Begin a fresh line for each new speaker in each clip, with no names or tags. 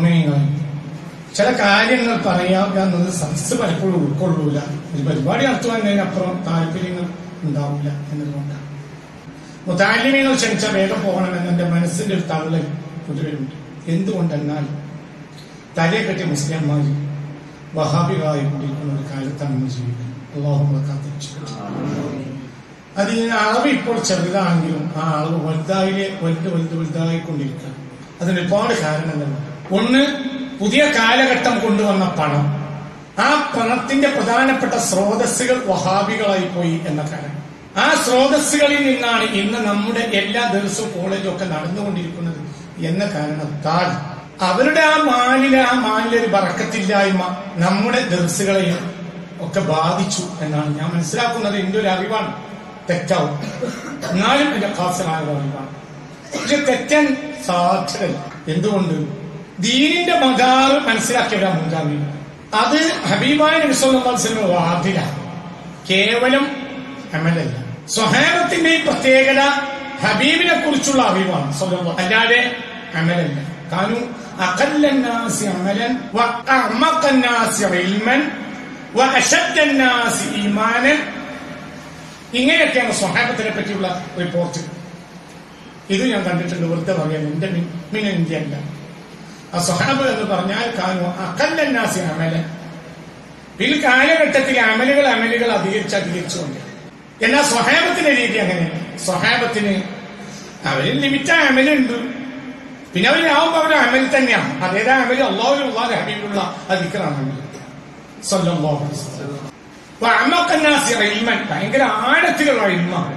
മുമ്മിനിങ്ങൾ ചില കാര്യങ്ങൾ പറയാവുക എന്നത് സദസ് പലപ്പോഴും ഉൾക്കൊള്ളൂല ഒരു പരിപാടി നടത്തുവാൻ അതിനപ്പുറം താല്പര്യങ്ങൾ ഉണ്ടാവില്ല എന്നതുകൊണ്ടാണ് മുത്താലിമീങ്ങൾ ക്ഷണിച്ച വേഗം പോകണമെന്ന് എന്റെ മനസ്സിന്റെ ഒരു തള്ളൽ പൊതുവെയുണ്ട് എന്തുകൊണ്ടെന്നാൽ തലയെ കെട്ടി മുസ്ലിംമാർ വഹാബികളായി കൊണ്ടിരിക്കുന്ന ഒരു കാലത്താണ് നമ്മൾ ജീവിക്കുന്നത് അള്ളാഹു കാത്തിരിച്ചു അതിന് അളവ് ഇപ്പോൾ ചെറുതാണെങ്കിലും ആ അളവ് വലുതായി വലുത് വലുത് വലുതായി കൊണ്ടിരിക്കുകയാണ് അതിന് ഒരുപാട് കാരണങ്ങളുണ്ട് ഒന്ന് പുതിയ കാലഘട്ടം കൊണ്ടുവന്ന പണം ആ പണത്തിന്റെ പ്രധാനപ്പെട്ട സ്രോതസ്സുകൾ വഹാബികളായി പോയി എന്ന കാരണം ആ സ്രോതസ്സുകളിൽ നിന്നാണ് ഇന്ന് നമ്മുടെ എല്ലാ ദിവസവും കോളേജും ഒക്കെ നടന്നുകൊണ്ടിരിക്കുന്നത് എന്ന കാരണത്താൽ അവരുടെ ആ മാലിലെ ആ മാലിലെ ഒരു ബറക്കത്തില്ലായ്മ നമ്മുടെ ദർസുകളെയും ഒക്കെ ബാധിച്ചു എന്നാണ് ഞാൻ മനസ്സിലാക്കുന്നത് എന്റെ ഒരു അറിവാണ് തെറ്റാവും എന്നാലും എന്റെ ഖാസമായ ഒരു അറിവാണ് പക്ഷെ തെറ്റാൻ സാധ്യതയില്ല എന്തുകൊണ്ട് ദീനിന്റെ മകാറ് മനസ്സിലാക്കിയവരാ മുൻഗാമി അത് ഹബീബായ നബിസ്വല്ലാസ്ലം വാദില കേവലം അമലല്ല സ്വഹാബത്തിന്റെ പ്രത്യേകത ഹബീബിനെ കുറിച്ചുള്ള അറിവാണ് സ്വന്തം അല്ലാതെ അമലല്ല കാനു അഖല്ലന്നാസി അമലൻ വ അഅമഖന്നാസി ഇൽമൻ വ അശദ്ദന്നാസി ഈമാനൻ ഇങ്ങനെയൊക്കെയാണ് സ്വഹാബത്തിനെ പറ്റിയുള്ള റിപ്പോർട്ട് ഇത് ഞാൻ കണ്ടിട്ടുണ്ട് വെറുതെ പറയാൻ എന്റെ മിന ഇന്ത്യ അല്ല ആ സ്വഹാബ് എന്ന് പറഞ്ഞാൽ കാനു അഖല്ലന്നാസി അമലൻ ഈ കാലഘട്ടത്തിൽ അമലുകൾ അമലുകൾ അധികരിച്ച് അധികരിച്ചുകൊണ്ട് എന്നാൽ സ്വഹാബത്തിന്റെ രീതി അങ്ങനെയല്ല സ്വഹാബത്തിന് അവരിൽ ലിമിറ്റായ അമലുണ്ട് പിന്നെ അവരാവുമ്പോ അവരുടെ അമൽ തന്നെയാണ് അതേതാ അമൽ അള്ളാഹു അള്ളാഹ് ഹബീബുള്ള അതിക്കറാണ് അമൽ സ്വല്ലല്ലാഹു അലൈഹി വസല്ലം. വഅമഖന്നാസി ഇൽമൻ ഭയങ്കര ആഴത്തിലുള്ള ഇൽമാണ്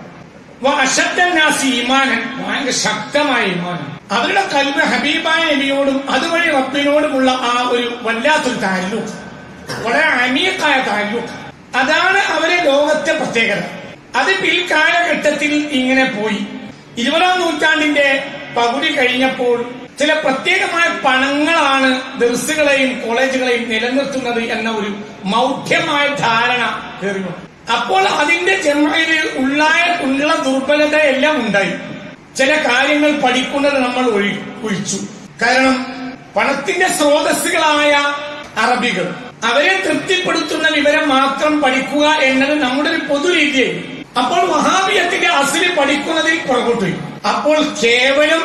അശബ്ദനാസി ഈമാനൻ ഭയങ്കര ശക്തമായ ഈമാനൻ അവരുടെ കൽബ് ഹബീബായ നബിയോടും അതുവഴി റബ്ബിനോടുമുള്ള ആ ഒരു വല്ലാത്തൊരു താല്ലുക്ക് വളരെ അമീക്കായ താല്ലുക്ക് അതാണ് അവരെ ലോകത്തെ പ്രത്യേകത അത് പിൽക്കാലഘട്ടത്തിൽ ഇങ്ങനെ പോയി ഇരുപതാം നൂറ്റാണ്ടിന്റെ പകുതി കഴിഞ്ഞപ്പോൾ ചില പ്രത്യേകമായ പണങ്ങളാണ് ദർസുകളെയും കോളേജുകളെയും നിലനിർത്തുന്നത് എന്ന ഒരു മൗഢ്യമായ ധാരണ കയറി വന്നു. അപ്പോൾ അതിന്റെ ജന്മയിൽ ഉള്ളായ ഉള്ള ദുർബലത എല്ലാം ഉണ്ടായി ചില കാര്യങ്ങൾ പഠിക്കുന്നത് നമ്മൾ ഒഴി ഒഴിച്ചു കാരണം പണത്തിന്റെ സ്രോതസ്സുകളായ അറബികൾ അവരെ തൃപ്തിപ്പെടുത്തുന്ന വിവരം മാത്രം പഠിക്കുക എന്നത് നമ്മുടെ ഒരു പൊതുരീതിയായി അപ്പോൾ വഹാബിയത്തിന്റെ അസില് പഠിക്കുന്നതിൽ പുറകോട്ട് പോയി അപ്പോൾ കേവലം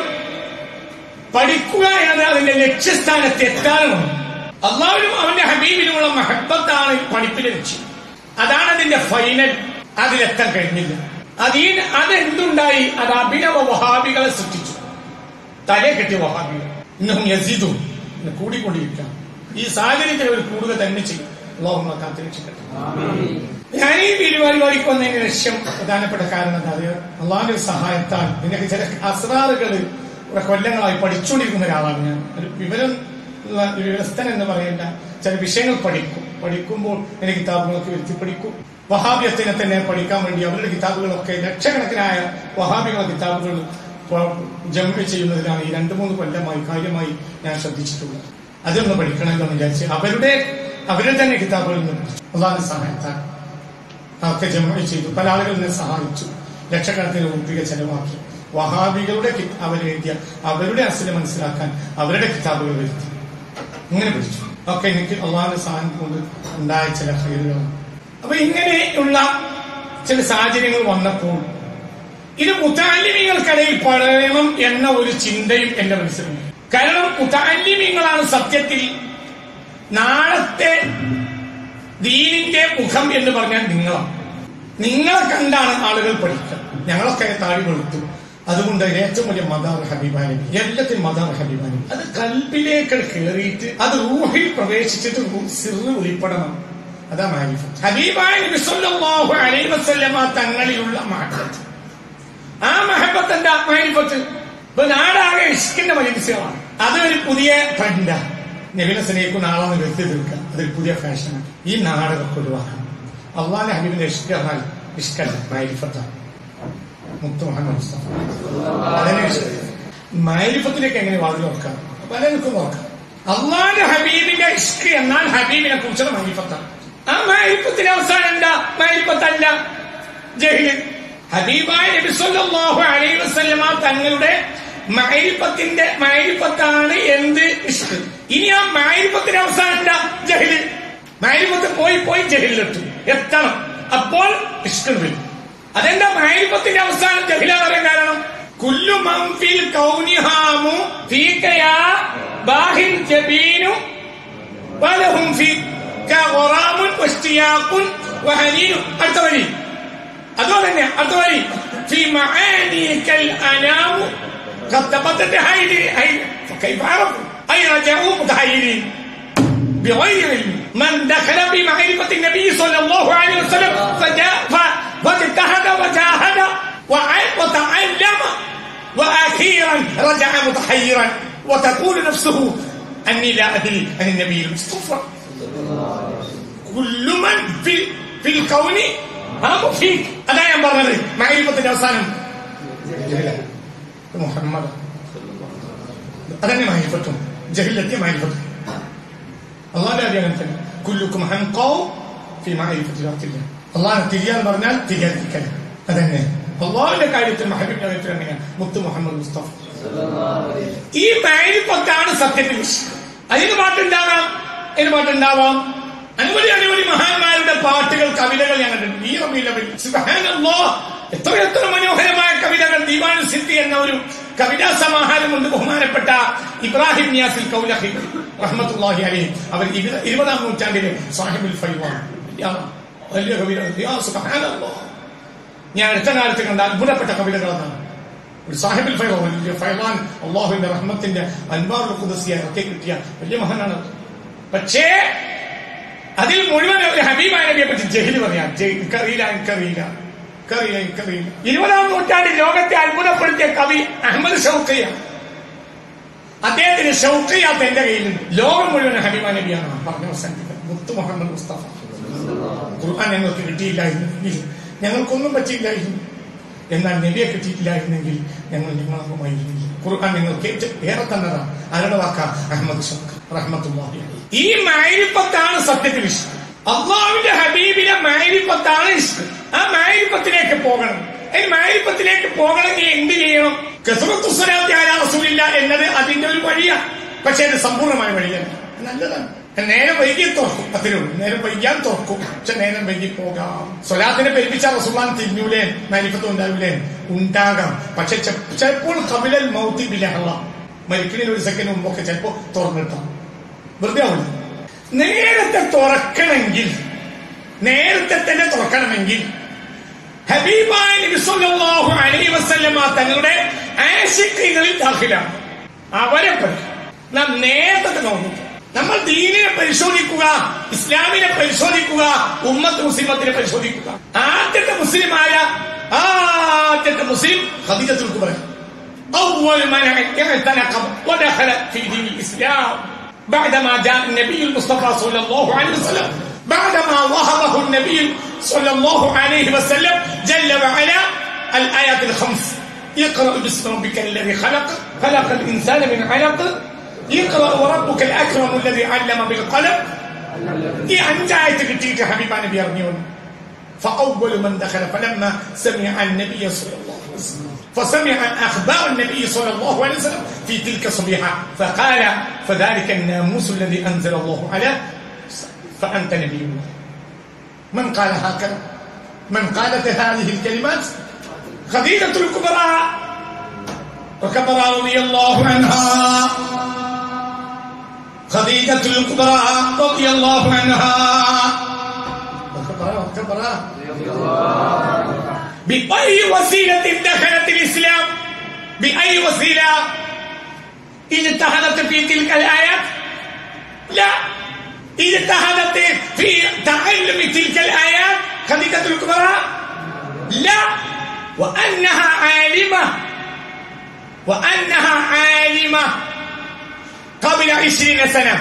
പഠിക്കുക എന്നത് അതിന്റെ ലക്ഷ്യസ്ഥാനത്ത് എത്താനും അള്ളാഹുവിനും അവന്റെ ഹബീബിനുമുള്ള മഹബത്താണ് പഠിപ്പിന്റെ ലക്ഷ്യം അതാണ് അതിന്റെ ഫൈനൽ അതിലെത്താൻ കഴിഞ്ഞില്ല അതീ അതെന്തുണ്ടായി അത് അഭിനവ വഹാബികളെ സൃഷ്ടിച്ചു തലയെ കെട്ടിയ വഹാബികൾ ഇന്നും യസീദും ഇന്ന് കൂടിക്കൊണ്ടിരിക്കാം ഈ സാഹചര്യത്തിൽ അവർ കൂടുക തന്നെ ചെയ്യും അള്ളാഹു കാത്തിരക്ഷിക്കട്ടെ ഞാൻ ഈ പരിപാടിക്ക് വന്നതിന്റെ ലക്ഷ്യം പ്രധാനപ്പെട്ട കാരണം എന്താ അറിയോ അള്ളാഹിന്റെ സഹായത്താൽ നിനക്ക് ചില അസ്രാറുകൾ കുറെ കൊല്ലങ്ങളായി പഠിച്ചുകൊണ്ടിരിക്കുന്ന ഒരാളാണ് ഞാൻ ഒരു വിവരം ഉള്ള ഒരു വ്യവസ്ഥൻ എന്ന് പറയേണ്ട ചില വിഷയങ്ങൾ പഠിക്കും പഠിക്കുമ്പോൾ എനിക്ക് കിതാബുകളൊക്കെ വരുത്തി പഠിക്കും വഹാബിയത്തിനെ തന്നെ പഠിക്കാൻ വേണ്ടി അവരുടെ കിതാബുകളൊക്കെ ലക്ഷക്കണക്കിനായ വഹാബികളുടെ കിതാബുകൾ ജമ്പ് ചെയ്യുന്നതിലാണ് ഈ രണ്ടു മൂന്ന് കൊല്ലമായി കാര്യമായി ഞാൻ ശ്രദ്ധിച്ചിട്ടുള്ളത് അതൊന്ന് പഠിക്കണമെന്ന് വിചാരിച്ച് അവരുടെ അവരുടെ തന്നെ കിതാബുകളിൽ നിന്ന് പഠിച്ചു അള്ളാഹിന്റെ സഹായത്താൽ ഒക്കെ ജമ ചെയ്തു പല ആളുകൾ എന്നെ സഹായിച്ചു ലക്ഷക്കണക്കിന് രൂപ ചെലവാക്കി വഹാബികളുടെ കി- അവരെഴുതിയ അവരുടെ അസില് മനസ്സിലാക്കാൻ അവരുടെ കിതാബുകൾ വരുത്തി ഇങ്ങനെ പഠിച്ചു ഒക്കെ എനിക്ക് അള്ളാഹിന്റെ സഹായം കൊണ്ട് ഉണ്ടായ ചില ഹൈറുകളാണ് അപ്പൊ ഇങ്ങനെയുള്ള ചില സാഹചര്യങ്ങൾ വന്നപ്പോൾ ഇത് മുത്താലിമികൾക്കിടയിൽ പറയണം എന്ന ഒരു ചിന്തയും എന്റെ മനസ്സിലുണ്ട് കാരണം മുത്താലിമികളാണ് സത്യത്തിൽ നാളത്തെ ദീനിന്റെ മുഖം എന്ന് പറഞ്ഞാൽ നിങ്ങളാണ് നിങ്ങളെ കണ്ടാണ് ആളുകൾ പഠിക്കുക ഞങ്ങളൊക്കെ താടി വെളുത്തു അതുകൊണ്ട് ഏറ്റവും വലിയ മദാർ ഹബീബാനി എല്ലാത്തിനും മദാർ ഹബീബാനി അത് കൽബിലേക്ക് കയറിയിട്ട് അത് റൂഹിൽ പ്രവേശിച്ചിട്ട് റൂ- സിറ് ഉൾപ്പെടണം അതാ മാരിഫത്ത് ഹബീബായ നബി സല്ലല്ലാഹു അലൈഹി വസല്ലമ തങ്ങളിലുള്ള മഹബത്ത് ആ മഹബത്ത് എന്താ മാരിഫത്ത് ഇപ്പൊ നാടാകെ ഇഷ്കിന്റെ മജിലിസുകളാണ് അതൊരു പുതിയ ട്രെൻഡാണ് നബിനെ സ്നേഹിക്കുന്ന ആളാണ് വ്യക്തി തീർക്കുക അതൊരു പുതിയ ഫാഷനാണ് ഈ നാടകമൊക്കെ ഒഴിവാക്കണം അള്ളാന്റെ ഹബീബിന്റെ ഇഷ്ക എന്നാൽ ഇഷ്കല്ല മാരിഫത്താണ് മുത്തു മുഹമ്മദ് മുസ്തഫ അതിനെ മാരിഫത്തിലേക്ക് എങ്ങനെ വാതിൽ നോക്കാം പലർക്കും നോക്കാം അള്ളാന്റെ ഹബീബിന്റെ ഇഷ്ക് എന്നാൽ ഹബീബിനെ കുറിച്ചുള്ള മാരിഫത്താണ് ആ മാരിഫത്തിന്റെ അവസാനം എന്താ മാരിഫത്തല്ല ജഹില് ഹബീബായ നബി സല്ലല്ലാഹു അലൈഹി വസല്ലമ തങ്ങളുടെ മൈരിപ്പത്തിന്റെ മൈരിപ്പത്താണ് എന്ത് ഇഷ്ക് ഇനി ആ മാരിപ്പത്തിന്റെ അവസാനം എന്താ ജഹില് മാരിപ്പത്ത് പോയി പോയി ജഹിലിലെത്തും എത്തണം അപ്പോൾ ഇഷ്കൻ വരും അതെന്താ മാരിപ്പത്തിന്റെ അവസാനം ജഹിലാന്ന് പറയാൻ കാരണം കുല്ലു മംഫിൽ കൗനിഹാമു ഫീക്കയാ ബാഹിൻ ജബീനു വലഹും ഫീക്ക ഗറാമുൻ വഷ്തിയാഖുൻ വഹനീനു അടുത്ത വരി അതുപോലെ തന്നെ അടുത്ത വരി في معانيك الأنام قد تبدت هيدي هيدي فكيف عرفوا أي رجعوا متحيرين بغير علم من دخل بمعرفة النبي صلى الله عليه وسلم فجاء ف- فاجتهد وجاهد وع- وتعلم وأخيرا رجع متحيرا وتقول نفسه أني لا أدري عن النبي المصطفى كل من في في الكون هم فيك أنا يا مرة معرفة الأوثان محمد അതന്നെ മാരിഫത്തും ജഹിലെത്തിയ മാരിഫത്തും അള്ളാന്റെ കാര്യം അങ്ങനെ തന്നെ കുല്ലുക്കും ഹൻകോ ഫി മാരിഫത്തിലാക്കില്ല അള്ളാഹ് തിരിയാന്ന് പറഞ്ഞാൽ തിരിയാതിരിക്കൽ അതന്നെ അള്ളാഹിന്റെ കാര്യത്തിൽ മഹബിന്റെ കാര്യത്തിൽ അങ്ങനെയാണ് മുത്ത് മുഹമ്മദ് മുസ്തഫ ഈ മാരിഫത്താണ് സത്യത്തിൽ വിഷയം അതിന് പാട്ടുണ്ടാകാം അതിന് പാട്ടുണ്ടാവാം അനവധി അനവധി മഹാന്മാരുടെ പാട്ടുകൾ കവിതകൾ ഞാൻ കണ്ടിട്ടുണ്ട് ഈ റബീലവൽ സുബ്ഹാനല്ലാഹ് എത്ര എത്ര മനോഹരമായ കവിതകൾ ദീവാനു സിദ്ധി എന്ന ഒരു കവിതാ സമാഹാരമുണ്ട് ബഹുമാനപ്പെട്ട ഇബ്രാഹിം നിയാസിൽ കൗലഹി റഹ്മത്തുള്ളാഹി അലൈഹി അവർ ഇരുപ- ഇരുപതാം നൂറ്റാണ്ടിലെ സാഹിബുൽ ഫൈവാൻ വലിയ കവിത യാ സുബ്ഹാനല്ലാഹ് ഞാൻ അടുത്ത കാലത്ത് കണ്ട അത്ഭുതപ്പെട്ട കവിതകളെന്നാണ് ഒരു സാഹിബുൽ ഫൈവാൻ വലിയ ഫൈവാൻ അള്ളാഹുവിന്റെ റഹ്മത്തിന്റെ അൻപാറുൽ ഖുദസിയ ഒക്കെ കിട്ടിയ വലിയ മഹാനാണ് പക്ഷേ അതിൽ മുഴുവൻ ഒരു ഹബീബായ നബിയെ പറ്റി ജഹില് പറയാം ജഹ് എനിക്കറിയില്ല എനിക്കറിയില്ല എനിക്കറിയില്ല എനിക്കറിയില്ല ഇരുപതാം നൂറ്റാണ്ടിൽ ലോകത്തെ അത്ഭുതപ്പെടുത്തിയ കവി അഹമ്മദ് ഷൗക്കയാണ് അദ്ദേഹത്തിന് ഷൗക്കയാത്ത് എന്റെ കയ്യിലുണ്ട് ലോകം മുഴുവൻ ഹബീബ നബിയാണ് പറഞ്ഞ അവസാനിപ്പിക്കുന്നത് മുത്തു മുഹമ്മദ് മുസ്തഫ ഖുർആൻ ഞങ്ങൾക്ക് കിട്ടിയില്ലായിരുന്നെങ്കിൽ ഞങ്ങൾക്കൊന്നും പറ്റിയില്ലായിരുന്നു എന്നാൽ നബിയെ കിട്ടിയിട്ടില്ലായിരുന്നെങ്കിൽ ഞങ്ങൾ ഞങ്ങളൊപ്പമായിരുന്നില്ല ഖുർആൻ ഞങ്ങൾക്ക് ഏറ്റവും ഏറെ തന്നതാണ് ആരുടെ വാക്ക അഹമ്മദ് ഷൗക്ക റഹ്മത്തുള്ളാഹി അലൈഹി. ഈ മാരിപ്പത്താണ് സത്യത്തിൽ ഇഷ്ടം അള്ളാഹുവിന്റെ ഹബീബിലെ മാരിപ്പത്താണ് ഇഷ്ടം ആ മാരിപ്പത്തിലേക്ക് പോകണം ഈ മാരിപ്പത്തിലേക്ക് പോകണമെങ്കിൽ എന്ത് ചെയ്യണം കസുറത്തുസ്വലാത്യായ റസൂലില്ല എന്നത് അതിന്റെ ഒരു വഴിയാണ് പക്ഷെ അത് സമ്പൂർണ്ണമായ വഴിയല്ല നല്ലതാണ് നേരം വൈകി തുറക്കും അത്രേ ഉള്ളൂ നേരം വൈകിയാൽ തുറക്കും പക്ഷെ നേരം വൈകി പോകാം സ്വലാത്തിനെ പെരുപ്പിച്ച റസൂലാൻ തിരിഞ്ഞൂലേ മാരിപ്പത്ത് ഉണ്ടാവില്ലേ ഉണ്ടാകാം പക്ഷെ ചെ- ചിലപ്പോൾ കപിലൽ മൗത്തി ബിലഹള മരിക്കുന്നതിന് ഒരു സെക്കൻഡ് മുമ്പൊക്കെ ചിലപ്പോ തുറന്നിട്ടാം വെറുതെ ആവില്ല നേരത്തെ തുറക്കണമെങ്കിൽ നേരത്തെ തന്നെ തുറക്കണമെങ്കിൽ ഹബീബായ നബി സല്ലല്ലാഹു അലൈഹി വസല്ലമ തങ്ങളുടെ ആശിക്കുകളിൽ ദാഖിലാണ് അവരെ പറ്റി നാം നേരത്തെ നോക്കും നമ്മൾ ദീനിനെ പരിശോധിക്കുക ഇസ്ലാമിനെ പരിശോധിക്കുക ഉമ്മത്ത് മുസ്ലിമത്തിനെ പരിശോധിക്കുക ആദ്യത്തെ മുസ്ലിമായ ആദ്യത്തെ മുസ്ലിം ഖദീജത്തുൽ കുബ്ര أول من اعتنق ودخل في دين الإسلام بعدما جاء النبي المصطفى صلى الله عليه وسلم بعدما ظهره النبي صلى الله عليه وسلم جل وعلا الآيات الخمس اقرأ باسم ربك الذي خلق خلق الإنسان من علق اقرأ وربك الأكرم الذي علم بالقلم ഈ അഞ്ചായത്ത് കിട്ടിയിട്ട് ഹബീബ നബി അറിഞ്ഞു فأول من دخل فلما سمع النبي صلى الله عليه وسلم فسمع أخبار النبي صلى الله عليه وسلم في تلك الصبيحة فقال فذلك الناموس الذي أنزل الله عليه فأنت نبي الله من قال هكذا من قالت هذه الكلمات خديجة الكبرى وكبرى رضي الله عنها خديجة الكبرى رضي الله عنها وكبرى وكبرى بأي وسيلة دخلت الإسلام بأي وسيلة اجتهدت في تلك الآيات لا اجتهدت في تعلم تلك الآيات خديجة الكبرى لا وأنها عالمة وأنها عالمة قبل عشرين سنة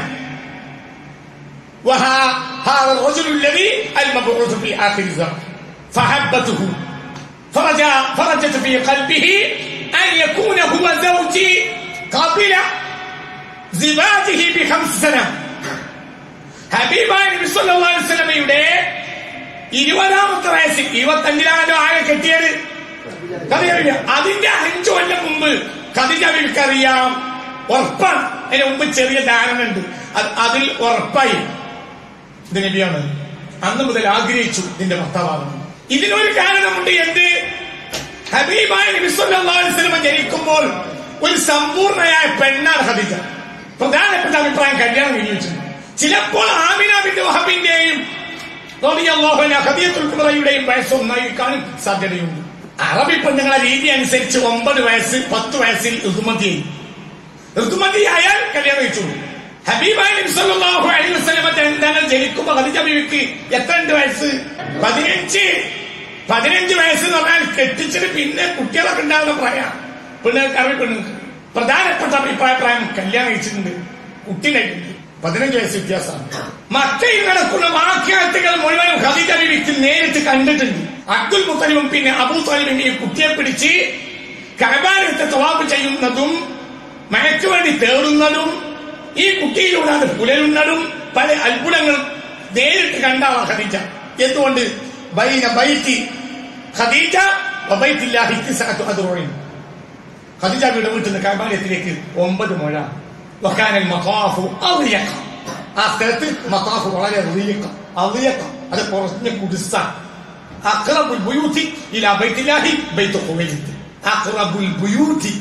وها هذا الرجل الذي المبعوث في آخر الزمان فحبته فرجع فرجت في قلبه أن يكون هو زوجي قبل زواجه بخمس سنة ഹബീബായ നബി സല്ലല്ലാഹു അലൈഹി വസല്ലമയുടെ ഇരുപതാമത്തെ വയസ്സിൽ ഇരുപത്തഞ്ചിലാണല്ലോ ആകെ കെട്ടിയത് ഖദീജ അതിന്റെ അഞ്ചു കൊല്ലം മുമ്പ് ഖദീജ ബിൽക്കറിയാം ഉറപ്പാണ് അതിന് മുമ്പ് ചെറിയ ധാരണ ഉണ്ട് അത് അതിൽ ഉറപ്പായി ഇത് നബിയാണ് അന്ന് മുതൽ ആഗ്രഹിച്ചു നിന്റെ ഭർത്താവാകുന്നു ഇതിനൊരു കാരണമുണ്ട് എന്ത് ഹബീബായ നബി സല്ലല്ലാഹു അലൈഹി വസല്ലം ജനിക്കുമ്പോൾ ഒരു സമ്പൂർണയായ പെണ്ണാണ് ഖദീജ പ്രധാനപ്പെട്ട അഭിപ്രായം കല്യാണം കഴിഞ്ഞു വെച്ചിട്ടുണ്ട് ചിലപ്പോൾ ആമിന ബിൻ വഹബിന്റെയും റളിയല്ലാഹു അൻഹ ഖദീജത്തുൽ കുബ്രയുടെയും വയസ്സ് ഒന്നായിരിക്കാൻ സാധ്യതയുണ്ട് അറബി പെണ്ണുങ്ങളെ രീതി അനുസരിച്ച് ഒമ്പത് വയസ്സ് പത്ത് വയസ്സിൽ ഋതുമതിയായി ഋതുമതിയായാൽ കല്യാണം കഴിച്ചു ഹബീബായ നബി സല്ലല്ലാഹു അലൈഹി വസല്ലം തങ്ങൾ ജനിക്കുമ്പോൾ ഖദീജ ബീവിക്ക് എത്ര ഉണ്ട് വയസ്സ് പതിനഞ്ച് പതിനഞ്ച് വയസ്സ് എന്ന് പറഞ്ഞാൽ കെട്ടിച്ചിട്ട് പിന്നെ കുട്ടികളൊക്കെ ഉണ്ടാകുന്ന പ്രായം പെണ്ണുങ്ങൾക്ക് അറബി പെണ്ണുങ്ങൾക്ക് പ്രധാനപ്പെട്ട അഭിപ്രായ പ്രായം കല്യാണം കഴിച്ചിട്ടുണ്ട് കുട്ടിയിട്ടുണ്ട് പതിനഞ്ച് വയസ്സ് വ്യത്യാസമാണ് മക്കയിൽ നടക്കുന്ന വാക്യാർത്ഥികൾ മുഴുവനും ഖദീജ ബീവിക്ക് നേരിട്ട് കണ്ടിട്ടുണ്ട് അബ്ദുൽ മുത്തലിബും പിന്നെ അബൂ താലിബും ഈ കുട്ടിയെ പിടിച്ച് കബാലത്തെ തവാബ് ചെയ്യുന്നതും മയക്ക് വേണ്ടി തേടുന്നതും ഈ കുട്ടിയിലൂടെ അത് പുലരുന്നതും പല അത്ഭുതങ്ങളും നേരിട്ട് കണ്ടാളാ ഖദീജ എന്തുകൊണ്ട് ബൈന ബൈത്തി ഖദീജ വബൈത്തില്ലാഹി തിസ്അത്തു അദ്റുഇൻ ഖദീജ വീട് വീട്ടിൽ നിന്ന് കൈമാലയത്തിലേക്ക് ഒമ്പത് മുഴ വക്കാനൽ മഖാഫു അളിയക്ക ആ സ്ഥലത്ത് മഖാഫ് വളരെ റിയക്ക അളിയക്ക അത് കുറഞ്ഞ കുടിസ അഖറബുൽ ബുയൂത്തി ഇലാ ബൈത്തില്ലാഹി ബൈത്തു ഖുവൈലിദ് അഖറബുൽ ബുയൂത്തി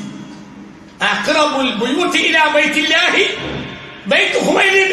അഖറബുൽ ബുയൂത്തി ഇലാ ബൈത്തില്ലാഹി ബൈത്തു ഖുവൈലിദ്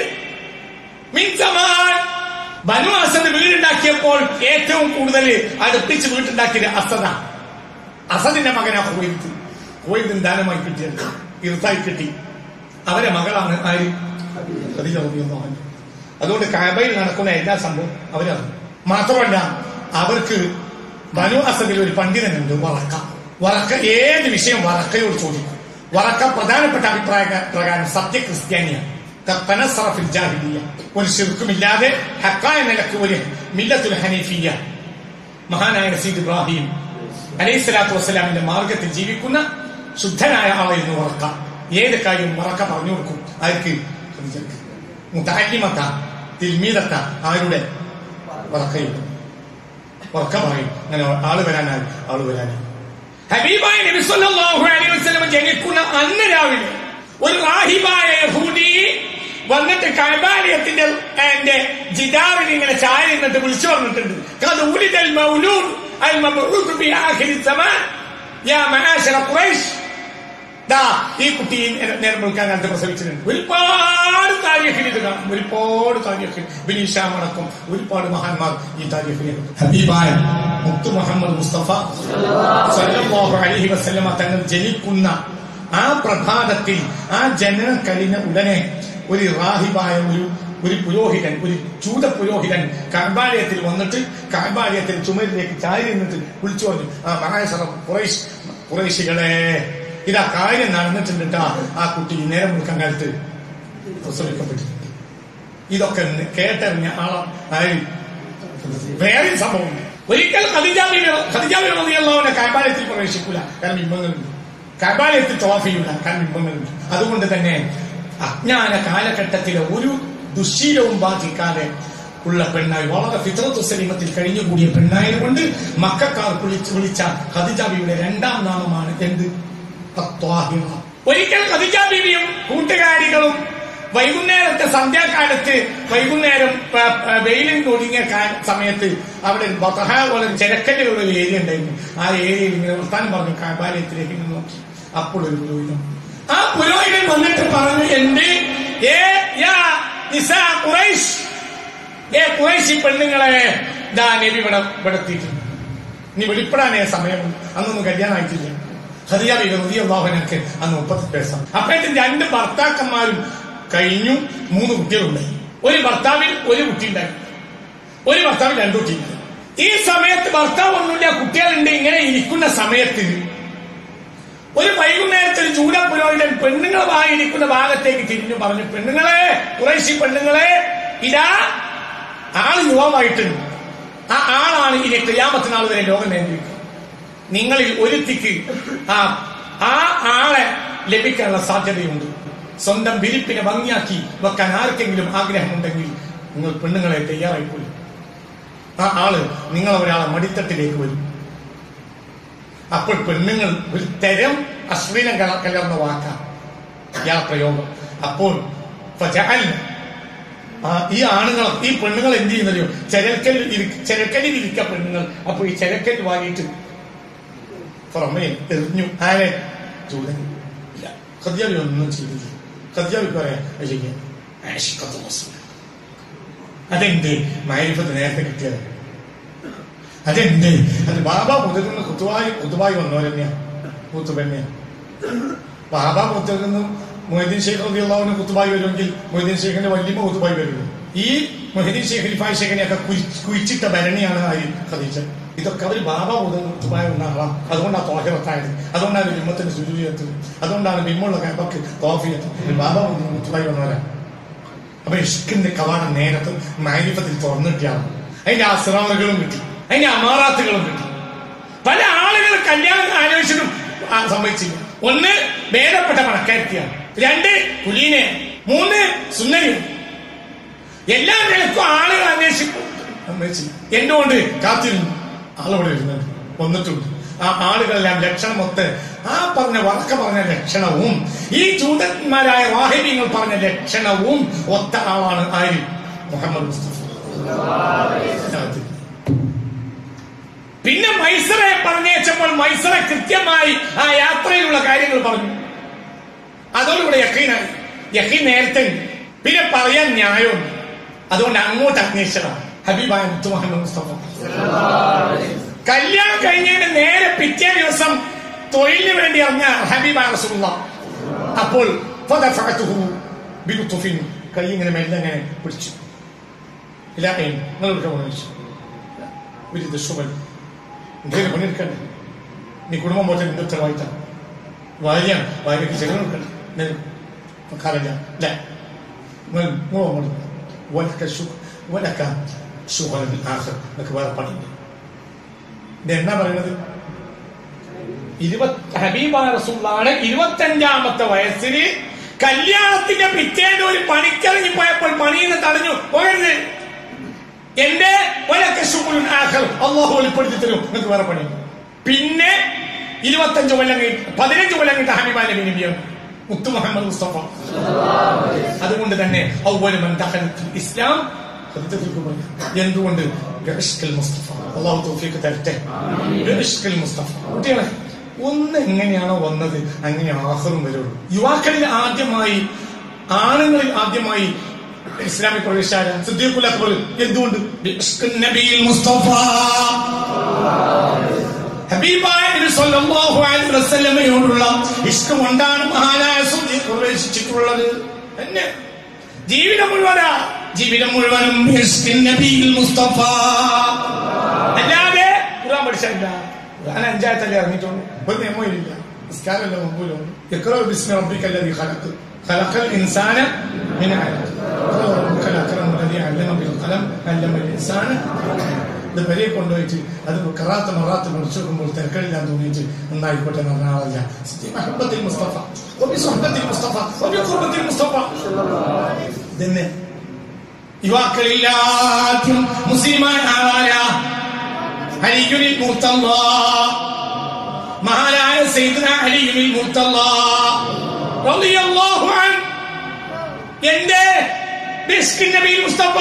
മിൻ സമാൻ ബനു അസദ് വീടുണ്ടാക്കിയപ്പോൾ ഏറ്റവും കൂടുതൽ അടുപ്പിച്ച് വീട്ടുണ്ടാക്കിയത് അസദ അസദിന്റെ മകനാ ഹുവൈദ് ഹുവൈദിന് ദാനമായി കിട്ടിയത് ഇർത്തായി കിട്ടി അവരെ മകളാണ് ആര് ഖദീജ റളിയല്ലാഹു അൻഹ. അതുകൊണ്ട് കാബയിൽ നടക്കുന്ന എല്ലാ സംഭവം അവരറിഞ്ഞു മാത്രമല്ല അവർക്ക് ബനു അസദിൽ ഒരു പണ്ഡിതനുണ്ട് വറക്ക വറക്ക ഏത് വിഷയം വറക്കയോട് ചോദിക്കും വറക്ക പ്രധാനപ്പെട്ട അഭിപ്രായ പ്രകാരം സത്യ ക്രിസ്ത്യാനിയാണ് തനസറ ഫിൽ ജാഹിലിയ്യ. ഒരു ശിർക്കുമില്ലാതെ ഹക്കായ നിലക്ക് ഒരു മില്ലത്തുൽ ഹനീഫിയ മഹാനായ നസീദ് ഇബ്രാഹിം അലൈഹി സ്വലാത്തു വസ്സലാമിന്റെ മാർഗത്തിൽ ജീവിക്കുന്ന ശുദ്ധനായ ആളായിരുന്നു വറക്ക ഏത് കാര്യം വറക്ക പറഞ്ഞു കൊടുക്കും ആർക്ക് ഖദീജക്ക്. മുതഅല്ലിമത്ത തിൽമീദത്ത ആരുടെ വറക്കയുണ്ട് ഉറക്ക പറയും അങ്ങനെ ആള് വരാനായി ആള് വരാനായി ഹബീബായ നബി സല്ലല്ലാഹു അലൈഹി വസല്ലം ജനിക്കുന്ന അന്ന് രാവിലെ ഒരു റാഹിബായ യഹൂദി വന്നിട്ട് കൈബാലയത്തിന്റെ എന്റെ ജിദാവിൽ ഇങ്ങനെ ചായ നിന്നിട്ട് വിളിച്ചു പറഞ്ഞിട്ടുണ്ട് "ഖദ് ഉലിദൽ മൗലൂദ് അൽ മബ്ഊദ് ഫി ആഖിരി സമാൻ യാ മആശറ ഖുറൈശ് ദാ ഈ കുട്ടി നേരം വിളിക്കാൻ കാലത്ത് പ്രസവിച്ചിട്ടുണ്ട് ഒരുപാട് താരീഖിൽ ഇത് കാണാം ഒരുപാട് താരീഖിൽ ബിനീഷാം അടക്കം ഒരുപാട് മഹാന്മാർ ഈ താരീഖിൽ ഹബീബായ മുത്തു മുഹമ്മദ് മുസ്തഫ സല്ലല്ലാഹു അലൈഹി വസല്ലമ തങ്ങൾ ജനിക്കുന്ന ആ പ്രഭാതത്തിൽ ആ ജനനം കഴിഞ്ഞ ഉടനെ ഒരു റാഹിബായ ഒരു ഒരു പുരോഹിതൻ ഒരു ചൂത പുരോഹിതൻ കർബാലയത്തിൽ വന്നിട്ട് കർബാലയത്തിൽ ചുമരിലേക്ക് ചാരി നിന്നിട്ട് വിളിച്ചു പറഞ്ഞു ആ മഹാസറ കുറേശ് കുറേശികളെ ഇതാ കാര്യം നടന്നിട്ടുണ്ട് ട്ടാ. ആ കുട്ടി നേരം മുഴുക്കാൻ കാലത്ത് പ്രസവിക്കപ്പെട്ടിട്ടുണ്ട് ഇതൊക്കെ ന- കേട്ടറിഞ്ഞ ആളെ ആര് വേറെ സംഭവം ഒരിക്കൽ ഖദിജാബിനെ കാബാലയത്തിൽ പ്രവേശിക്കൂല കാരണം ബിംബങ്ങളുണ്ട് കാബാലയത്തിൽ തവാഫ് ചെയ്യൂല കാരണം ബിംബങ്ങളുണ്ട് അതുകൊണ്ട് തന്നെ അജ്ഞാന കാലഘട്ടത്തിലെ ഒരു ദുശീലവും ബാധിക്കാതെ ഉള്ള പെണ്ണായി വളരെ ഫിത്രത്തു സലീമത്തിൽ കഴിഞ്ഞുകൂടിയ പെണ്ണായതുകൊണ്ട് മക്കാർ വിളിച്ച് വിളിച്ച ഖദിജാബിയുടെ രണ്ടാം നാമമാണ് എന്ത് അത്വാഹിറ. ഒരിക്കൽ ഖദിജ ബീവിയും കൂട്ടുകാരികളും വൈകുന്നേരത്തെ സന്ധ്യാകാലത്ത് വൈകുന്നേരം ആ, ആ, വെയിലിൽ ഒടുങ്ങിയ കാ- സമയത്ത് അവിടെ ബതഹ പോലെ ചിരക്കല്ലുള്ള ഒരു ഏരിയ ഉണ്ടായിരുന്നു ആ ഏരിയയിൽ ഇങ്ങനെ വർത്താനം പറഞ്ഞു കാബാലയത്തിലേക്ക് ഇങ്ങനെ നോക്കി അപ്പോൾ ഒരു പുരോഹിതൻ ആ പുരോഹിതൻ വന്നിട്ട് പറഞ്ഞു എന്ത് ഏ യാ നിസാ ഖുറൈശ് ഏ ഖുറൈശി പെണ്ണുങ്ങളെ ദാ നബി ഇവിടെ ഇവിടെ എത്തിയിട്ടുണ്ട് നീ വെളിപ്പെടാനേ സമയമുണ്ട് അന്നൊന്നും കല്യാണമായിട്ടില്ല ഹരിയ റളിയല്ലാഹുവിനൊക്കെ അന്ന് മുപ്പത്തി വയസ്സാണ് അപ്പോഴത്തെ രണ്ട് ഭർത്താക്കന്മാരും കഴിഞ്ഞു മൂന്ന് കുട്ടികളുണ്ടായി ഒരു ഭർത്താവിൽ ഒരു കുട്ടി ഉണ്ടായി ഒരു ഭർത്താവിൽ രണ്ടു കുട്ടി ഉണ്ടായി ഈ സമയത്ത് ഭർത്താവ് ഒന്നുമില്ല കുട്ടികളുണ്ട് ഇങ്ങനെ ഇരിക്കുന്ന സമയത്ത് ഒരു വൈകുന്നേരത്തെ ഒരു ചൂട പുരോഹിതൻ പെണ്ണുങ്ങളുമായി ഇരിക്കുന്ന ഭാഗത്തേക്ക് തിരിഞ്ഞു പറഞ്ഞു പെണ്ണുങ്ങളെ കുറേശി പെണ്ണുങ്ങളെ ഇതാ ആള് യുവാവായിട്ടുണ്ട് ആ ആളാണ് ഇനി ക്രിയാമത്തിനാൾ വരെ ലോകം നിയന്ത്രിക്കുക നിങ്ങളിൽ ഒരുത്തിക്ക് ആ ആ ആളെ ലഭിക്കാനുള്ള സാധ്യതയുണ്ട് സ്വന്തം വിരിപ്പിനെ ഭംഗിയാക്കി വെക്കാൻ ആർക്കെങ്കിലും ആഗ്രഹമുണ്ടെങ്കിൽ നിങ്ങൾ പെണ്ണുങ്ങളെ തയ്യാറായിപ്പോയി ആ ആള് നിങ്ങൾ ഒരാളെ മടിത്തട്ടിലേക്ക് വരും അപ്പോൾ പെണ്ണുങ്ങൾ ഒരു തരം അശ്ലീലം കല- കലർന്ന വാക്കാണ് യാ പ്രയോഗം അപ്പോൾ ഫജഅൽന ആ, ഈ ആണുങ്ങൾ ഈ പെണ്ണുങ്ങൾ എന്ത് ചെയ്യുന്നറിയോ ചെരക്കൽ ചെരക്കലിൽ ഇരിക്ക പെണ്ണുങ്ങൾ അപ്പൊ ഈ ചെരക്കൽ വാങ്ങിയിട്ട് പുറമേ എറിഞ്ഞു ആരെ ചൂടൻ ഇല്ല ഖദ്യാവി ഒന്നും ചെയ്തില്ല ഖദ്യാവി പറയാ അല്ലെങ്കിൽ ആഷിഖത്ത് റസൂൽ. അതെന്ത് മാരിഫത്ത് നേരത്തെ കിട്ടിയത് അതെന്ത് അത് ബാബ മുതലുന്ന കുത്തുവായി കുത്തുവായി വന്നവരെന്നെയാ കൂത്തുപെന്നെയാ ബാബ മുത്തകുന്നു മൊഹീദ്ദീൻ ഷെയ്ഖ് റളിയല്ലാഹുവിന് കുത്തുബായി വരുമെങ്കിൽ മൊഹീദ്ദീൻ ഷെയ്ഖിന്റെ വല്യമ്മ കുത്തുബായി വരുന്നു ഈ മൊഹീദ്ദീൻ ഷെയ്ഖ് ലിഫായ് ഷെയ്ഖിനെയൊക്കെ കുഴി- കുഴിച്ചിട്ട ഭരണിയാണ് ആര് ഖദീജ ഇതൊക്കെ അവർ ബാബ മുതൽ കുത്തുബായി വന്ന ആളാം അതുകൊണ്ടാണ് തോഹറത്തായത് അതുകൊണ്ടാണ് ബിമ്മത്തിന് സുരൂരിയത്ത് അതുകൊണ്ടാണ് ബിമ്മുള്ള കാബക്ക് തോഫിയത്ത് ബാബ മുതൽ കുത്തുബായി വന്നവരാ അപ്പൊ ഇഷ്കിന്റെ കവാടം നേരത്തെ മാരിഫത്തിൽ തുറന്നിട്ടാണ് അതിന്റെ അസ്രാറുകളും കിട്ടി അതിന്റെ അമാറാത്തുകളും കിട്ടി പല ആളുകൾ കല്യാണം ആലോചിച്ചിട്ടും ആ, സമ്മതിച്ചില്ല ഒന്ന് ഭേദപ്പെട്ട പണക്കാരത്തിയാണ് രണ്ട് കുലീനെ മൂന്ന് സുന്ദരിയും എല്ലാ നിലക്കും ആളുകൾ അന്വേഷിക്കും സമ്മതിച്ചില്ല എന്തുകൊണ്ട് കാത്തിരുന്നു ആളോട് വരുന്നുണ്ട് വന്നിട്ടുണ്ട് ആ ആളുകളെല്ലാം ലക്ഷണമൊത്ത് ആ പറഞ്ഞ വറക്ക പറഞ്ഞ ലക്ഷണവും ഈ ചൂടന്മാരായ വാഹിന്യങ്ങൾ പറഞ്ഞ ലക്ഷണവും ഒത്ത ആളാണ് ആര് മുഹമ്മദ് മുസ്തഫ പിന്നെ മൈസറെ പറഞ്ഞേച്ചപ്പോൾ മൈസറ കൃത്യമായി ആ യാത്രയിലുള്ള കാര്യങ്ങൾ പറഞ്ഞു അതോടുകൂടെ യക്കീനായി യക്കീൻ നേരത്തെ ഉണ്ട്. പിന്നെ പറയാൻ ന്യായമുണ്ട് അതുകൊണ്ട് അങ്ങോട്ട് അന്വേഷിച്ചതാണ് ഹബീബായ മുത്തു മുഹമ്മദ് മുസ്തഫ കല്യാണം കഴിഞ്ഞതിന് നേരെ പിറ്റേ ദിവസം തൊഴിലിന് വേണ്ടി ഇറങ്ങിയ ഹബീബായ റസൂലുള്ള അപ്പോൾ ഫദഫഅതുഹു ബിലുത്ഫിൻ കൈ ഇങ്ങനെ മെല്ലെ ഇങ്ങനെ പിടിച്ചു ഇല്ല ഏ, നിങ്ങൾ ഇവിടെ വിളിച്ചു വിരുദ്ധ സുബൽ എന്തെങ്കിലും പണിയെടുക്കണ്ടേ നീ കുടുംബം പോലെ നിന്റെ ഉത്തരവാദിത്തം ഭാര്യയാണ് ഭാര്യയ്ക്ക് ചെലവ് കൊടുക്കണ്ടേ നിനക്ക് കാലല്ല ഇല്ല നിങ്ങൾ നിങ്ങൾ വലക്ക ശു വലക്ക സുഹറിൽ ആഖർ എന്നൊക്കെ വേറെ പണിയുണ്ട് ഇത് എന്നാ പറയുന്നത് ഇരുപത്തി ഹബീബ റസൂലാണ് ഇരുപത്തഞ്ചാമത്തെ വയസ്സിൽ കല്യാണത്തിന്റെ പിറ്റേന്ന് ഒരു പണിക്കിറങ്ങി പോയപ്പോൾ പണിയിൽ നിന്ന് തടഞ്ഞു പോകരുത് എന്റെ ഒലക്കെ ശുക്രുൻ ആഖർ അള്ളാഹു വെളിപ്പെടുത്തി തരും നിങ്ങൾക്ക് വേറെ പണിയുണ്ട് പിന്നെ ഇരുപത്തഞ്ച് കൊല്ലം കഴിഞ്ഞ് പതിനഞ്ച് കൊല്ലം കഴിഞ്ഞ ഹബീബ നബി നബിയാണ് മുത്തു മുഹമ്മദ് മുസ്തഫ അതുകൊണ്ട് തന്നെ ഔവ്വലു മൻ ദഖല ഫിൽ ഇസ്ലാം ഖദീജത്തുൽ കുബ്ര. എന്തുകൊണ്ട് ബിഇഷ്ഖിൽ മുസ്തഫ അല്ലാഹു തൗഫീഖ് തരട്ടെ ബിഇഷ്ഖിൽ മുസ്തഫ കുട്ടികളെ ഒന്ന് എങ്ങനെയാണോ വന്നത് അങ്ങനെ ആഹറും വരുള്ളൂ യുവാക്കളിൽ ആദ്യമായി ആണുങ്ങളിൽ ആദ്യമായി ഇസ്ലാമിൽ പ്രവേശിച്ചാര സിദ്ദീഖുൽ അക്ബർ എന്തുകൊണ്ട് ബിഇഷ്ഖിൻ നബിയിൽ മുസ്തഫ ഹബീബായ നബി സല്ലല്ലാഹു അലൈഹി വസല്ലമയോടുള്ള ഇഷ്ടം കൊണ്ടാണ് മഹാനായ സുദ്ദീഖ് പ്രവേശിച്ചിട്ടുള്ളത് തന്നെ ജീവിതം മുഴുവനാ ജീവിതം മുഴുവനും ഇഷ്കിൻ നബിയിൽ മുസ്തഫ അല്ലാതെ ഖുർആൻ പഠിച്ചില്ല ഖുർആൻ അഞ്ചായത്തല്ലേ ഇറങ്ങിയിട്ടുള്ളൂ ഒരു നിയമമില്ല നിസ്കാരമല്ല മുമ്പിലും ഇഖ്റ ബിസ്മി റബ്ബിക്കല്ലദീ ഖലഖ് خلق الإنسان من علق اقرأ ربك الأكرم الذي علم بالقلم علم الإنسان ഇത് വരെ കൊണ്ടുപോയിട്ട് അത് കറാത്ത മറാത്ത് പഠിച്ചു നോക്കുമ്പോൾ തിരക്കടില്ലാന്ന് തോന്നിയിട്ട് നന്നായിക്കോട്ടെ എന്ന് പറഞ്ഞ ആളല്ല മഹബത്തിൽ മുസ്തഫ ഒബി സ്വഹബത്തിൽ മുസ്തഫ ഒബി കുർബത്തിൽ മുസ്തഫ ഇതന്നെ യുവാക്കളില്ലാറ്റും മുസ്ലിമായ ആളായ അലിയുനിൽ മുർത്തല്ല മഹാനായ സൈദന അലിയുനിൽ മുർത്തല്ല റളിയല്ലാഹു അൻഹു എന്റെ ബിസ്കിൻ നബിയിൽ മുസ്തഫ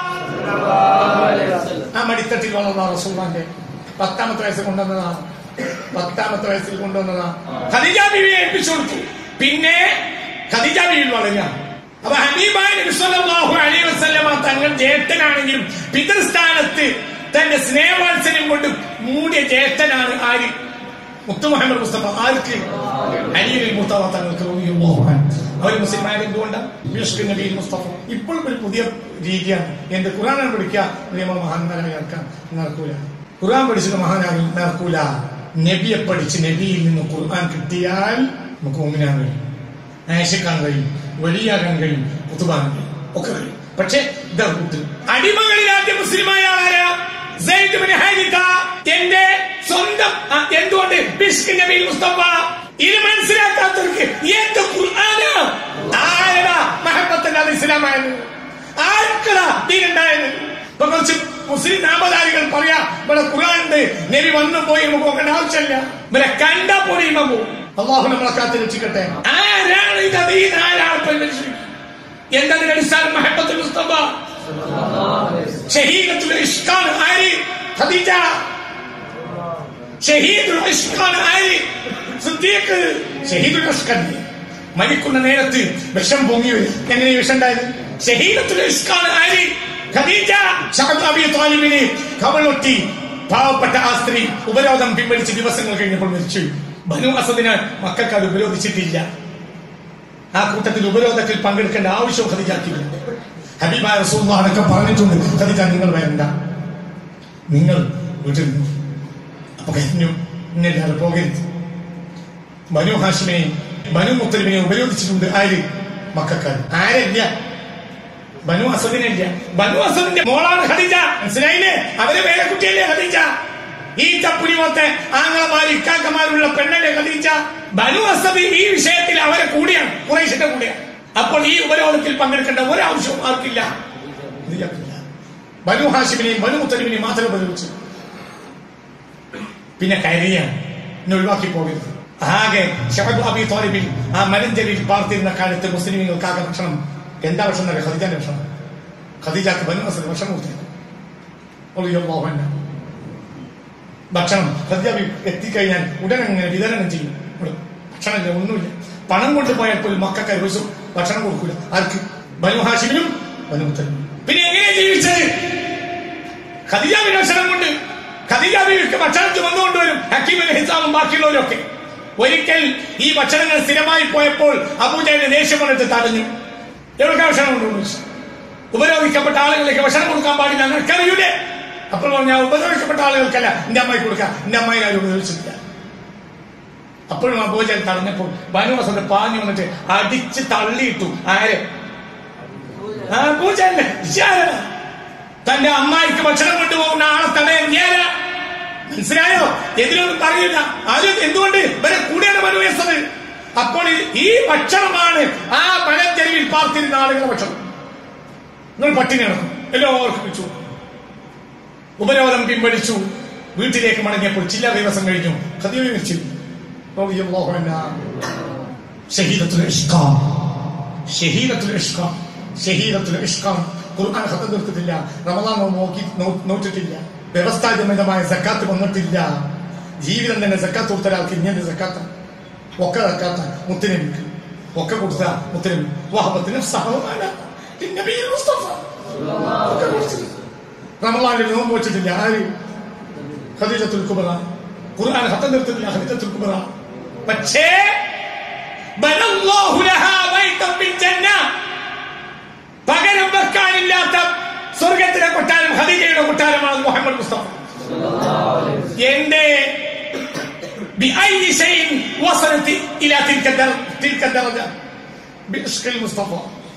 ആ മടിത്തട്ടിൽ വളർന്ന റസൂലാന്റെ പത്താമത്തെ വയസ്സിൽ കൊണ്ടുവന്നതാണ് പത്താമത്തെ വയസ്സിൽ കൊണ്ടുവന്നതാണ് ഖദീജ ബീവിയെ ഏൽപ്പിച്ചു കൊടുത്തു പിന്നെ ഖദീജ ബീവിയിൽ വളരുക അപ്പൊ ഹബീബായ നബി സല്ലല്ലാഹു അലൈഹി വസല്ലമ തങ്ങൾ ജ്യേഷ്ഠനാണെങ്കിലും പിതൃസ്ഥാനത്ത് തന്റെ സ്നേഹവാത്സല്യം കൊണ്ട് മൂടിയ ജ്യേഷ്ഠനാണ് ആര് മുത്തു മുഹമ്മദ് മുസ്തഫ ആർക്ക് അലിയിൽ മുസ്തഫ തങ്ങൾക്ക് റളിയല്ലാഹു അൻഹു. അവർ മുസ്ലിമായത് എന്തുകൊണ്ടാണ് ബിഷ്ക് നബിയിൽ മുസ്തഫ ഇപ്പോഴും ഒരു പുതിയ രീതിയാണ് എന്ത് ഖുറാനാണ് പഠിക്കുക നിയമ മഹാന്മാരായി നടക്കാൻ നടക്കൂല ഖുർആൻ പഠിച്ചിട്ട് മഹാനാകും നടക്കൂല നബിയെ പഠിച്ച് നബിയിൽ നിന്ന് ഖുർആൻ കിട്ടിയാൽ നമുക്ക് മുമ്പിനാൻ കഴിയും ആശിക്കാൻ കഴിയും വലിയാകാൻ കഴിയും കുത്തുബാൻ കഴിയും ഒക്കെ കഴിയും പക്ഷേ ഇതാ കൂട്ട് അടിമകളിൽ ആദ്യം മുസ്ലിമായ ആളാരാ സെയ്ദ് ബിൻ ഹാരിത എന്റെ സ്വന്തം ആ, എന്തുകൊണ്ട് ബിഷ്ക് നബിയിൽ മുസ്തഫ ഇത് മനസ്സിലാക്കാത്തവർക്ക് എന്ത് ഖുർആനാ ആരടാ മഹബത്തല്ലാതെ ഇസ്ലാമായത് ആർക്കടാ ദീനുണ്ടായത് ഇപ്പൊ കുറച്ച് മുസ്ലിം നാമധാരികൾ പറയാ ഇവിടെ ഖുർആൻ ഉണ്ട് നബി വന്നു പോയി നമുക്ക് നോക്കേണ്ട ആവശ്യമില്ല ഇവരെ കണ്ടാ പോയി പോകും അള്ളാഹു നമ്മളെ കാത്തി രക്ഷിക്കട്ടെ ആരാണ് ഈ ഖദീജ ആരാണ് പരിമനുഷ്യൻ എന്താണ് അടിസ്ഥാനം മഹബത്തുൽ മുസ്തഫ ഷഹീദത്തുൽ ഇഷ്കാണ് ആര് ഖദീജ ഷഹീദുൽ ഇഷ്കാണ് ആര് സിദ്ദീഖ് ഷഹീദുൽ ഇഷ്കല്ലേ മരിക്കുന്ന നേരത്ത് വിഷം പൊങ്ങി വരും എങ്ങനെ ഈ വിഷം ഉണ്ടായത് ഷഹീദത്തുൽ ഇഷ്കാണ് ആര് ഖദീജ ശഅബ് അബി താലിബിനെ കവളൊട്ടി പാവപ്പെട്ട ആ സ്ത്രീ ഉപരോധം പിൻവലിച്ച് ദിവസങ്ങൾ കഴിഞ്ഞപ്പോൾ മരിച്ചു ബനു അസദിന് മക്കൾക്ക് അത് ഉപരോധിച്ചിട്ടില്ല ആ കൂട്ടത്തിൽ ഉപരോധത്തിൽ പങ്കെടുക്കേണ്ട ആവശ്യവും ഖദീജാക്കില്ല ഹബീബായ റസൂലുള്ളാഹൊക്കെ പറഞ്ഞിട്ടുണ്ട് ഖദീജ നിങ്ങൾ വരണ്ട നിങ്ങൾ വീട്ടിൽ നിന്നു അപ്പൊ കഴിഞ്ഞു ഇന്നല്ലാതെ പോകരുത് ബനു ഹാഷിമിനെയും ബനു മുത്തലിമിനെയും ഉപരോധിച്ചിട്ടുണ്ട് ആര് മക്കാർ ആരല്ല ബനു അസദിനില്ല ബനു അസദിന്റെ മോളാണ് ഖദീജ മനസ്സിലായില്ലേ അവരെ വേറെ കുട്ടിയല്ലേ ഖദീജ ഈ ചപ്പുരി പോത്തെ ആങ്ങളമാർ ഇക്കാക്കമാരുള്ള പെണ്ണല്ലേ ഖദീജ ബനു അസദ് ഈ വിഷയത്തിൽ അവരെ കൂടിയാണ് കുറേശ്ശിന്റെ കൂടെയാണ് അപ്പോൾ ഈ ഉപരോധത്തിൽ പങ്കെടുക്കേണ്ട ഒരാവശ്യവും ആർക്കില്ല ഖദീജക്കില്ല. ബനു ഹാഷിമിനെയും ബനു മുത്തലിമിനെയും മാത്രമേ ഉപരോധിച്ചു പിന്നെ കരയാണ് എന്നെ ഒഴിവാക്കി പോകരുത് ആകെ ഷഹബ് അബി തോലിബിൽ ആ മലഞ്ചലിൽ പാർത്തിരുന്ന കാലത്ത് മുസ്ലിമുകൾക്ക് ആകെ ഭക്ഷണം എന്താ ഭക്ഷണം അറിയാം ഖദീജാന്റെ ഭക്ഷണം ഖദീജാക്ക് ബനു അസദ് ഭക്ഷണം കൊടുത്തിരുന്നു റളിയല്ലാഹു അൻഹ. ഭക്ഷണം ഖദീജ എത്തിക്കഴിഞ്ഞാൽ ഉടനെ അങ്ങനെ വിതരണം ചെയ്യും ഇവിടെ ഭക്ഷണമില്ല ഒന്നുമില്ല പണം കൊണ്ടുപോയാൽ പോലും മക്കൾക്ക് ദിവസം ഭക്ഷണം കൊടുക്കൂല ആർക്ക് ബനു ഹാഷിമിനും ബനു മുത്തലിനും പിന്നെ എങ്ങനെ ജീവിച്ചത് ഖദീജ ബിൻ ഭക്ഷണം കൊണ്ട് ഖദീജ ബിക്ക് ഭക്ഷണം ചുമന്നുകൊണ്ടുവരും ഹക്കീമിന് ഹിസാമും ബാക്കിയുള്ളവരൊക്കെ ഒരിക്കൽ ഈ ഭക്ഷണങ്ങൾ സ്ഥിരമായി പോയപ്പോൾ അബൂജയുടെ ദേഷ്യം കൊണ്ടിട്ട് തടഞ്ഞു എവിടെ ഭക്ഷണം കൊണ്ടുവന്നു ഉപരോധിക്കപ്പെട്ട ആളുകളിലേക്ക് ഭക്ഷണം കൊടുക്കാൻ പാടില്ല നിനക്കറിയൂലേ അപ്പോൾ പറഞ്ഞ ഉപദ്രവിക്കപ്പെട്ട ആളുകൾക്കല്ല എന്റെ അമ്മായി കൊടുക്കാം എന്റെ അമ്മായി ആരും ഉപയോഗിച്ചിട്ടില്ല അപ്പോഴും അബൂജൽ തടഞ്ഞപ്പോൾ ബനുവസത് പാഞ്ഞു വന്നിട്ട് അടിച്ച് തള്ളിയിട്ടു ആരെ ആ പൂജല്ലേ ഇശാരാ. തന്റെ അമ്മായിക്ക് ഭക്ഷണം കൊണ്ടുപോകുന്ന ആളെ തടയാൻ ഞാനാ മനസ്സിലായോ എതിരൊന്നും പറയില്ല ആരും എന്തുകൊണ്ട് ഇവരെ കൂടെയാണ് മനുവേസത് അപ്പോൾ ഈ- ഈ ഭക്ഷണമാണ് ആ പഴത്തെരുവിൽ പാർത്തിരുന്ന ആളുകളുടെ ഭക്ഷണം നിങ്ങൾ പട്ടിണി നടക്കും എല്ലാവർക്കും വെച്ചു ഉപരോധം പിൻവലിച്ചു വീട്ടിലേക്ക് മടങ്ങിയപ്പോൾ ചില ദിവസം കഴിഞ്ഞു ഖദീജ മരിച്ചു റളിയല്ലാഹു അൻഹാ. ഷഹീദത്തുൽ ഇഷ്കാം ഷഹീദത്തുൽ ഇഷ്കാം ഷഹീദത്തുൽ ഇഷ്കാം ഖുർആൻ ഖത്തം നിർത്തിട്ടില്ല റമദാൻ നോമ്പ് നോക്കി നോ- നോറ്റിട്ടില്ല വ്യവസ്ഥാജമിതമായ സക്കാത്ത് വന്നിട്ടില്ല ജീവിതം തന്നെ സക്കാത്ത് കൊടുത്ത ഒരാൾക്ക് ഇങ്ങനെ സക്കാത്ത് ഒക്കെ സക്കാത്ത മുത്തനബിക്ക് ഒക്കെ കൊടുത്ത മുത്തനബി വഹബത്തിന് സഹവമാന നബിയിൽ മുസ്തഫ ഒക്കെ കൊടുത്തിട്ട് റമദാനിൽ നോമ്പ് വെച്ചിട്ടില്ല ആര് ഖദീജത്തുൽ കുബറ ഖുർആൻ ഖത്തം നിർത്തിട്ടില്ല ഖദീജത്തുൽ കുബറ പക്ഷേ ബനല്ലാഹു ലഹാ ബൈതൻ ഫിൽ ജന്ന പകരം വെക്കാനില്ലാത്ത സ്വർഗത്തിലെ കൊട്ടാരം ഖദീജയുടെ കൊട്ടാരമാണ് മുഹമ്മദ് മുസ്തഫ എന്റെ بأي شيء وصلت إلى تلك الدرجة تلك الدرجة بعشق المصطفى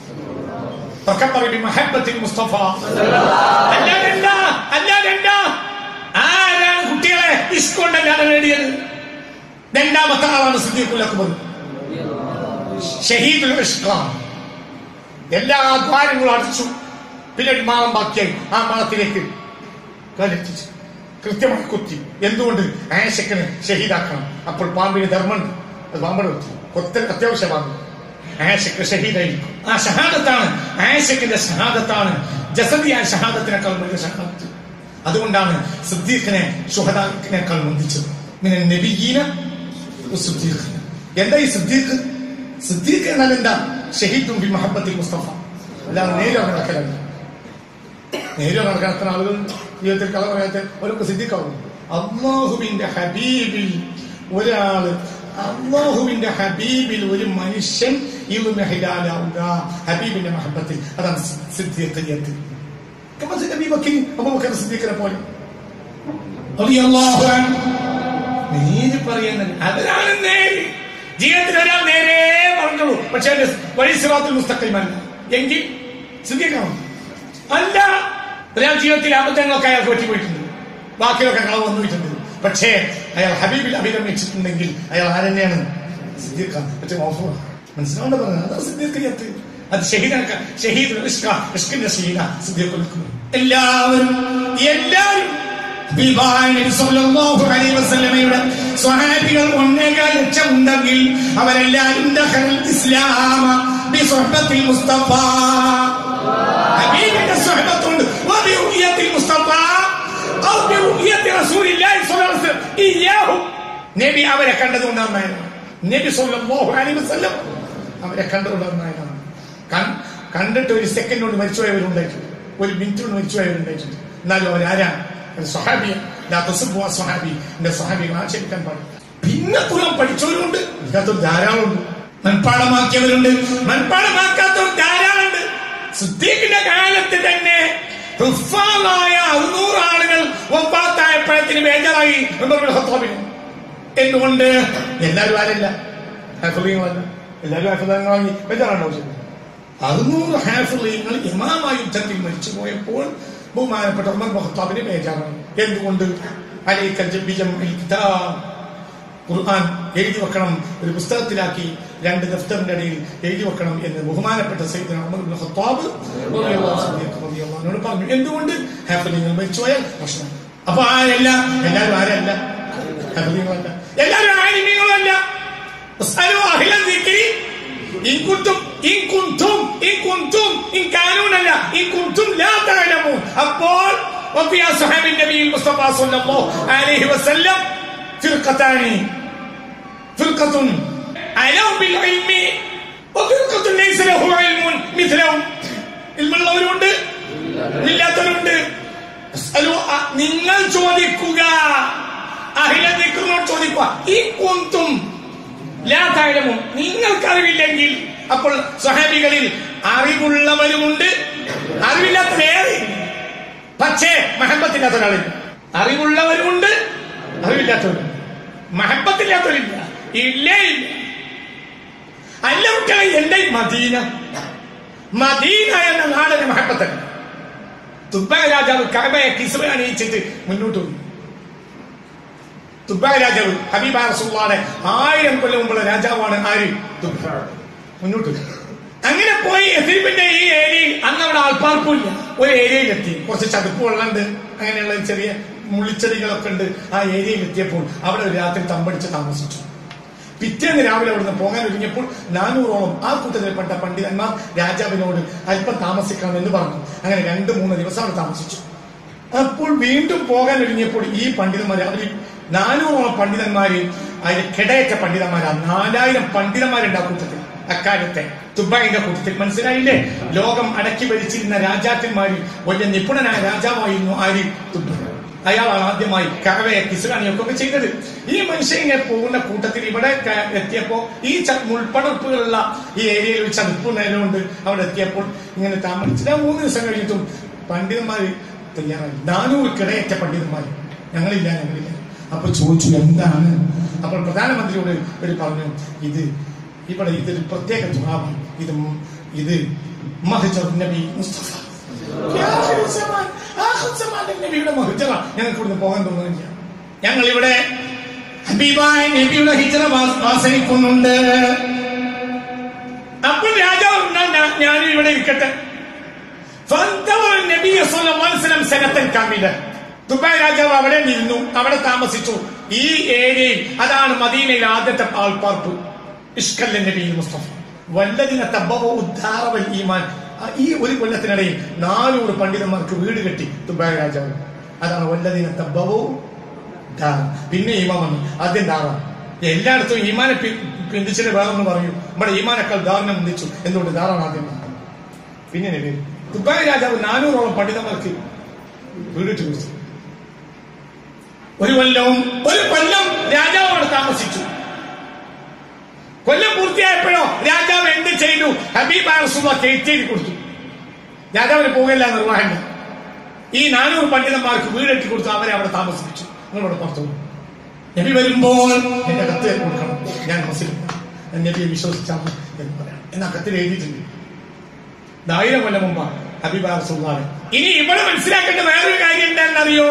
فكبر بمحبة المصطفى അല്ലാ വേണ്ട അല്ലാ വേണ്ട ആരാണ് കുട്ടികളെ ഇസ്കൊണ്ടല്ലാതെ നേടിയത് രണ്ടാമത്തെ ആളാണ് സിദ്ദീഖുൽ അക്ബർ ഷഹീദുൽ ഇഷ്ഖാം എല്ലാ ദ്വാരങ്ങളും അടച്ചു പിന്നെ ഒരു മാളം ബാക്കിയായി ആ മാളത്തിലേക്ക് കാലെത്തിച്ചു കൃത്യമായി കുത്തി എന്തുകൊണ്ട് ആശക്കന് ഷഹീദാക്കണം അപ്പോൾ പാമ്പിന് ധർമ്മമുണ്ട് അത് പാമ്പട് കുത്തി കൊത്ത അത്യാവശ്യ പാമ്പ് ആശക്ക് ഷഹീദായിരിക്കും ആ ഷഹാദത്താണ് ആശക്കിന്റെ ഷഹാദത്താണ് ജസദിയായ ഷഹാദത്തിനേക്കാൾ വലിയ ഷഹാദത്ത് അതുകൊണ്ടാണ് സിദ്ദീഖിനെ ഷുഹദാഖിനേക്കാൾ മുന്തിച്ചത് പിന്നെ നബിയീന സിദ്ദീഖ് എന്താ ഈ സിദ്ദീഖ് സിദ്ദീഖ് എന്നാൽ എന്താ ഷഹീദും ബി മഹബത്തിൽ മുസ്തഫ അല്ലാതെ നേരെ നടക്കലല്ല നേരെ നടക്കാത്ത ആളുകൾ ജീവിതത്തിൽ കള പറയാത്ത അവരൊക്കെ സിദ്ധിക്കാവും അള്ളാഹുവിന്റെ ഹബീബിൽ ഒരാള് അള്ളാഹുവിന്റെ ഹബീബിൽ ഒരു മനുഷ്യൻ ഇത് മെഹിലാലാവുക ഹബീബിന്റെ മഹബത്തിൽ അതാണ് സിദ്ധിയത്ത് സിദ്ധിക്കിനെ പോലെ റളിയല്ലാഹു അൻഹു. നേര് പറയുന്നത് അതിനാണ് നേര് ജീവിതത്തിൽ ഒരാൾ നേരെ പറഞ്ഞോളൂ പക്ഷെ അതിന്റെ വഴി സിറാത്തുൽ മുസ്തഖീമല്ല എങ്കിൽ സിദ്ധിക്കണം അല്ല ഒരാൾ ജീവിതത്തിൽ അബദ്ധങ്ങളൊക്കെ അയാൾക്ക് പറ്റിപ്പോയിട്ടുണ്ട് ബാക്കിയൊക്കെ കളവ് വന്നിട്ടുണ്ട് പക്ഷേ അയാൾ ഹബീബിൽ അഭിരമിച്ചിട്ടുണ്ടെങ്കിൽ അയാൾ ആരെന്നെയാണ് സിദ്ദീഖ മറ്റേ മൗഫൂറ മനസ്സിലാവേണ്ട പറഞ്ഞത് അതാ സിദ്ദീഖിയത്ത് അത് ഷഹീദാക്ക ഷഹീദ് ഇഷ്ക ഇഷ്കിന്റെ ഷഹീദ സിദ്ദീഖുൽ എല്ലാവരും എല്ലാവരും ഹബീബായ നബി സല്ലല്ലാഹു അലൈഹി വസല്ലമയുടെ സ്വഹാബികൾ ഒന്നേകാൽ ലക്ഷം ഉണ്ടെങ്കിൽ അവരെല്ലാവരും ദഖലൽ ഇസ്ലാമ ബിസുഹബത്തിൽ മുസ്തഫ ഹബീബിന്റെ സുഹബത്തുണ്ട് വബിറുയത്തിൽ മുസ്തഫ ഔ ബിറുയത്തി റസൂലില്ലാഹി സ്വല്ലല്ലാഹു അലൈഹി വസല്ലം ഇയ്യാഹു നബി അവരെ കണ്ടതുകൊണ്ട് നന്നായിരുന്നു നബി സല്ലല്ലാഹു അലൈഹി വസല്ലം അവരെ കണ്ടതുകൊണ്ട് നന്നായിരുന്നു കൺ- കണ്ടിട്ട് ഒരു സെക്കൻഡ് കൊണ്ട് മരിച്ചുപോയവരുണ്ടായിട്ടുണ്ട് ഒരു മിനിറ്റ് കൊണ്ട് മരിച്ചുപോയവരുണ്ടായിട്ടുണ്ട് എന്നാലും അവരാരാണ് ഒരു സ്വഹാബിയ സ്വഹാബി എന്റെ സ്വഹാബികൾ ആക്ഷേപിക്കാൻ പാടില്ല പിന്നെ കുലം പഠിച്ചവരുണ്ട് ഇല്ലാത്തവർ ധാരാളമുണ്ട് മൺപാടമാക്കിയവരുണ്ട് മൺപാടമാക്കാത്തവർ ധാരാളമുണ്ട് സിദ്ദീഖിന്റെ കാലത്ത് തന്നെ ഹുഫാളായ അറുന്നൂറ് ആളുകൾ ഒപ്പാത്തായപ്പോഴത്തിന് ബേജാറായി ഉമർ ഇബ്നുൽ ഖത്താബിന് എന്തുകൊണ്ട് എല്ലാവരും ആരല്ല ഹാഫിളീങ്ങളല്ല എല്ലാവരും ഹാഫിളീങ്ങൾ വാങ്ങി ബേജാറാണോ ചെയ്യുന്നത് അറുന്നൂറ് ഹാഫിളീങ്ങൾ ഇമാമ യുദ്ധത്തിൽ മരിച്ചു പോയപ്പോൾ ബഹുമാനപ്പെട്ട ഉമർ മുഹത്താബിന് ബേജാറാണ് എന്തുകൊണ്ട് അലൈക്കൽ ജബ്ബിജം കിതാബ് ഖുർആൻ എഴുതി വെക്കണം ഒരു പുസ്തകത്തിലാക്കി രണ്ട് ദഫ്തറിന്റെ ഇടയിൽ എഴുതി വെക്കണം എന്ന് ബഹുമാനപ്പെട്ട സയ്യിദ് ഉമർ ഇബ്നു ഖത്താബ് റളിയല്ലാഹു അൻഹു റളിയല്ലാഹു അൻഹുവിനോട് പറഞ്ഞു എന്തുകൊണ്ട് ഹാഫിളിങ്ങൾ മരിച്ചുപോയാൽ പ്രശ്നം അപ്പൊ ആരല്ല എല്ലാവരും ആരല്ല ഹാഫിളിങ്ങളല്ല എല്ലാവരും ആലിമീങ്ങളല്ല اسألوا أهل الذكر إن كنتم إن كنتم إن كنتم إن كانوا لا إن كنتم لا تعلمون അപ്പോൾ وفي أصحاب النبي المصطفى صلى الله عليه وسلم فرقتان فرقة علوا بالعلم وفرقة ليس له علم مثلهم ഇൽമുള്ളവരുണ്ട് ഇല്ലാത്തവരുണ്ട് അസ്അലു അ- നിങ്ങൾ ചോദിക്കുക അഹില നിൽക്കുന്നോട് ചോദിക്കുക ഈ കുന്തും ലാതാഴമും നിങ്ങൾക്ക് അറിവില്ലെങ്കിൽ അപ്പോൾ സ്വഹാബികളിൽ അറിവുള്ളവരുമുണ്ട് അറിവില്ലാത്ത വേറെ പക്ഷേ മഹബത്തില്ലാത്ത ഒരാളില്ല അറിവുള്ളവരുമുണ്ട് അറിവില്ലാത്തവരുണ്ട് മഹബത്തില്ലാത്തവരില്ല ഇല്ലേ ഇല്ല അല്ല കുട്ടികളെ എന്റെ ഈ മദീന മദീന എന്ന നാടിന് മഹബത്തല്ല തുബ്ബ രാജാവ് കഅബയെ കിസ്ബ അണിയിച്ചിട്ട് മുന്നോട്ട് പോയി തുബ്ബ രാജാവ് ഹബീബ റസൂലുള്ളാഹിയുടെ ആയിരം കൊല്ലം മുമ്പുള്ള രാജാവാണ് ആര് തുബ്ബ മുന്നോട്ട് പോയി. അങ്ങനെ പോയി എഫീബിന്റെ ഈ ഏരിയയിൽ അന്ന് അവിടെ ആൾപ്പാർപ്പില്ല ഒരു ഏരിയയിലെത്തി കുറച്ച് ചതുപ്പ് വെള്ളമുണ്ട് അങ്ങനെയുള്ള ചെറിയ മുള്ളിച്ചെടികളൊക്കെ ഉണ്ട് ആ ഏരിയയിൽ എത്തിയപ്പോൾ അവിടെ ഒരു രാത്രി തമ്പടിച്ച് താമസിച്ചു പിറ്റേന്ന് രാവിലെ അവിടുന്ന് പോകാൻ ഒരുങ്ങിയപ്പോൾ നാനൂറോളം ആ കൂട്ടത്തിൽപ്പെട്ട പണ്ഡിതന്മാർ രാജാവിനോട് അല്പം താമസിക്കണം എന്ന് പറഞ്ഞു അങ്ങനെ രണ്ട് മൂന്ന് ദിവസം അവിടെ താമസിച്ചു അപ്പോൾ വീണ്ടും പോകാൻ ഒരുങ്ങിയപ്പോൾ ഈ പണ്ഡിതന്മാർ അവരിൽ നാനൂറോളം പണ്ഡിതന്മാര് അതിൽ കിടയറ്റ പണ്ഡിതന്മാരാണ് നാലായിരം പണ്ഡിതന്മാരുണ്ട് ആ കൂട്ടത്തിൽ അക്കാലത്തെ തുബായിന്റെ കൂട്ടത്തിൽ മനസ്സിലായില്ലേ ലോകം അടക്കി ഭരിച്ചിരുന്ന രാജാക്കന്മാരിൽ വലിയ നിപുണനായ രാജാവായിരുന്നു ആര് തുബ അയാളാണ് ആദ്യമായി കറവയെ കിസുകാണിയൊക്കെ ഒക്കെ ചെയ്തത് ഈ മനുഷ്യൻ ഇങ്ങനെ പോകുന്ന കൂട്ടത്തിൽ ഇവിടെ ക- എത്തിയപ്പോ ഈ ച- മുൾപ്പടർപ്പുകളുള്ള ഈ ഏരിയയിൽ ഒരു ചതുപ്പ് നിലമുണ്ട് അവിടെ എത്തിയപ്പോൾ ഇങ്ങനെ താമസിച്ചിട്ട് ആ മൂന്ന് ദിവസം കഴിഞ്ഞിട്ടും പണ്ഡിതന്മാര് തയ്യാറായി നാനൂറ് കിടയറ്റ പണ്ഡിതന്മാർ ഞങ്ങളില്ല ഞങ്ങളില്ല അപ്പൊ ചോദിച്ചു എന്താണ് അപ്പോൾ പ്രധാനമന്ത്രിയോട് ഒരു പറഞ്ഞു ഇത് ഇവിടെ ഇതൊരു പ്രത്യേക ജവാബാണ് ഇത് മ്- ഇത് മഹജർ നബി മുസ്തഫ ആഖിർ സമാൻ, ആഖിർ സമാന്റെ നബിയുടെ മഹജറ ഞങ്ങൾക്ക് ഇവിടുന്ന് പോകാൻ തോന്നുന്നില്ല ഞങ്ങൾ ഇവിടെ ഹബീബായ നബിയുടെ ഹിജറ വാ- വാസനിക്കുന്നുണ്ട് അപ്പോൾ രാജാവ് "എന്നാ ഞാ- ഞാനും ഇവിടെ ഇരിക്കട്ടെ فانتظر النبي صلى الله عليه وسلم سنة كاملة ദുബായ് രാജാവ് അവിടെ നിന്നു അവിടെ താമസിച്ചു ഈ ഏരിയയിൽ അതാണ് മദീനയിൽ ആദ്യത്തെ ആൾപ്പാർപ്പ് ഇഷ്കല്ല നബി മുസ്തഫ വല്ലതിനെ തബ്ബവ ഉദ്ധാറവൽ ഈമാൻ ആ ഈ ഒരു കൊല്ലത്തിനിടയിൽ നാനൂറ് പണ്ഡിതന്മാർക്ക് വീട് കെട്ടി ദുബായ് രാജാവ് അതാണ് വല്ലതിനെ തബ്ബവോ ധാറ പിന്നെ ഈമാൻ വന്നു ആദ്യം ധാറ എല്ലായിടത്തും ഈമാനെ പി- പിന്തിച്ചിട്ട് വേറൊന്ന് പറയൂ നമ്മുടെ ഈമാനേക്കാൾ ധാരണ മുന്തിച്ചു എന്തുകൊണ്ട് ധാറാണ് ആദ്യം വന്നത് പിന്നെ നബി ദുബായ് രാജാവ് നാനൂറോളം പണ്ഡിതന്മാർക്ക് വീടിട്ട് കൊടുത്തു ഒരു കൊല്ലവും ഒരു കൊല്ലം രാജാവ് അവിടെ താമസിച്ചു കൊല്ലം പൂർത്തിയായപ്പോഴോ രാജാവ് എന്ത് ചെയ്തു ഹബീബ് റസൂല കയറ്റേരി കൊടുത്തു രാജാവിന് പോകില്ല നിർവഹണം ഈ നാനൂറ് പണ്ഡിതന്മാർക്ക് വീടെട്ടി കൊടുത്തു അവരെ അവിടെ താമസിപ്പിച്ചു നിങ്ങളവിടെ പുറത്തു പോകും നബി വരുമ്പോൾ എന്റെ കത്ത് കൊടുക്കണം ഞാൻ മുസ്ലിം നബിയെ വിശ്വസിച്ചാണ് എന്ന് പറയാം എന്നാ കത്തിൽ എഴുതിയിട്ടുണ്ട് ആയിരം കൊല്ലം മുമ്പാണ് ഹബീബ റസൂലാണ് ഇനി ഇവിടെ മനസ്സിലാക്കേണ്ട വേറൊരു കാര്യം എന്താണെന്നറിയോ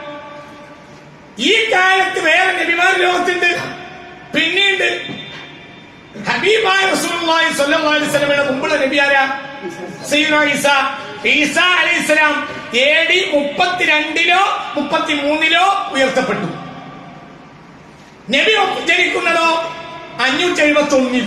ഈ കാലത്ത് വേറെ നബിമാർ ലോകത്തുണ്ട് പിന്നീട് ഹബീബായ റസൂലുള്ളാഹി സ്വല്ലല്ലാഹു അലൈഹി വസല്ലമയുടെ മുമ്പുള്ള നബി ആരാ സയ്യിദുനാ ഈസ ഈസ അലൈഹിസ്സലാം എ ഡി മുപ്പത്തിരണ്ടിലോ മുപ്പത്തിമൂന്നിലോ ഉയർത്തപ്പെട്ടു നബി ജനിക്കുന്നതോ അഞ്ഞൂറ്റി എഴുപത്തി ഒന്നിൽ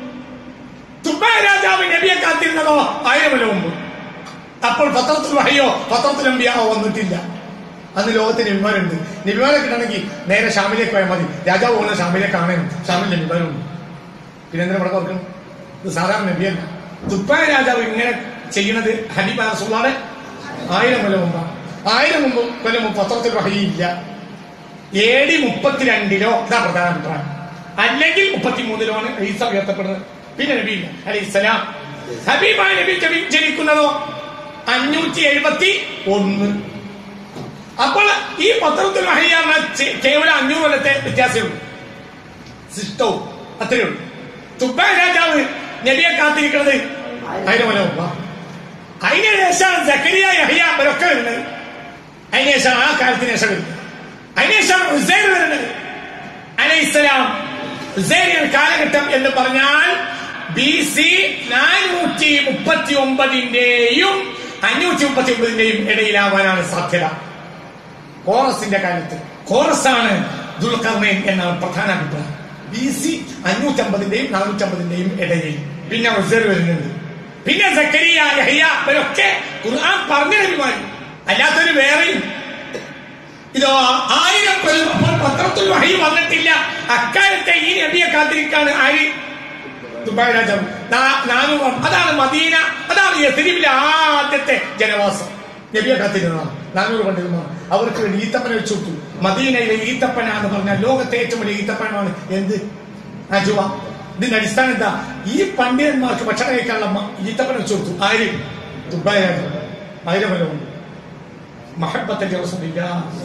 തുബാ രാജാവ് നബിയെ കാത്തിരുന്നതോ ആയിരം കൊല്ലം മുമ്പ് അപ്പോൾ പത്രത്തിൽ വഹയോ പത്രത്തിൽ അമ്പിയാവോ വന്നിട്ടില്ല അന്ന് ലോകത്തിന് വിമാനമുണ്ട് നിബിമാനെ കിട്ടണമെങ്കിൽ നേരെ ഷാമിലേക്ക് പോയാൽ മതി രാജാവ് പോകുന്ന ഷാമിലേക്ക് കാണണം ഷാമിൽ നിബിമാനുണ്ട് പിന്നെ എന്തിനാ ഇവിടെ ഓർക്കണം ഇത് സാധാരണ നബിയല്ല തുപ്പായ രാജാവ് ഇങ്ങനെ ചെയ്യുന്നത് ഹബീബ റസൂലാണ് ആയിരം കൊല്ലം മുമ്പാണ് ആയിരം മുമ്പ് കൊല്ലം മുമ്പ് പത്രത്തിൽ വഹയില്ല എ ഡി മുപ്പത്തിരണ്ടിലോ ഇതാ പ്രധാന അഭിപ്രായം അല്ലെങ്കിൽ മുപ്പത്തിമൂന്നിലോ ആണ് ഈസ ഉയർത്തപ്പെടുന്നത് പിന്നെ നബിയില്ല അലൈഹി സ്വലാം ഹബീബായ നബി ജനി- ജനിക്കുന്നതോ അഞ്ഞൂറ്റി എഴുപത്തി ഒന്ന് അപ്പോൾ ഈ പത്രത്തിൽ വഹയ്യാറിന കേവലം അഞ്ഞൂറ് കൊല്ലത്തെ വ്യത്യാസമുള്ളൂ സിസ്റ്റവും അത്രയേ ഉള്ളൂ തുബ രാജാവ് നബിയെ കാത്തിരിക്കുന്നത് ആയിരം കൊല്ലം മുമ്പാ അതിന് ശേഷമാണ് സക്കരിയ യഹ്യ അവരൊക്കെ വരുന്നത് അതിന് ശേഷമാണ് ആ കാലത്തിന് ശേഷം വരുന്നത് അതിന് ശേഷമാണ് ഉസൈർ വരുന്നത് അലൈഹിസ്സലാം ഉസൈർ കാലഘട്ടം എന്ന് പറഞ്ഞാൽ ബി സി നാനൂറ്റി മുപ്പത്തി ഒമ്പതിന്റെയും അഞ്ഞൂറ്റി മുപ്പത്തി ഒമ്പതിന്റെയും ഇടയിലാവാനാണ് സാധ്യത കോറസിന്റെ കാലത്ത് കോറസാണ് ദുൽഖർണൈൻ എന്നാണ് പ്രധാന അഭിപ്രായം ബി സി അഞ്ഞൂറ്റമ്പതിന്റെയും നാനൂറ്റമ്പതിന്റെയും ഇടയിൽ പിന്നെ ഉസൈർ വരുന്നുണ്ട് പിന്നെ സക്കരിയ യഹ്യ ഇവരൊക്കെ ഖുർആൻ പറഞ്ഞ നബിമാർ അല്ലാത്തൊരു വേറെയും ഇതോ ആയിരം കൊല്ലം അപ്പോൾ പത്രത്തിൽ വഹി വന്നിട്ടില്ല അക്കാലത്തെ ഈ നബിയെ കാത്തിരിക്കാണ് ആര് ദുബായ് രാജാവ് നാ- നാനൂറ് അതാണ് മദീന അതാണ് യഥരിബിലെ ആദ്യത്തെ ജനവാസം നബിയെ കാത്തിരുന്നതാണ് നാനൂറ് പണ്ഡിതന്മാർ അവർക്ക് വേണ്ടി ഈത്തപ്പന വെച്ചു കൊടുത്തു മദീനയിലെ ഈത്തപ്പന എന്ന് പറഞ്ഞാൽ ലോകത്തെ ഏറ്റവും വലിയ ഈത്തപ്പനമാണ് എന്ത് അജുവ ഇതിന്റെ അടിസ്ഥാനം എന്താ ഈ പണ്ഡിതന്മാർക്ക് ഭക്ഷണം കഴിക്കാനുള്ള മ- ഈത്തപ്പന വെച്ചു കൊടുത്തു ആര് ദുബായ് രാജാവ് ആയിരം കൊല്ലമുണ്ട് മഹബത്തിന്റെ റസൂലില്ല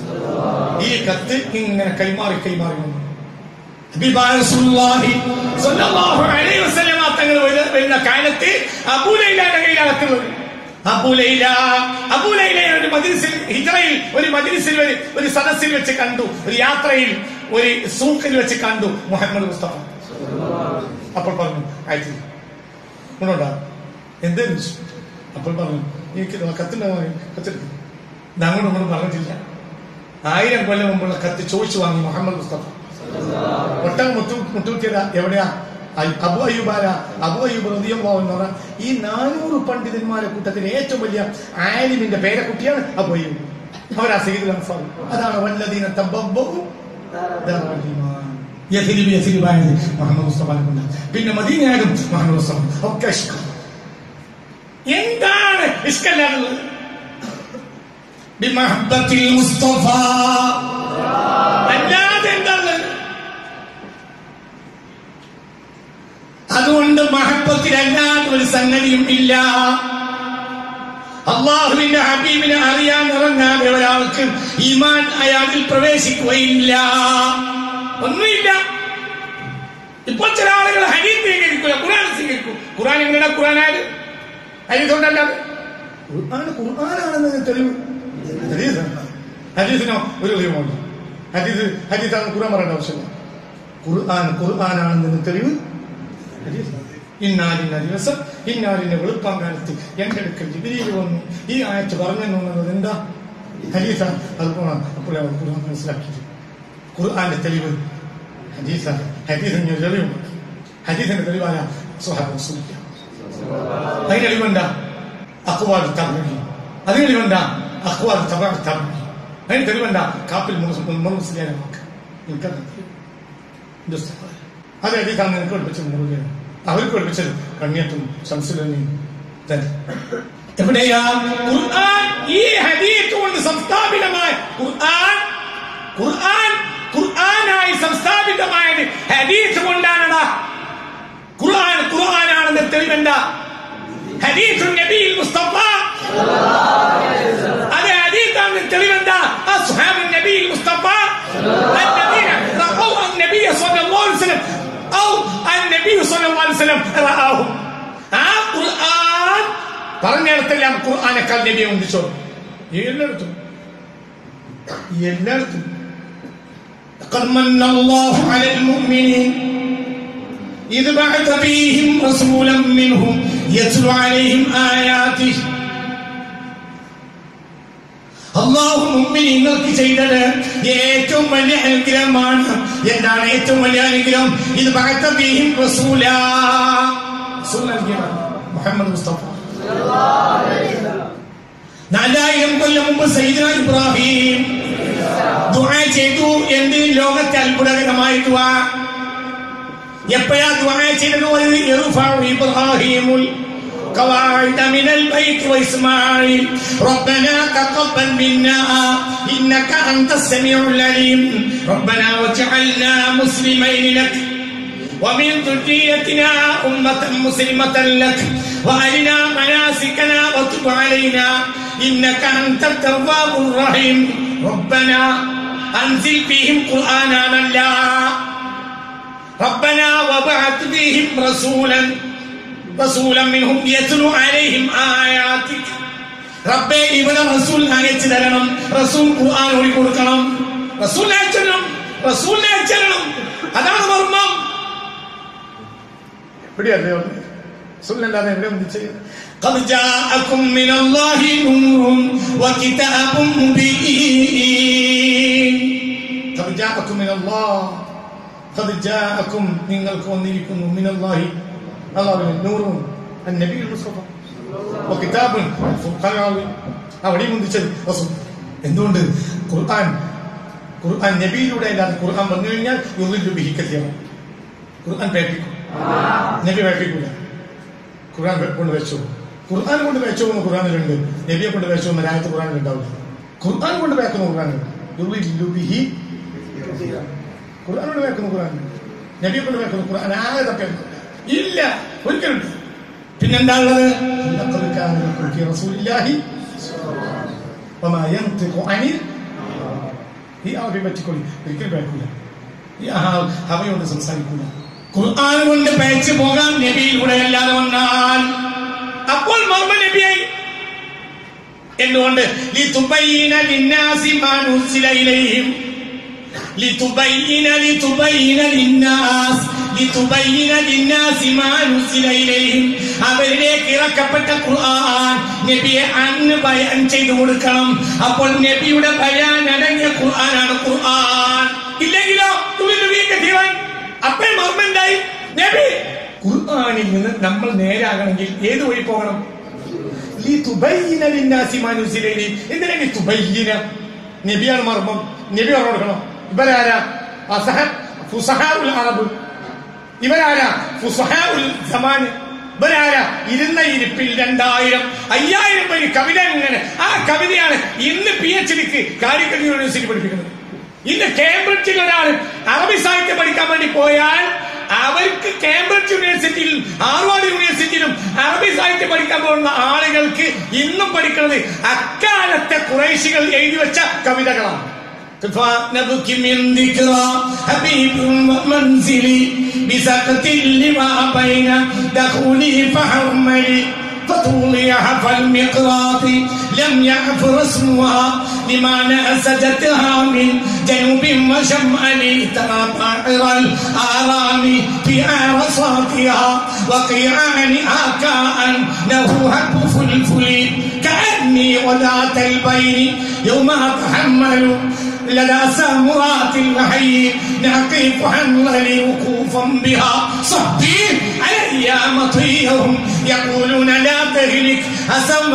ഈ കത്ത് ഇങ്ങനെ കൈമാറി കൈമാറി വന്നു ഹബീബായ റസൂലുള്ളാഹി സ്വല്ലല്ലാഹു അലൈഹി വസല്ലമ തങ്ങൾ വരുന്ന- വരുന്ന കാലത്ത് അബൂലൈലയുടെ കയ്യിലാണ് എത്തുന്നത് അബൂലൈല അബൂലൈല ഒരു മദ്രസിൽ ഹിജറയിൽ ഒരു മദ്രസിൽ ഒരു ഒരു സദസ്സിൽ വെച്ച് കണ്ടു ഒരു യാത്രയിൽ ഒരു സൂക്കിൽ വെച്ച് കണ്ടു മുഹമ്മദ് മുസ്തഫ അപ്പോൾ പറഞ്ഞു അയച്ചു ഉണ്ടോണ്ടാ എന്തേന്ന് ചോദിച്ചു അപ്പോൾ പറഞ്ഞു എനിക്ക് കത്തുണ്ടാവും കത്തെടുക്കും ഞങ്ങളും ഒന്നും പറഞ്ഞിട്ടില്ല ആയിരം കൊല്ലം മുമ്പുള്ള കത്ത് ചോദിച്ചു വാങ്ങി മുഹമ്മദ് മുസ്തഫ ഒട്ടകം മുത്തു മുട്ടുകുത്തിയത് എവിടെയാ അയ്- അബു അയ്യൂബാര അബു അയ്യൂബ് റളിയല്ലാഹു എന്ന് പറഞ്ഞ ഈ നാനൂറ് പണ്ഡിതന്മാരെ കൂട്ടത്തിൽ ഏറ്റവും വലിയ ആലിമിന്റെ പേരക്കുട്ടിയാണ് അബു അയ്യൂബ് അവരാ സയ്യിദുൽ അൻസാർ അതാണ് വല്ലദീന തബബ്ബഉ ദാറൽ ഈമാൻ യഥിരിബ് യഥിരിബായത് മുഹമ്മദ് മുസ്തഫാനെ കൊണ്ട് പിന്നെ മദീനയാകും മുഹമ്മദ് മുസ്തഫ ഒക്കെ ഇഷ്കം എന്താണ് ഇഷ്കല്ലാതുള്ളത് ബിമഹബത്തിൽ മുസ്തഫ അല്ലാതെ എന്താണ് അതുകൊണ്ട് മഹബത്തിലല്ലാതെ ഒരു സംഗതിയും ഇല്ല അള്ളാഹുവിന്റെ ഹബീബിനെ അറിയാൻ ഇറങ്ങാതെ ഒരാൾക്ക് ഈമാൻ അയാളിൽ പ്രവേശിക്കുകയില്ല ഒന്നുമില്ല ഇപ്പോൾ ചില ആളുകൾ ഹരീത് സ്വീകരിക്കില്ല ഖുറാൻ സ്വീകരിക്കും ഖുറാൻ എങ്ങനെയാണ് ഖുറാനായത് ഹരീതുകൊണ്ടല്ലാതെ ഖുർആൻ ഖുർആനാണെന്ന് തെളിവ് ഹദീസാണ്. ഹദീസിനോ ഒരു തെളിവുമില്ല ഹദീസ് ഹദീസാണ് ഖുർആൻ പറയേണ്ട ആവശ്യമില്ല ഖുർആൻ ഖുർആനാണെന്നതിന് തെളിവ് ഹദീസാണ്. ഇന്നാലിന്ന ദിവസം ഇന്നാലിന്റെ വെളുപ്പാൻ കാലത്ത് എന്റെ അടുക്കൽ ജിബിരിയിൽ വന്നു ഈ ആയത്ത് പറഞ്ഞു എന്നുള്ളത് എന്താ ഹദീസാണ് അത് ഖുർആൻ അപ്പോൾ അവർ ഖുർആൻ മനസ്സിലാക്കിയത് ഖുർആന്റെ തെളിവ് ഹദീസാണ് ഹദീസിന് ഒരു തെളിവുണ്ട് ഹദീസിന്റെ തെളിവായ സുഹാബ് റസൂലില്ല അതിന് തെളിവുണ്ടാ അക്വാൽ തബി അതിന് തെളിവുണ്ടാ അക്വാൽ തബ തബി അതിന് തെളിവുണ്ടാ കാപ്പിൽ മുസ്ലിയാനെ വാക്ക് എനിക്കത് അത് ഹദീസാണ് എനിക്ക് പഠിപ്പിച്ചത് മുറുകയാണ് അവർക്ക് പഠിപ്പിച്ചത് കണ്ണിയത്തും ശംസുലനെയും തന്നെ എവിടെയാ ഖുർആൻ ഈ ഹദീത്ത് കൊണ്ട് സംസ്ഥാപിതമായ ഖുർആൻ ഖുർആൻ ഖുർആനായി സംസ്ഥാപിതമായത് ഹദീസ് കൊണ്ടാണടാ ഖുർആൻ ഖുർആനാണെന്ന് തെളിവെന്താ ഹദീസ് നബിയിൽ മുസ്തഫ അത് ഹദീസാണെന്ന് തെളിവെന്താ അസ്ഹാബ് നബിയിൽ മുസ്തഫ الذين رأوا النبي صلى الله عليه وسلم أو النبي صلى الله عليه وسلم رآهم ആ ഖുർആൻ പറഞ്ഞിടത്തെല്ലാം ഖുർആനേക്കാൾ നബിയെ ഒന്നിച്ചോ എല്ലായിടത്തും എല്ലായിടത്തും قد من الله على المؤمنين إذ بعث فيهم رسولا منهم يتلو عليهم آياته അള്ളാഹു മുമ്പിനിങ്ങൾക്ക് ചെയ്തത് ഏറ്റവും വലിയ അനുഗ്രഹമാണ് എന്താണ് ഏറ്റവും വലിയ അനുഗ്രഹം ഇത് ഭഗത്തീഹിം റസൂല റസൂൽ നൽകിയതാണ് മുഹമ്മദ് മുസ്തഫ നാലായിരം കൊല്ലം മുമ്പ് സൈദന ഇബ്രാഹിം ദുആ ചെയ്തു എന്ത് ലോകത്തെ അത്ഭുതകരമായ ദുആ എപ്പോഴാ ദുആ ചെയ്തത് ഒരു യർഫഉ ഇബ്രാഹിമുൽ قواعد من البيت وإسماعيل ربنا تقبل منا إنك أنت السميع العليم ربنا واجعلنا مسلمين لك ومن ذريتنا أمة مسلمة لك وأرنا مناسكنا وتب علينا إنك أنت التواب الرحيم ربنا أنزل فيهم قرآنا لا ربنا وبعث فيهم رسولا رسولا منهم يتلو عليهم آياتك റബ്ബെ ഇവിടെ റസൂൽ അയച്ചു തരണം റസൂൽ ഖുർആൻ ഓടി കൊടുക്കണം റസൂൽ അയച്ചരണം റസൂൽ അയച്ചരണം അതാണ് മർമ്മം എവിടെയല്ലേ റസൂലിനല്ലാതെ എവിടെ ഒന്നിച്ച് قد جاءكم من الله نور وكتاب مبين قد جاءكم من الله قد جاءكم നിങ്ങൾക്ക് വന്നിരിക്കുന്നു من الله അള്ളാഹുവിന് നൂറും النبي المصطفى وكتاب الفرقان العظيم അവിടെ മുന്തിച്ചത് റസൂൽ എന്തുകൊണ്ട് ഖുർആൻ ഖുർആൻ നബിയിലൂടെ അല്ലാതെ ഖുർആൻ വന്നു കഴിഞ്ഞാൽ യുദ്ധിൽ ബിഹിക്കത്തിയാണ് ഖുർആൻ പേപ്പിക്കും നബി പേപ്പിക്കൂല ഖുർആൻ കൊണ്ട് വെച്ചു ഖുർആൻ കൊണ്ട് വെച്ചു എന്ന് ഖുർആനിലുണ്ട് നബിയെ കൊണ്ട് വെച്ചു എന്ന് രാജ്യത്ത് ഖുർആനിൽ ഉണ്ടാവില്ല ഖുർആൻ കൊണ്ട് വേക്കുന്ന ഖുർആനുണ്ട് യുദ്ധിൽ ബിഹി ഖുർആൻ കൊണ്ട് വേക്കുന്ന ഖുർആൻ നബിയെ കൊണ്ട് വേക്കുന്ന ഖുർആൻ ആകെ തപ്പിയൊന്നും ഇല്ല ഒരിക്കലും പിന്നെന്താ ഉള്ളത് لقد كان لكم في رسول الله وما ينطق عن ഈ ആവി പറ്റിക്കൊള്ളി ഒരിക്കലും പേക്കൂല ഈ ആ- ഹവയോട് സംസാരിക്കൂല ഖുർആൻ കൊണ്ട് പേച്ച് പോകാൻ നബിയിലൂടെ അല്ലാതെ വന്നാൽ അപ്പോൾ മർമ്മ നബിയായി എന്തുകൊണ്ട് ലിതുബയ്യിന ലിന്നാസി മാ നുസില ഇലൈഹിം لتبين لتبين للناس لتبين للناس ما نزل إليهم അവരിലേക്ക് ഇറക്കപ്പെട്ട ഖുർആൻ നബിയെ അന്ന് ബയാൻ ചെയ്തു കൊടുക്കണം അപ്പോൾ നബിയുടെ ബയാൻ അടങ്ങിയ ഖുർആനാണ് ഖുർആൻ ഇല്ലെങ്കിലോ തുള്ളി നബിയൊക്കെ തീരാൻ അപ്പേ മർമ്മണ്ടായി നബി ഖുർആനിൽ നിന്ന് നമ്മൾ നേരാകണമെങ്കിൽ ഏത് വഴി പോകണം ലിതുബയ്യിന ലിന്നാസി മാ നുസില ഇലൈഹിം എന്തിനാ ലിതുബയ്യിന നബിയാണ് മർമ്മം നബി പറഞ്ഞു കൊടുക്കണം ഇവരാരാ അസഹ ഫുസഹാഉൽ അറബ് ഇവരാരാ ഫുസഹാഉൽ സമാൻ ഇവരാരാ ഇരുന്ന ഇരിപ്പിൽ രണ്ടായിരം അയ്യായിരം പേര് കവിത എങ്ങനെ ആ കവിതയാണ് ഇന്ന് പി എച്ച് ഡിക്ക് കാലിക്കറ്റ് യൂണിവേഴ്സിറ്റി പഠിപ്പിക്കുന്നത് ഇന്ന് കേംബ്രിഡ്ജിൽ ഒരാൾ അറബി സാഹിത്യം പഠിക്കാൻ വേണ്ടി പോയാൽ അവർക്ക് കേംബ്രിഡ്ജ് യൂണിവേഴ്സിറ്റിയിലും ഹാർവാർഡ് യൂണിവേഴ്സിറ്റിയിലും അറബി സാഹിത്യം പഠിക്കാൻ പോകുന്ന ആളുകൾക്ക് ഇന്നും പഠിക്കുന്നത് അക്കാലത്തെ കുറേശികൾ എഴുതി വെച്ച കവിതകളാണ് فنبكي من ذكرى حبيب ومنزلي بسقط لما بين دخولي فحرملي فطولي حفى المقراط لم يعف رسمها لما نأسجتها من جنوب وشمال ترى طائر الآرام في عرصاتها وقيعان آكاء له هب فلفل كأني وذات البين يوم أتحمل لدى سامرات الحي نقف حنظلي وقوفا بها صحبي علي مطيهم يقولون لا تهلك أسوى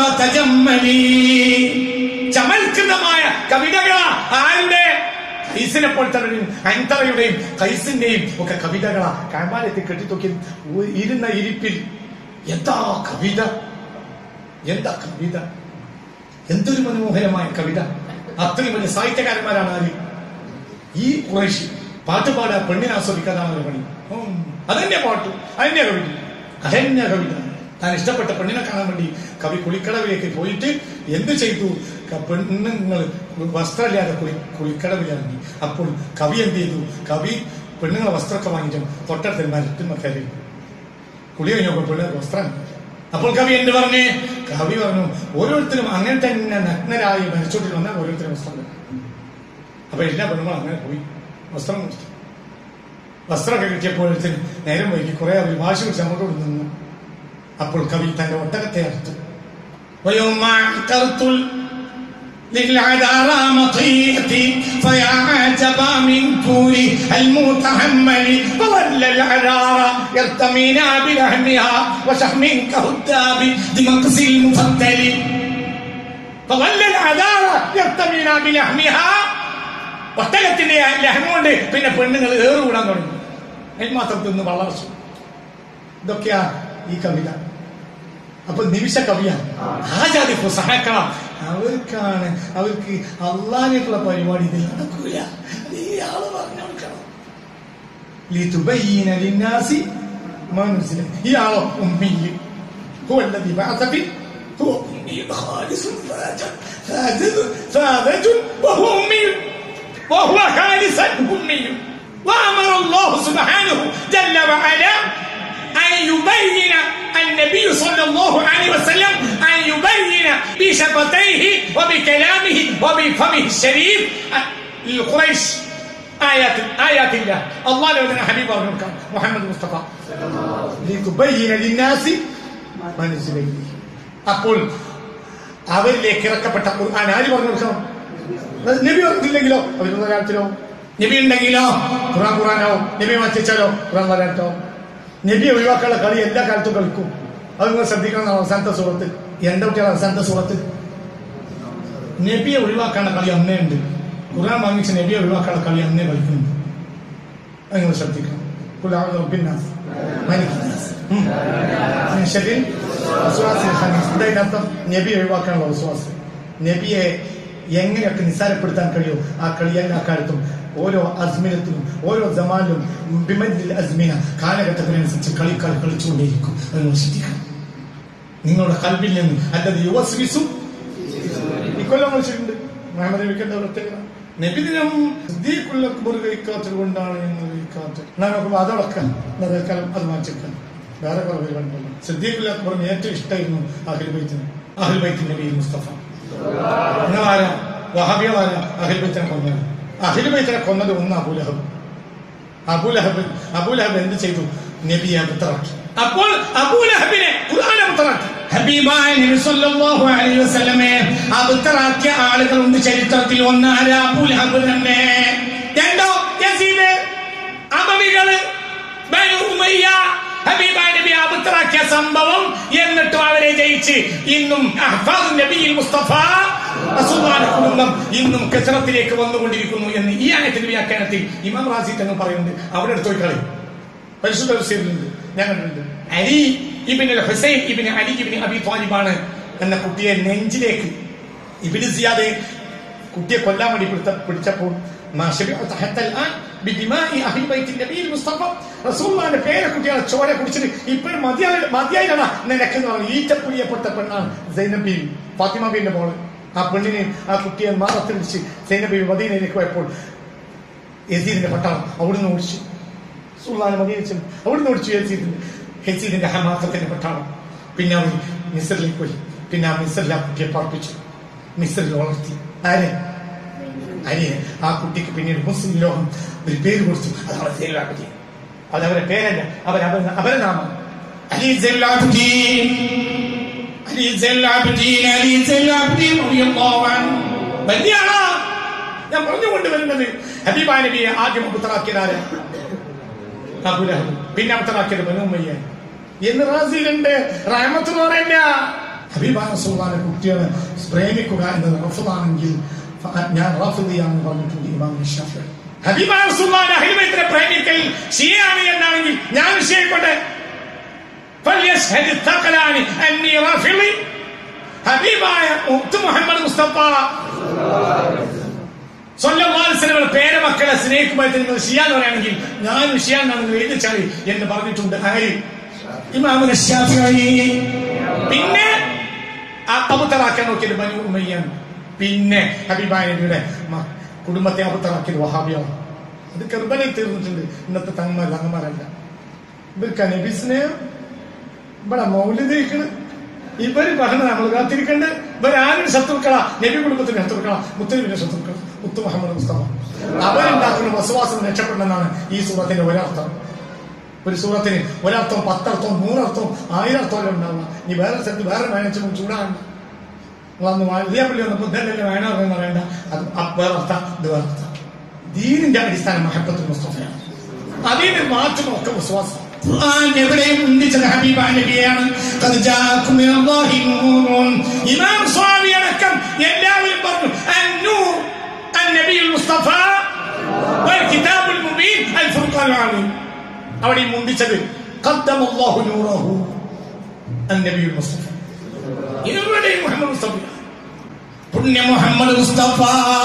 تجملي ചമൽകൃതമായ കവിതകളാ ആരുടെ കൈസിനെ പോലത്തവരുടെയും അൻതറയുടെയും കൈസിന്റെയും ഒക്കെ കവിതകളാ കാമ്പാലത്തിൽ കെട്ടിത്തൊക്കി ഇരുന്ന ഇരിപ്പിൽ എന്താ കവിത എന്താ കവിത എന്തൊരു മനോഹരമായ കവിത അത്രയും വലിയ സാഹിത്യകാരന്മാരാണ് ആര് ഈ കുറേശി പാട്ട് പാടാ പെണ്ണിനെ ആസ്വദിക്കാതാണ് ഒരു പണി ഉം. അതെന്നെ പാട്ട് അതെന്നെ കവിത അതെന്നെ കവിത താൻ ഇഷ്ടപ്പെട്ട പെണ്ണിനെ കാണാൻ വേണ്ടി കവി കുളിക്കടവിലേക്ക് പോയിട്ട് എന്ത് ചെയ്തു ക- പെണ്ണുങ്ങൾ വസ്ത്രമില്ലാതെ കുളി കുളിക്കടവിലിറങ്ങി അപ്പോൾ കവി എന്ത് ചെയ്തു കവി പെണ്ണുങ്ങളെ വസ്ത്രമൊക്കെ വാങ്ങിച്ചു തൊട്ടടുത്ത് മരത്തുമ്മ കയറി കുളി കഴിഞ്ഞപ്പോൾ പെണ്ണുങ്ങൾക്ക് വസ്ത്രം അപ്പോൾ കവി എന്ത് പറഞ്ഞേ കവി പറഞ്ഞു ഓരോരുത്തരും അങ്ങനെ തന്നെ നഗ്നരായി മരിച്ചോട്ടിൽ വന്നാൽ ഓരോരുത്തരും വസ്ത്രം വേണം. അപ്പൊ എല്ലാ പെണ്ണുങ്ങളും അങ്ങനെ പോയി വസ്ത്രം കൊടുത്തു വസ്ത്രമൊക്കെ കിട്ടിയപ്പോഴത്തേന് നേരം വൈകി കുറെ അവർ വാശി പിടിച്ച് അങ്ങോട്ട് നിന്നു അപ്പോൾ കവി തന്റെ ഒട്ടകത്തെ അറുത്തു ويوم اعترت للعذارى مطيتي فيا عجبا من كون المتحمل فظل العذارى يرتمينا بلحمها وشحم كهداب دمقس المفتل فظل العذارى يرتمينا بلحمها ഒട്ടകത്തിന്റെ ലഹം കൊണ്ട് പിന്നെ പെണ്ണുങ്ങൾ ഏറുകൂടാൻ തുടങ്ങി അതിന് തിന്ന് വളർച്ചു ഇതൊക്കെയാ ഈ കവിത അപ്പൊ നിമിഷ കവിയാണ് ആ ജാതി സഹാക്കണം അവർക്കാണ് അവർക്ക് അള്ളാഹിനുള്ള പരിപാടി ഇതിൽ നടക്കൂല അത് ഈ ആള് പറഞ്ഞു കൊടുക്കണം لتبين للناس ما نزل هي على أمي هو الذي بعث في هو أمي خالص فاجر فاجر فاجر وهو أمي وهو خالصا أمي وأمر الله سبحانه جل وعلا أن يبين النبي صلى الله عليه وسلم أن يبين بشفتيه وبكلامه وبفمه الشريف لقريش آيات آيات الله الله لو أن حبيب أبنك محمد المصطفى لتبين للناس ما نزل إليه അപ്പോൾ അവരിലേക്ക് ഇറക്കപ്പെട്ട ഖുർആൻ ആര് പറഞ്ഞു കൊടുക്കണം നബി പറഞ്ഞില്ലെങ്കിലോ അവര് മലയാളത്തിലോ നബി ഉണ്ടെങ്കിലോ ഖുറാൻ ഖുറാനാവും നബി മാറ്റിച്ചാലോ ഖുറാൻ മലയാളത്തോ നബി ഒഴിവാക്കാനുള്ള കളി എല്ലാ കാലത്തും കളിക്കും അത് നിങ്ങൾ ശ്രദ്ധിക്കണം അവസാനത്തെ സുഹൃത്ത് എന്റെ കുട്ടികൾ അവസാനത്തെ സുഹൃത്ത് നബിയെ ഒഴിവാക്കാനുള്ള കളി അന്നേ ഉണ്ട് ഖുറാൻ വാങ്ങിച്ച് നബിയെ ഒഴിവാക്കാനുള്ള കളി അന്നേ കളിക്കുന്നുണ്ട് അത് നിങ്ങൾ ശ്രദ്ധിക്കണം قل أعوذ برب الناس ملك الناس ഉം. من شر وسواس الخناس. എന്താ ഇതിനർത്ഥം നബി ഒഴിവാക്കാനുള്ള വിശ്വാസം നബിയെ എങ്ങനെയൊക്കെ നിസ്സാരപ്പെടുത്താൻ കഴിയോ ആ കളി എല്ലാ കാലത്തും ഓരോ അസ്മിനത്തിലും ഓരോ ജമാനിലും ബിമനിൽ അസ്മിന കാലഘട്ടത്തിനനുസരിച്ച് കളിക്കാർ കളിച്ചുകൊണ്ടേയിരിക്കും അത് നിങ്ങൾ ശ്രദ്ധിക്കണം നിങ്ങളുടെ കൽവിൽ നിന്ന് അല്ലത് യുവസ്വിസും ഇക്കൊല്ലം വിളിച്ചിട്ടുണ്ട് മുഹമ്മദ് നബിക്കേണ്ട പ്രത്യേകത നബിദിനം സിദ്ദീഖുൽ അക്ബർ കഴിക്കാത്തത് കൊണ്ടാണ് ഞങ്ങൾ കഴിക്കാത്തത് എന്നാ നോക്കുമ്പോൾ അതടക്ക തൽക്കാലം അത് മാറ്റിക്കാൻ വേറെ കുറെ പേര് കണ്ടല്ലോ സിദ്ദീഖുൽ അക്ബറിന് ഏറ്റവും ഇഷ്ടമായിരുന്നു അഹിൽ ബൈത്തിന് അഹിൽ ബൈത്തിൻ നബി മുസ്തഫ നിങ്ങളാരാ വഹാബികളാരാ അഹിൽ ബൈത്തിനെ കൊന്നത് അഹിൽ ബൈത്തിനെ കൊന്നത് ഒന്ന് അബുലഹബ് അബുലഹബ് അബുലഹബ് എന്ത് ചെയ്തു നബിയെ പുത്തറാക്കി അപ്പോൾ അബൂലഹബിനെ ഖുർആൻ പുത്തറാക്കി ഹബീബായ നബി സല്ലല്ലാഹു അലൈഹി വസല്ലമയെ അബുത്തറാക്കിയ ആളുകളുണ്ട് ചരിത്രത്തിൽ ഒന്ന് ആരാ അബൂലഹബ് തന്നെ രണ്ടോ യസീദ് അമവികള് ബനു ഉമയ്യ ഹബീബായ നബി അബുത്തറാക്കിയ സംഭവം എന്നിട്ടും അവരെ ജയിച്ച് ഇന്നും അഹ്ഫാദ് നബിയിൽ മുസ്തഫ റസൂലുള്ളാഹിന്റെ കുടുംബം ഇന്നും കച്ചറത്തിലേക്ക് വന്നുകൊണ്ടിരിക്കുന്നു എന്ന് ഈ ആയത്തിന്റെ വ്യാഖ്യാനത്തിൽ ഇമാം റാസി തങ്ങൾ പറയുന്നുണ്ട് അവിടെ എടുത്തു കളി പരിശുദ്ധ തഫ്സീറിലുണ്ട് ഞാൻ കണ്ടിട്ടുണ്ട് അലി ഇബിൻ ഹുസൈൻ ഇബിൻ അലി ഇബിൻ അബി താലിബാണ് എന്ന കുട്ടിയെ നെഞ്ചിലേക്ക് ഇബിന് സിയാദ് കുട്ടിയെ കൊല്ലാൻ വേണ്ടി പിടുത്ത- പിടിച്ചപ്പോൾ ما شبعت حتى الآن بدماء أهل بيت النبي المصطفى رسول الله പേരെ കുട്ടികളെ ചോര കുടിച്ചിട്ട് ഇപ്പോഴും മതിയായി മതിയായിട്ടാണ് നിനക്കെന്ന് പറഞ്ഞു ഈറ്റപ്പുളിയപ്പെട്ട പെണ്ണാണ് സൈനബ് ബീവി ഫാത്തിമ ബീവിന്റെ മോള് ആ പെണ്ണിനെ ആ കുട്ടിയെ മാറത്തിൽ വിളിച്ച് സൈനബ് ബീവി മദീനയിലേക്ക് പോയപ്പോൾ യസീദിന്റെ പട്ടാളം അവിടുന്ന് ഓടിച്ചു സുൽത്താൻ മദീനിച്ചു അവിടുന്ന് ഓടിച്ചു യസീദിന്റെ യസീദിന്റെ ഹമാസത്തിന്റെ പട്ടാളം പിന്നെ അവർ മിസറിലേക്ക് പോയി പിന്നെ ആ മിസറിൽ ആ കുട്ടിയെ പാർപ്പിച്ചു മിസറിൽ വളർത്തി ആരെ അനിയെ ആ കുട്ടിക്ക് പിന്നീട് മുസ്ലിം ലോകം ഒരു പേര് കൊടുത്തു അത് അവരെ സൈലാബുദ്ദീൻ അത് അവരെ പേരല്ല അവർ അവരെ നാമം അലി സൈലാബുദ്ദീൻ അലി സൈലാബുദ്ദീൻ അലി സൈലാബുദ്ദീൻ റളിയല്ലാഹു അൻഹു വലിയ ആളാ ഞാൻ പറഞ്ഞുകൊണ്ട് വരുന്നത് ഹബീബ നബിയെ ആദ്യം പുത്തറാക്കിയതാര് അബുലഹബ് പിന്നെ പുത്തറാക്കിയത് ബനുമയ്യ എന്ന് റാസിയിലുണ്ട് റഹമത്ത് എന്ന് പറയില്ല ഹബീബ റസൂലുള്ളാഹിന്റെ കുട്ടികളെ പ്രേമിക്കുക എന്നത് റഫുദാണെങ്കിൽ ഞാൻ റാഫിദിയാണെന്ന് പറഞ്ഞിട്ടുണ്ട് ഇമാം ഷാഫി ഹബീബ റസൂലുള്ളാഹിന്റെ അഹിൽബൈത്തിനെ പ്രേമിക്കൽ ഷിയാണ് എന്നാണെങ്കിൽ ഞാൻ ഷിയായിക്കോട്ടെ فليشهد الثقلان اني رافضي ഹബീബായ മുത്ത് മുഹമ്മദ് മുസ്തഫ സ്വല്ലം പേരെ മക്കളെ സ്നേഹിക്കുമ്പോൾ നിങ്ങൾ ഷിയാൻ പറയുകയാണെങ്കിൽ ഞാനും ഷിയാൻ ആണെങ്കിൽ എഴുതിച്ചാൽ എന്ന് പറഞ്ഞിട്ടുണ്ട് ആര് ഇമാമുന ഷാഫിഈ പിന്നെ അബുത്തറാക്കാൻ നോക്കിയത് ബനു ഉമയ്യാണ് പിന്നെ ഹബീബായ നബിയുടെ മ- കുടുംബത്തെ അബുത്തറാക്കിയത് വഹാബിയാണ് അത് കെർബനിൽ തീർന്നിട്ടുണ്ട് ഇന്നത്തെ തങ്ങന്മാർ തങ്ങന്മാരല്ല ഇവർക്ക് നബി സ്നേഹം ഇവിടെ മൗലിദിരിക്കണ് ഇവര് പറഞ്ഞ നമ്മൾ കാത്തിരിക്കണ്ട് ഇവരാരും ശത്രുക്കളാ നബി കുടുംബത്തിന് ശത്രുക്കളാ മുത്തലിബിന്റെ ശത്രുക്കള മുത്തു മുഹമ്മദ് മുസ്തഫ അവരുണ്ടാക്കുന്ന വസുവാസം രക്ഷപ്പെടണമെന്നാണ് ഈ സൂറത്തിന്റെ ഒരർത്ഥം ഒരു സൂറത്തിന് ഒരർത്ഥം പത്തർത്ഥം നൂറർത്ഥം ആയിരർത്ഥം ഉണ്ടാവുക നീ വേറെ സ്ഥലത്ത് വേറെ മേനച്ചു ചൂടാകണ്ട വന്ന് വലിയ പള്ളി വന്നപ്പോൾ ഇതല്ലേ വേണം എന്ന് പറയണ്ട അത് വേറർത്ഥ ഇത് വേറർത്ഥ ദീനിന്റെ അടിസ്ഥാനം മഹബത്തുൽ മുസ്തഫയാണ് അതിന് മാറ്റം ഒക്കെ വിശ്വാസം ഖുർആൻ എവിടെയും ഉണ്ടിച്ചത് ഹബീബ നബിയാണ് ഖദ് ജാഅക്കും മിനല്ലാഹി നൂറുൻ ഇമാം സ്വാമി അടക്കം എല്ലാവരും പറഞ്ഞു അന്നൂർ النبي المصطفى والكتاب المبين الفرقان العظيم അവിടെ ഈ മുണ്ടിച്ചത് قدم الله نوره النبي المصطفى ഇവരുടെ മുഹമ്മദ് മുസ്തഫ പുണ്യ മുഹമ്മദ് മുസ്തഫ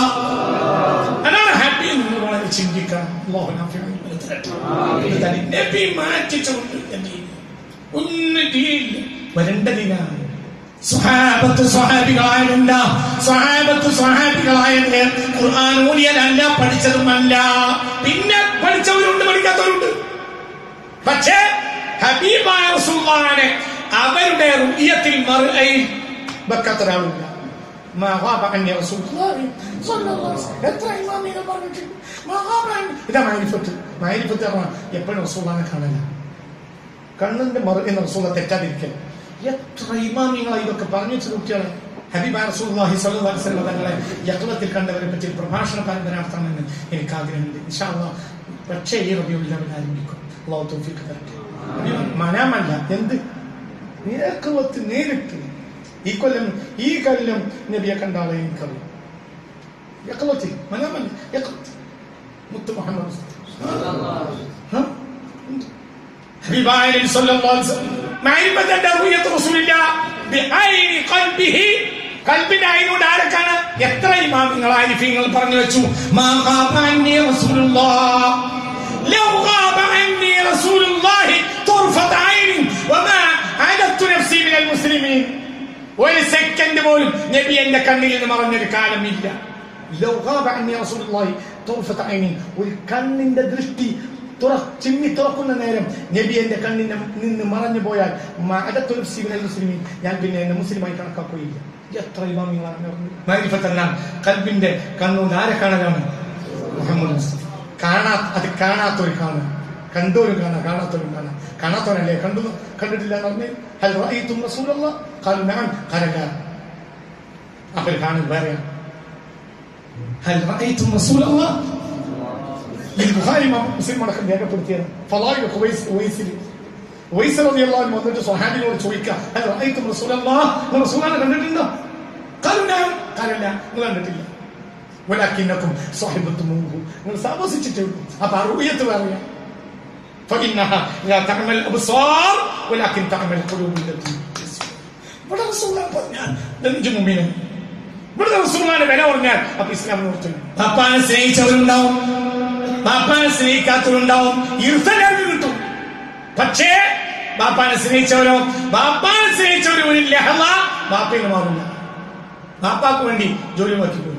അതാണ് ഹാപ്പി എന്ന് വളരെ ചിന്തിക്കണം അല്ലാഹു നാഫിയായി തരട്ടെ. നബി മാറ്റിച്ചുകൊണ്ട് എന്ത് ചെയ്യും? ഒന്ന് ദീനില്ല വരണ്ട ദീനാണ് സ്വഹാബത്ത് സ്വഹാബികളായതല്ല സ്വഹാബത്ത് സ്വഹാബികളായത് ഖുർആൻ ഊരിയലല്ല പഠിച്ചതുമല്ല പിന്നെ പഠിച്ചവരുണ്ട് പഠിക്കാത്തവരുണ്ട് പക്ഷേ ഹബീബായ റസൂലുള്ളാഹിനെ അവരുടെ റുയത്തിൽ മറുകയിൽ വെക്കാത്ത ഒരാളില്ല ما غاب عني رسول الله صلى الله عليه وسلم എത്ര ഇമാമികൾ പറഞ്ഞിട്ടുണ്ട് ما غاب عني ഇതാ മൈരിഫത്ത് മൈരിഫത്ത് പറഞ്ഞാൽ എപ്പോഴും റസൂലാനെ കാണല കണ്ണിന്റെ മറു എന്ന റസൂല തെറ്റാതിരിക്കൽ എത്ര ഇമാമികളാ ഇതൊക്കെ പറഞ്ഞു വെച്ച കുട്ടികളെ ഹബീബ റസൂലുള്ളാഹി സ്വല്ലല്ലാഹു അലൈഹി വസല്ലം തങ്ങളെ യഖ്ലത്തിൽ കണ്ടവരെ പറ്റി ഒരു പ്രഭാഷണ പരമ്പര നടത്തണമെന്ന് എനിക്ക് ആഗ്രഹമുണ്ട് ഇൻഷാ അല്ലാഹ് പക്ഷേ ഈ റബിയുൽ അവൻ ആരംഭിക്കും അള്ളാഹു തൗഫീഖ് തരട്ടെ മനാമല്ല എന്ത് നിരക്കുവത്ത് നേരിട്ട് ഈ കൊല്ലം ഈ കൊല്ലം നബിയെ കണ്ടാളെ എനിക്കറിയാം യഖ്ലത്തി മനാമല്ല യഖ്ലത്ത് മുത്ത് മുഹമ്മദ് മുസ്തഫ ها؟ حبيبي صلى الله عليه وسلم معرفة رؤية رسول الله بعين قلبه കൽബിന്റെ അയിനോട് ആരൊക്കെയാണ് എത്ര ഇമാമിങ്ങൾ ആരിഫീങ്ങൾ പറഞ്ഞു വെച്ചു മാ ഖാബ അന്നി റസൂലുള്ളാഹ് ലൗ ഖാബ അന്നി റസൂലുള്ളാഹി തുർഫത ഐനി വമാ അദത്തു നഫ്സി മിനൽ മുസ്ലിമീൻ ഒരു സെക്കൻഡ് പോലും നബി എന്റെ കണ്ണിൽ നിന്ന് മറഞ്ഞൊരു കാലമില്ല ലൗ ഖാബ അന്നി റസൂലുള്ളാഹി തുർഫത ഐനി ഒരു കണ്ണിന്റെ ദൃഷ്ടി തുറ ചിമ്മി തുറക്കുന്ന നേരം നബി എന്റെ കണ്ണിന് നിന്ന് മറഞ്ഞു പോയാൽ മഅദത്തുൽ സിവിൽ മുസ്ലിമീൻ ഞാൻ പിന്നെ എന്നെ മുസ്ലിമായി കണക്കാക്കുകയില്ല എത്ര ഇമാമികളാണ് മാരിഫത്തെന്നാണ് കൽബിന്റെ കണ്ണൂർ ആരെ കാണലാണ് മുഹമ്മദ് മുസ്തഫ കാണാ അത് കാണാത്തൊരു കാണും കണ്ടോരും കാണാം കാണാത്തവരും കാണാം കാണാത്തവരല്ലേ കണ്ടു കണ്ടിട്ടില്ല എന്ന് പറഞ്ഞ് ഹൽ റഅയ്തും റസൂലല്ലാഹ് ഖാലു നഅം ഖാല ലാ അപ്പോൾ കാണും വേറെയാണ് ഹൽ റഅയ്തും റസൂലല്ലാഹ് ഈ ബുഖാരി ഇമാം മുസ്ലിം അടക്കം രേഖപ്പെടുത്തിയത് ഫലായി ഉവൈസ് ഉവൈസിൽ ഉവൈസ് റളിയല്ലാഹു അൻഹു വന്നിട്ട് സ്വഹാബിനോട് ചോദിക്കുക ഹൽ റഅയ്തും റസൂലല്ലാഹ് നിങ്ങൾ റസൂലിനെ കണ്ടിട്ടുണ്ടോ ഖാലു നഅം ഖാല ലാ നിങ്ങൾ കണ്ടിട്ടില്ല ولكنكم صاحبتموه നിങ്ങൾ താമസിച്ചിട്ടേ ഉള്ളൂ അപ്പൊ അറുപയത്ത് പറയാം فإنها لا تعمل الأبصار ولكن تعمل القلوب التي ഇവിടെ റസൂലാണ് പറഞ്ഞാൽ നെഞ്ചു മുമ്പിന് ഇവിടെ റസൂലാണ് വില പറഞ്ഞാൽ അപ്പൊ ഇസ്ലാമിന് ഓർത്തു പാപ്പാനെ സ്നേഹിച്ചവരുണ്ടാവും പാപ്പാനെ സ്നേഹിക്കാത്തവരുണ്ടാവും ഇരുത്തലാർക്ക് കിട്ടും പക്ഷേ ബാപ്പാനെ സ്നേഹിച്ചവരോ ബാപ്പാനെ സ്നേഹിച്ചവരോ ഒരു ലഹള ബാപ്പയിൽ മാറില്ല ബാപ്പാക്ക് വേണ്ടി ജോലി മാറ്റിപ്പോയി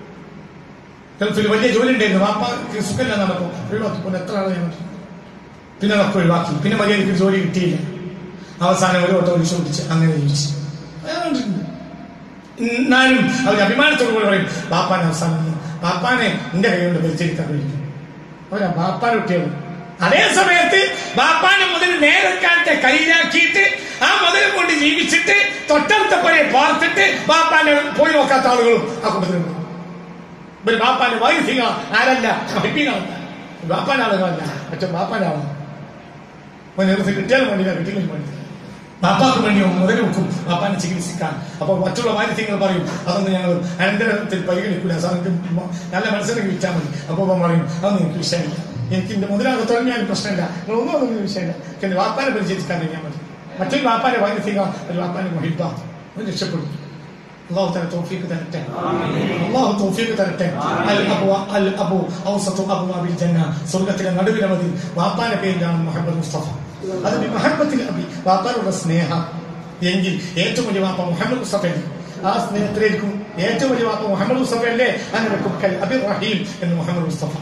ഗൾഫിൽ വലിയ ജോലി ഉണ്ടായിരുന്നു ബാപ്പ സുഖമില്ല നടക്കും ഒഴിവാക്കി എത്ര ആളെ ഞാൻ മാറ്റി പിന്നെ അതൊക്കെ ഒഴിവാക്കി പിന്നെ മര്യാദയ്ക്ക് ജോലി കിട്ടിയില്ല അവസാനം ഒരു ഓട്ടോ റിക്ഷ ഓടിച്ച് അങ്ങനെ ജീവിച്ചു അതുകൊണ്ടിട്ടുണ്ട്. എന്നാലും അവർ അഭിമാനത്തോടു കൂടി പറയും ബാപ്പാനെ അവസാനം ബാപ്പാനെ എന്റെ കൈ കൊണ്ട് വലിച്ചെടുക്കാൻ കഴിയും അവരാ ബാപ്പാനെ കുട്ടികൾ അതേ സമയത്ത് ബാപ്പാനെ മുതൽ നേരക്കാലത്തെ കയ്യിലാക്കിയിട്ട് ആ മുതൽ കൊണ്ട് ജീവിച്ചിട്ട് തൊട്ടടുത്ത പഴയ പാർത്തിട്ട് ബാപ്പാനെ പോയി നോക്കാത്ത ആളുകളും ആ കൂട്ടത്തിലുണ്ട് ഇവര് ബാപ്പാന്റെ വൈഫിക ആരല്ല ഹബീബികളല്ല ബാപ്പാന്റെ ആളുകളല്ല പക്ഷെ ബാപ്പാന്റെ ആളാണ് അപ്പൊ നേരത്തെ കിട്ടിയാലും വേണ്ടില്ല കിട്ടിയില്ലെങ്കിൽ വേണ്ടില്ല ബാപ്പാക്ക് വേണ്ടി മുതൽ വെക്കും ബാപ്പാനെ ചികിത്സിക്കാൻ അപ്പൊ മറ്റുള്ള വാര്യങ്ങൾ പറയും അതൊന്നും ഞങ്ങൾ അനന്തരത്തിൽ പരിഗണിക്കില്ല സാർ എനിക്ക് മ- നല്ല മനസ്സിലേക്ക് വിറ്റാൽ മതി അപ്പൊ അവൻ പറയും അതൊന്നും എനിക്ക് വിഷയമില്ല എനിക്ക് എന്റെ മുതലാകെ തുടങ്ങിയാലും പ്രശ്നമില്ല നിങ്ങളൊന്നും അതൊന്നും വിഷയമില്ല എന്റെ വാപ്പാനെ പരിചരിക്കാൻ കഴിഞ്ഞാൽ മതി മറ്റൊരു വാപ്പാന്റെ വാര്യത്തിക ഒരു വാപ്പാനെ മഹിബ അവൻ രക്ഷപ്പെടും الله تعالى توفيق ترته الله توفيق ترته الأبو الأبو أوسط أبواب الجنة സ്വർഗത്തിലെ നടുവിലെ മതി വാപ്പാന്റെ പേരിലാണ് മുഹമ്മദ് മുസ്തഫ അത് മഹബത്തിൽ അബി വാപ്പാനുള്ള സ്നേഹം എങ്കിൽ ഏറ്റവും വലിയ വാപ്പ മുഹമ്മദ് മുസ്തഫ ആ സ്നേഹത്തിലേക്കും ഏറ്റവും വലിയ വാപ്പ മുഹമ്മദ് മുസ്തഫ അല്ലേ അങ്ങനെ കുക്കൽ അബി റഹീം എന്ന് മുഹമ്മദ് മുസ്തഫ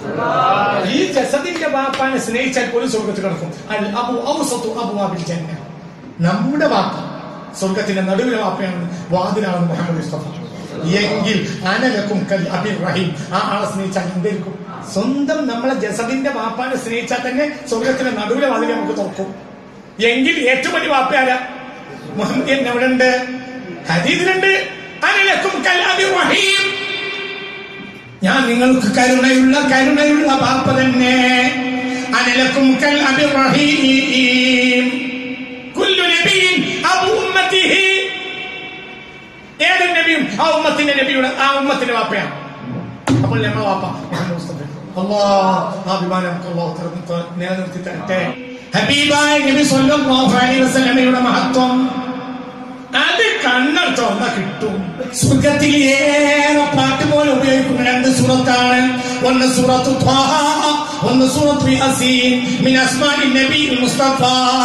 ഈ ജസദിന്റെ വാപ്പാനെ സ്നേഹിച്ചാൽ പോലും സ്വർഗത്തിൽ കിടക്കും അൽ അബു ഔസത്തു അബുവാബിൽ ജന്ന നമ്മുടെ വാപ്പ സ്വർഗത്തിന്റെ നടുവിലെ വാപ്പയാണ് വാതിലാണ് മുഹമ്മദ് മുസ്തഫ എങ്കിൽ അനലക്കും കൽ അബിർ റഹീം ആ ആളെ സ്നേഹിച്ചാൽ എന്തായിരിക്കും സ്വന്തം നമ്മളെ ജസദിന്റെ വാപ്പാനെ സ്നേഹിച്ചാൽ തന്നെ സ്വർഗത്തിന്റെ നടുവിലെ വാതിൽ നമുക്ക് തുറക്കും എങ്കിൽ ഏറ്റവും വലിയ വാപ്പ ആരാ മുഹമ്മദ് എവിടെ ഉണ്ട് ഹദീദിലുണ്ട് അനലക്കും കൽ അബി റഹീം ഞാൻ നിങ്ങൾക്ക് കരുണയുള്ള കരുണയുള്ള പാപ്പ തന്നെ അനലക്കും കൽ അബി റഹീം കുല്ലു നബിയിൻ അബു ഉമ്മത്തിഹി ഏത് നബിയും ആ ഉമ്മത്തിന്റെ നബിയുടെ ആ ഉമ്മത്തിന്റെ വാപ്പയാണ് അപ്പോൾ ഞമ്മളെ വാപ്പ മുഹമ്മദ് മുസ്തഫ അല്ലാഹ് ആ അഭിമാനം നമുക്ക് അല്ലാഹു തആല നിലനിർത്തി തരട്ടെ ഹബീബായ നബി സല്ലല്ലാഹു അലൈഹി വസല്ലമയുടെ മഹത്വം അത് കണ്ണടച്ചോ എന്നാ കിട്ടും സ്വർഗത്തിൽ ഏറെ പാട്ട് പോലെ ഉപയോഗിക്കുന്ന രണ്ട് സൂറത്താണ് ഒന്ന് സൂറത്തു ത്വാഹ ഒന്ന് സൂറത്തു യാസീൻ മിൻ അസ്മാഇ നബി മുസ്തഫ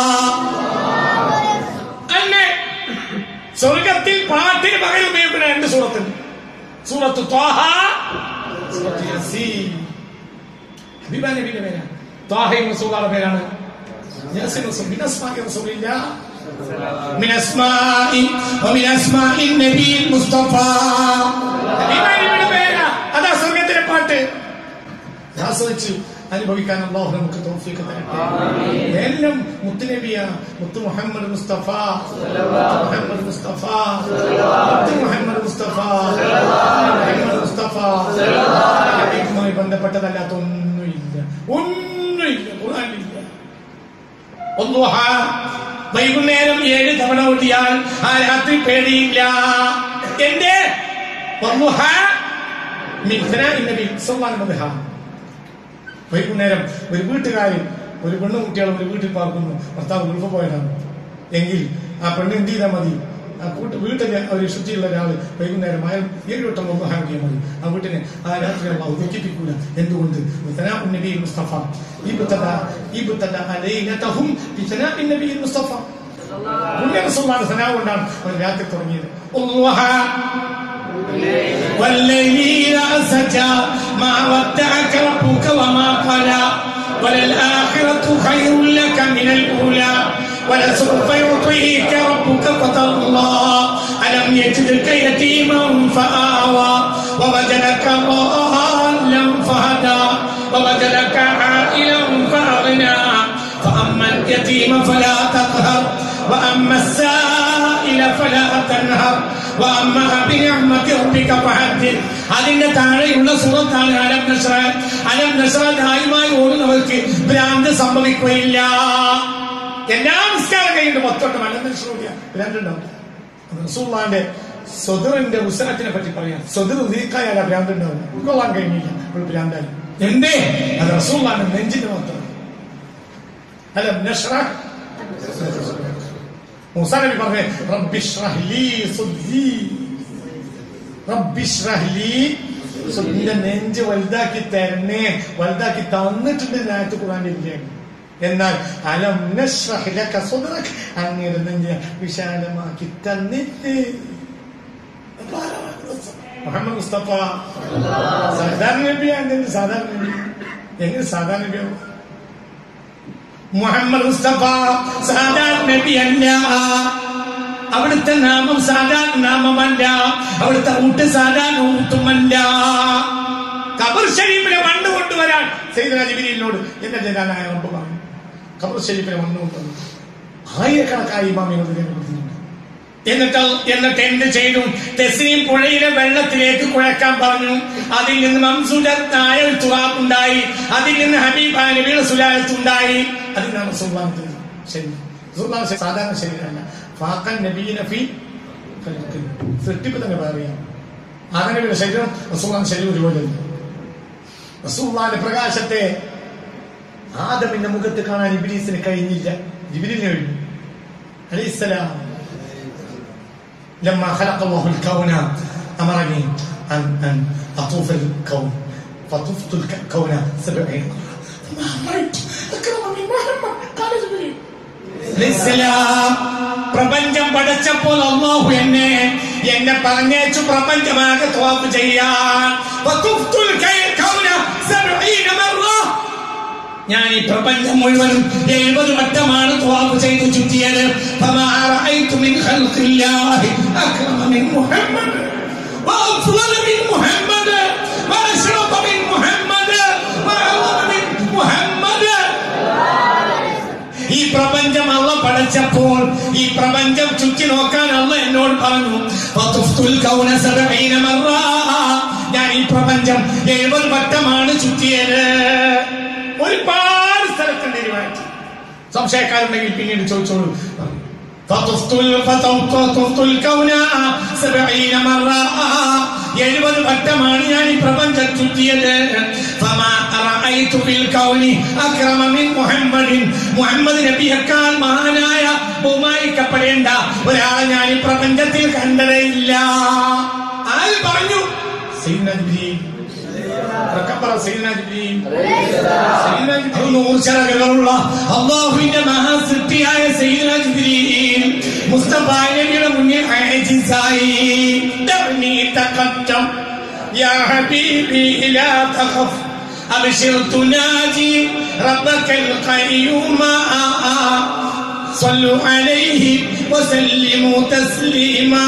അന്നെ സ്വർഗത്തിൽ പാട്ടിന് പകരം ഉപയോഗിക്കുന്ന രണ്ട് സൂറത്തുണ്ട് സൂറത്ത് ത്വാഹ സൂറത്ത് യാസീൻ ഹബീബ നബിയുടെ പേരാണ് ത്വാഹയും റസൂലുള്ളാഹിയുടെ പേരാണ് യാസീൻ റസൂൽ മിൻ അസ്മാഇ റസൂലില്ലാ من أسماء ومن أسماء النبي المصطفى ഹബീബ നബിയുടെ പേരാ അതാ സ്വർഗത്തിലെ പാട്ട് ആസ്വദിച്ച് അനുഭവിക്കാൻ അള്ളാഹു നമുക്ക് തോഫിയൊക്കെ തരട്ടെ എല്ലാം മുത്തുനബിയ മുത്തു മുഹമ്മദ് മുസ്തഫ മുഹമ്മദ് മുസ്തഫ മുത്തു മുഹമ്മദ് മുസ്തഫ മുഹമ്മദ് മുസ്തഫ ഹബീബുമായി ബന്ധപ്പെട്ടതല്ലാത്ത ഒന്നുമില്ല ഒന്നുമില്ല ഖുർആനിലില്ല ഒന്നുഹ വൈകുന്നേരം ഏഴ് തവണ ഓടിയാൽ ആ രാത്രി പേടിയില്ല എന്റെ ഒന്നുഹ മിഥ്ന നബി സല്ലല്ലാഹു അലൈഹി വസല്ലം വൈകുന്നേരം ഒരു വീട്ടുകാരൻ ഒരു പെണ്ണു കുട്ടികൾ ഒരു വീട്ടിൽ പാർക്കുന്നു ഭർത്താവ് ഗൾഫ് പോയതാണ് എങ്കിൽ ആ പെണ്ണ് എന്ത് ചെയ്താൽ മതി ആ കൂട്ട് വീട്ടിലെ ഒരു ശുചിയുള്ള ഒരാള് വൈകുന്നേരം അയാൾ ഏഴ് വട്ടം ഒന്ന് ഹാമിക്കാൻ മതി ആ വീട്ടിനെ ആ രാത്രി അള്ളാഹു ദുഃഖിപ്പിക്കൂല എന്തുകൊണ്ട് ബിഥനാ നബി മുസ്തഫ ഇബ്തദ ഇബ്തദ അലൈനതഹും ബിഥനാ നബി മുസ്തഫ പുണ്യ റസൂലുള്ളാഹിന്റെ സനാ കൊണ്ടാണ് അവർ രാത്രി തുടങ്ങിയത് അല്ലാഹ والليل إذا سجى ما ودعك ربك وما قلى وللآخرة خير لك من الأولى ولسوف يعطيك ربك فترضى ألم يجدك يتيما فآوى ووجدك ضالا فهدى ووجدك عائلا فأغنى فأما اليتيم فلا تقهر وأما السائل فلا تنهر وأما بنعمة ربك فحدث അതിന്റെ താഴെയുള്ള സുഹൃത്താണ് അലം നസ്ര അലം നസ്ര ദായുമായി ഓടുന്നവർക്ക് ഭ്രാന്ത് സംഭവിക്കുകയില്ല എല്ലാ നിസ്കാരം കഴിഞ്ഞിട്ട് മൊത്തോട്ട് അലം നസ്ര ഓടിയ ഭ്രാന്തുണ്ടാവും റസൂള്ളാന്റെ സ്വദറിന്റെ ഉത്സവത്തിനെ പറ്റി പറയാം സ്വദർ ഉദീക്കായാല ഭ്രാന്ത് ഉണ്ടാവും ഉൾക്കൊള്ളാൻ കഴിഞ്ഞില്ല ഒരു ഭ്രാന്തായി എന്തേ അത് റസൂള്ളാന്റെ നെഞ്ചിന്റെ മൊത്തം അലം നസ്ര മൂസാ നബി പറഞ്ഞേ റബ്ബിഷ്റഹ് ലീ സുദ്ദി റബ്ബിഷ്റഹ് ലീ നിന്റെ നെഞ്ച് വലുതാക്കി തരണേ വലുതാക്കി തന്നിട്ടുണ്ട് നാറ്റ് ഖുറാനില്ലേ എന്നാൽ അലം നശ്റഹ് ലക സദ്റക് അങ്ങയുടെ നെഞ്ച് വിശാലമാക്കി തന്നിട്ട് മുഹമ്മദ് മുസ്തഫ സാധാരണ നബിയാണ് സാധാരണ നബി എങ്ങനെ സാധാരണ നബിയാവും മുഹമ്മദ് മുസ്തഫ സാധാരണ നബിയല്ല അവിടുത്തെ നാമം സാധാരണ നാമമല്ല അവിടുത്തെ ഊട്ട് സാധാരണ ഊട്ടുമല്ല കബർ ഷരീഫിലെ മണ്ണ് കൊണ്ടുവരാൻ സൈദന ജിബിരിനോട് എന്റെ ജനാനായ റബ്ബ് പറഞ്ഞു കബർ ഷരീഫിലെ മണ്ണ് കൊണ്ടുവന്നു ആയിരക്കണക്കായ ഇമാമിനോട് രേഖപ്പെടുത്തുന്നുണ്ട് എന്നിട്ട് എന്നിട്ട് എന്ത് ചെയ്തു തെസീം പുഴയിലെ വെള്ളത്തിലേക്ക് കുഴക്കാൻ പറഞ്ഞു അതിൽ നിന്ന് മംസുലത്തായ ഒരു തുറാപ്പുണ്ടായി അതിൽ നിന്ന് ഹബീബ് നബിയുടെ സുലായത്തുണ്ടായി അതിൽ നാം റസൂലുള്ളാഹി ചെയ്തു. ശരി റസൂലുള്ളാഹി ശരി- സാധാരണ ശരീരമല്ല ഫാഖൻ നബീന ഫി ഖൽഖിൽ. സൃഷ്ടിപ്പ് തന്നെ പറയാം ആദനബിയുടെ ശരീരം റസൂലുള്ളാഹിന്റെ ശരീരം ഒരുപോലെ റസൂലുള്ളാഹിന്റെ പ്രകാശത്തെ ആദമിന്റെ മുഖത്ത് കാണാൻ ഇബ്ലീസിന് കഴിഞ്ഞില്ല ഇബ്ലീസിന് കഴിഞ്ഞു അലൈഹിസ്സലാം لما خلق الله الكون أمرني أن أن أطوف الكون فطفت الكون سبعين مرة فما رأيت أكرم من محمد قال جبريل ഇസ്ലാം പ്രപഞ്ചം പടച്ചപ്പോൾ അള്ളാഹു എന്നെ എന്നെ പറഞ്ഞേച്ചു പ്രപഞ്ചമാകെ തോപ്പ് ചെയ്യാൻ വതുഫ്തുൽ കൈ- കൗന സബ്ഈന മറ. ഞാൻ ഈ പ്രപഞ്ചം മുഴുവനും എഴുപത് വട്ടമാണ് ത്വാഫ് ചെയ്തു ചുറ്റിയത് ഫമാ റഅയ്തു മിൻ ഖൽഖില്ലാഹി അക്രമ മിൻ മുഹമ്മദ് وأفضل من محمد وأشرف من محمد وأعظم من محمد ഈ പ്രപഞ്ചം അള്ള പടച്ചപ്പോ അപ്പോൾ ഈ പ്രപഞ്ചം ചുറ്റി നോക്കാൻ അല്ല എന്നോട് പറഞ്ഞു ഫതുഫ്തുൽ കൗന സബഈന മറ. ഞാൻ ഈ പ്രപഞ്ചം എഴുപത് വട്ടമാണ് ചുറ്റിയത് ഒരുപാട് സ്ഥലത്തുണ്ട് ഇരുവാഴ്ച സംശയക്കാരുണ്ടെങ്കിൽ പിന്നീട് ചോദിച്ചോളൂ ഫതുഫ്തുൽ ഫതുഫ്തുൽ കൗന സബഈന മറ. എഴുപത് വട്ടമാണ് ഞാൻ ഈ പ്രപഞ്ചം ചുറ്റിയത് ഫമാ റഅയ്തു ഫിൽ കൗനി അക്രമ മിൻ മുഹമ്മദിൻ മുഹമ്മദ് നബിയേക്കാൾ മഹാനായ ബഹുമാനിക്കപ്പെടേണ്ട ഒരാളെ ഞാൻ ഈ പ്രപഞ്ചത്തിൽ കണ്ടതേ ഇല്ല ആര് പറഞ്ഞു സയ്യിദ്ന ജിബ്രീൽ ഉറക്കെ പറ സയ്യിദ്ന ജിബ്രീൽ സയ്യിദ്ന ജിബ്രീൽ നൂറ് ചിറകുകളുള്ള അള്ളാഹുവിന്റെ മഹാസൃഷ്ടിയായ സയ്യിദ്ന ജിബ്രീൽ മുസ്തഫ നബിയുടെ മുന്നിൽ ആജിസായി ദഅ്നി തഖദ്ദം يا حبيبي لا تخف أبشر تناجي ربك القيوم صلوا عليه وسلموا تسليما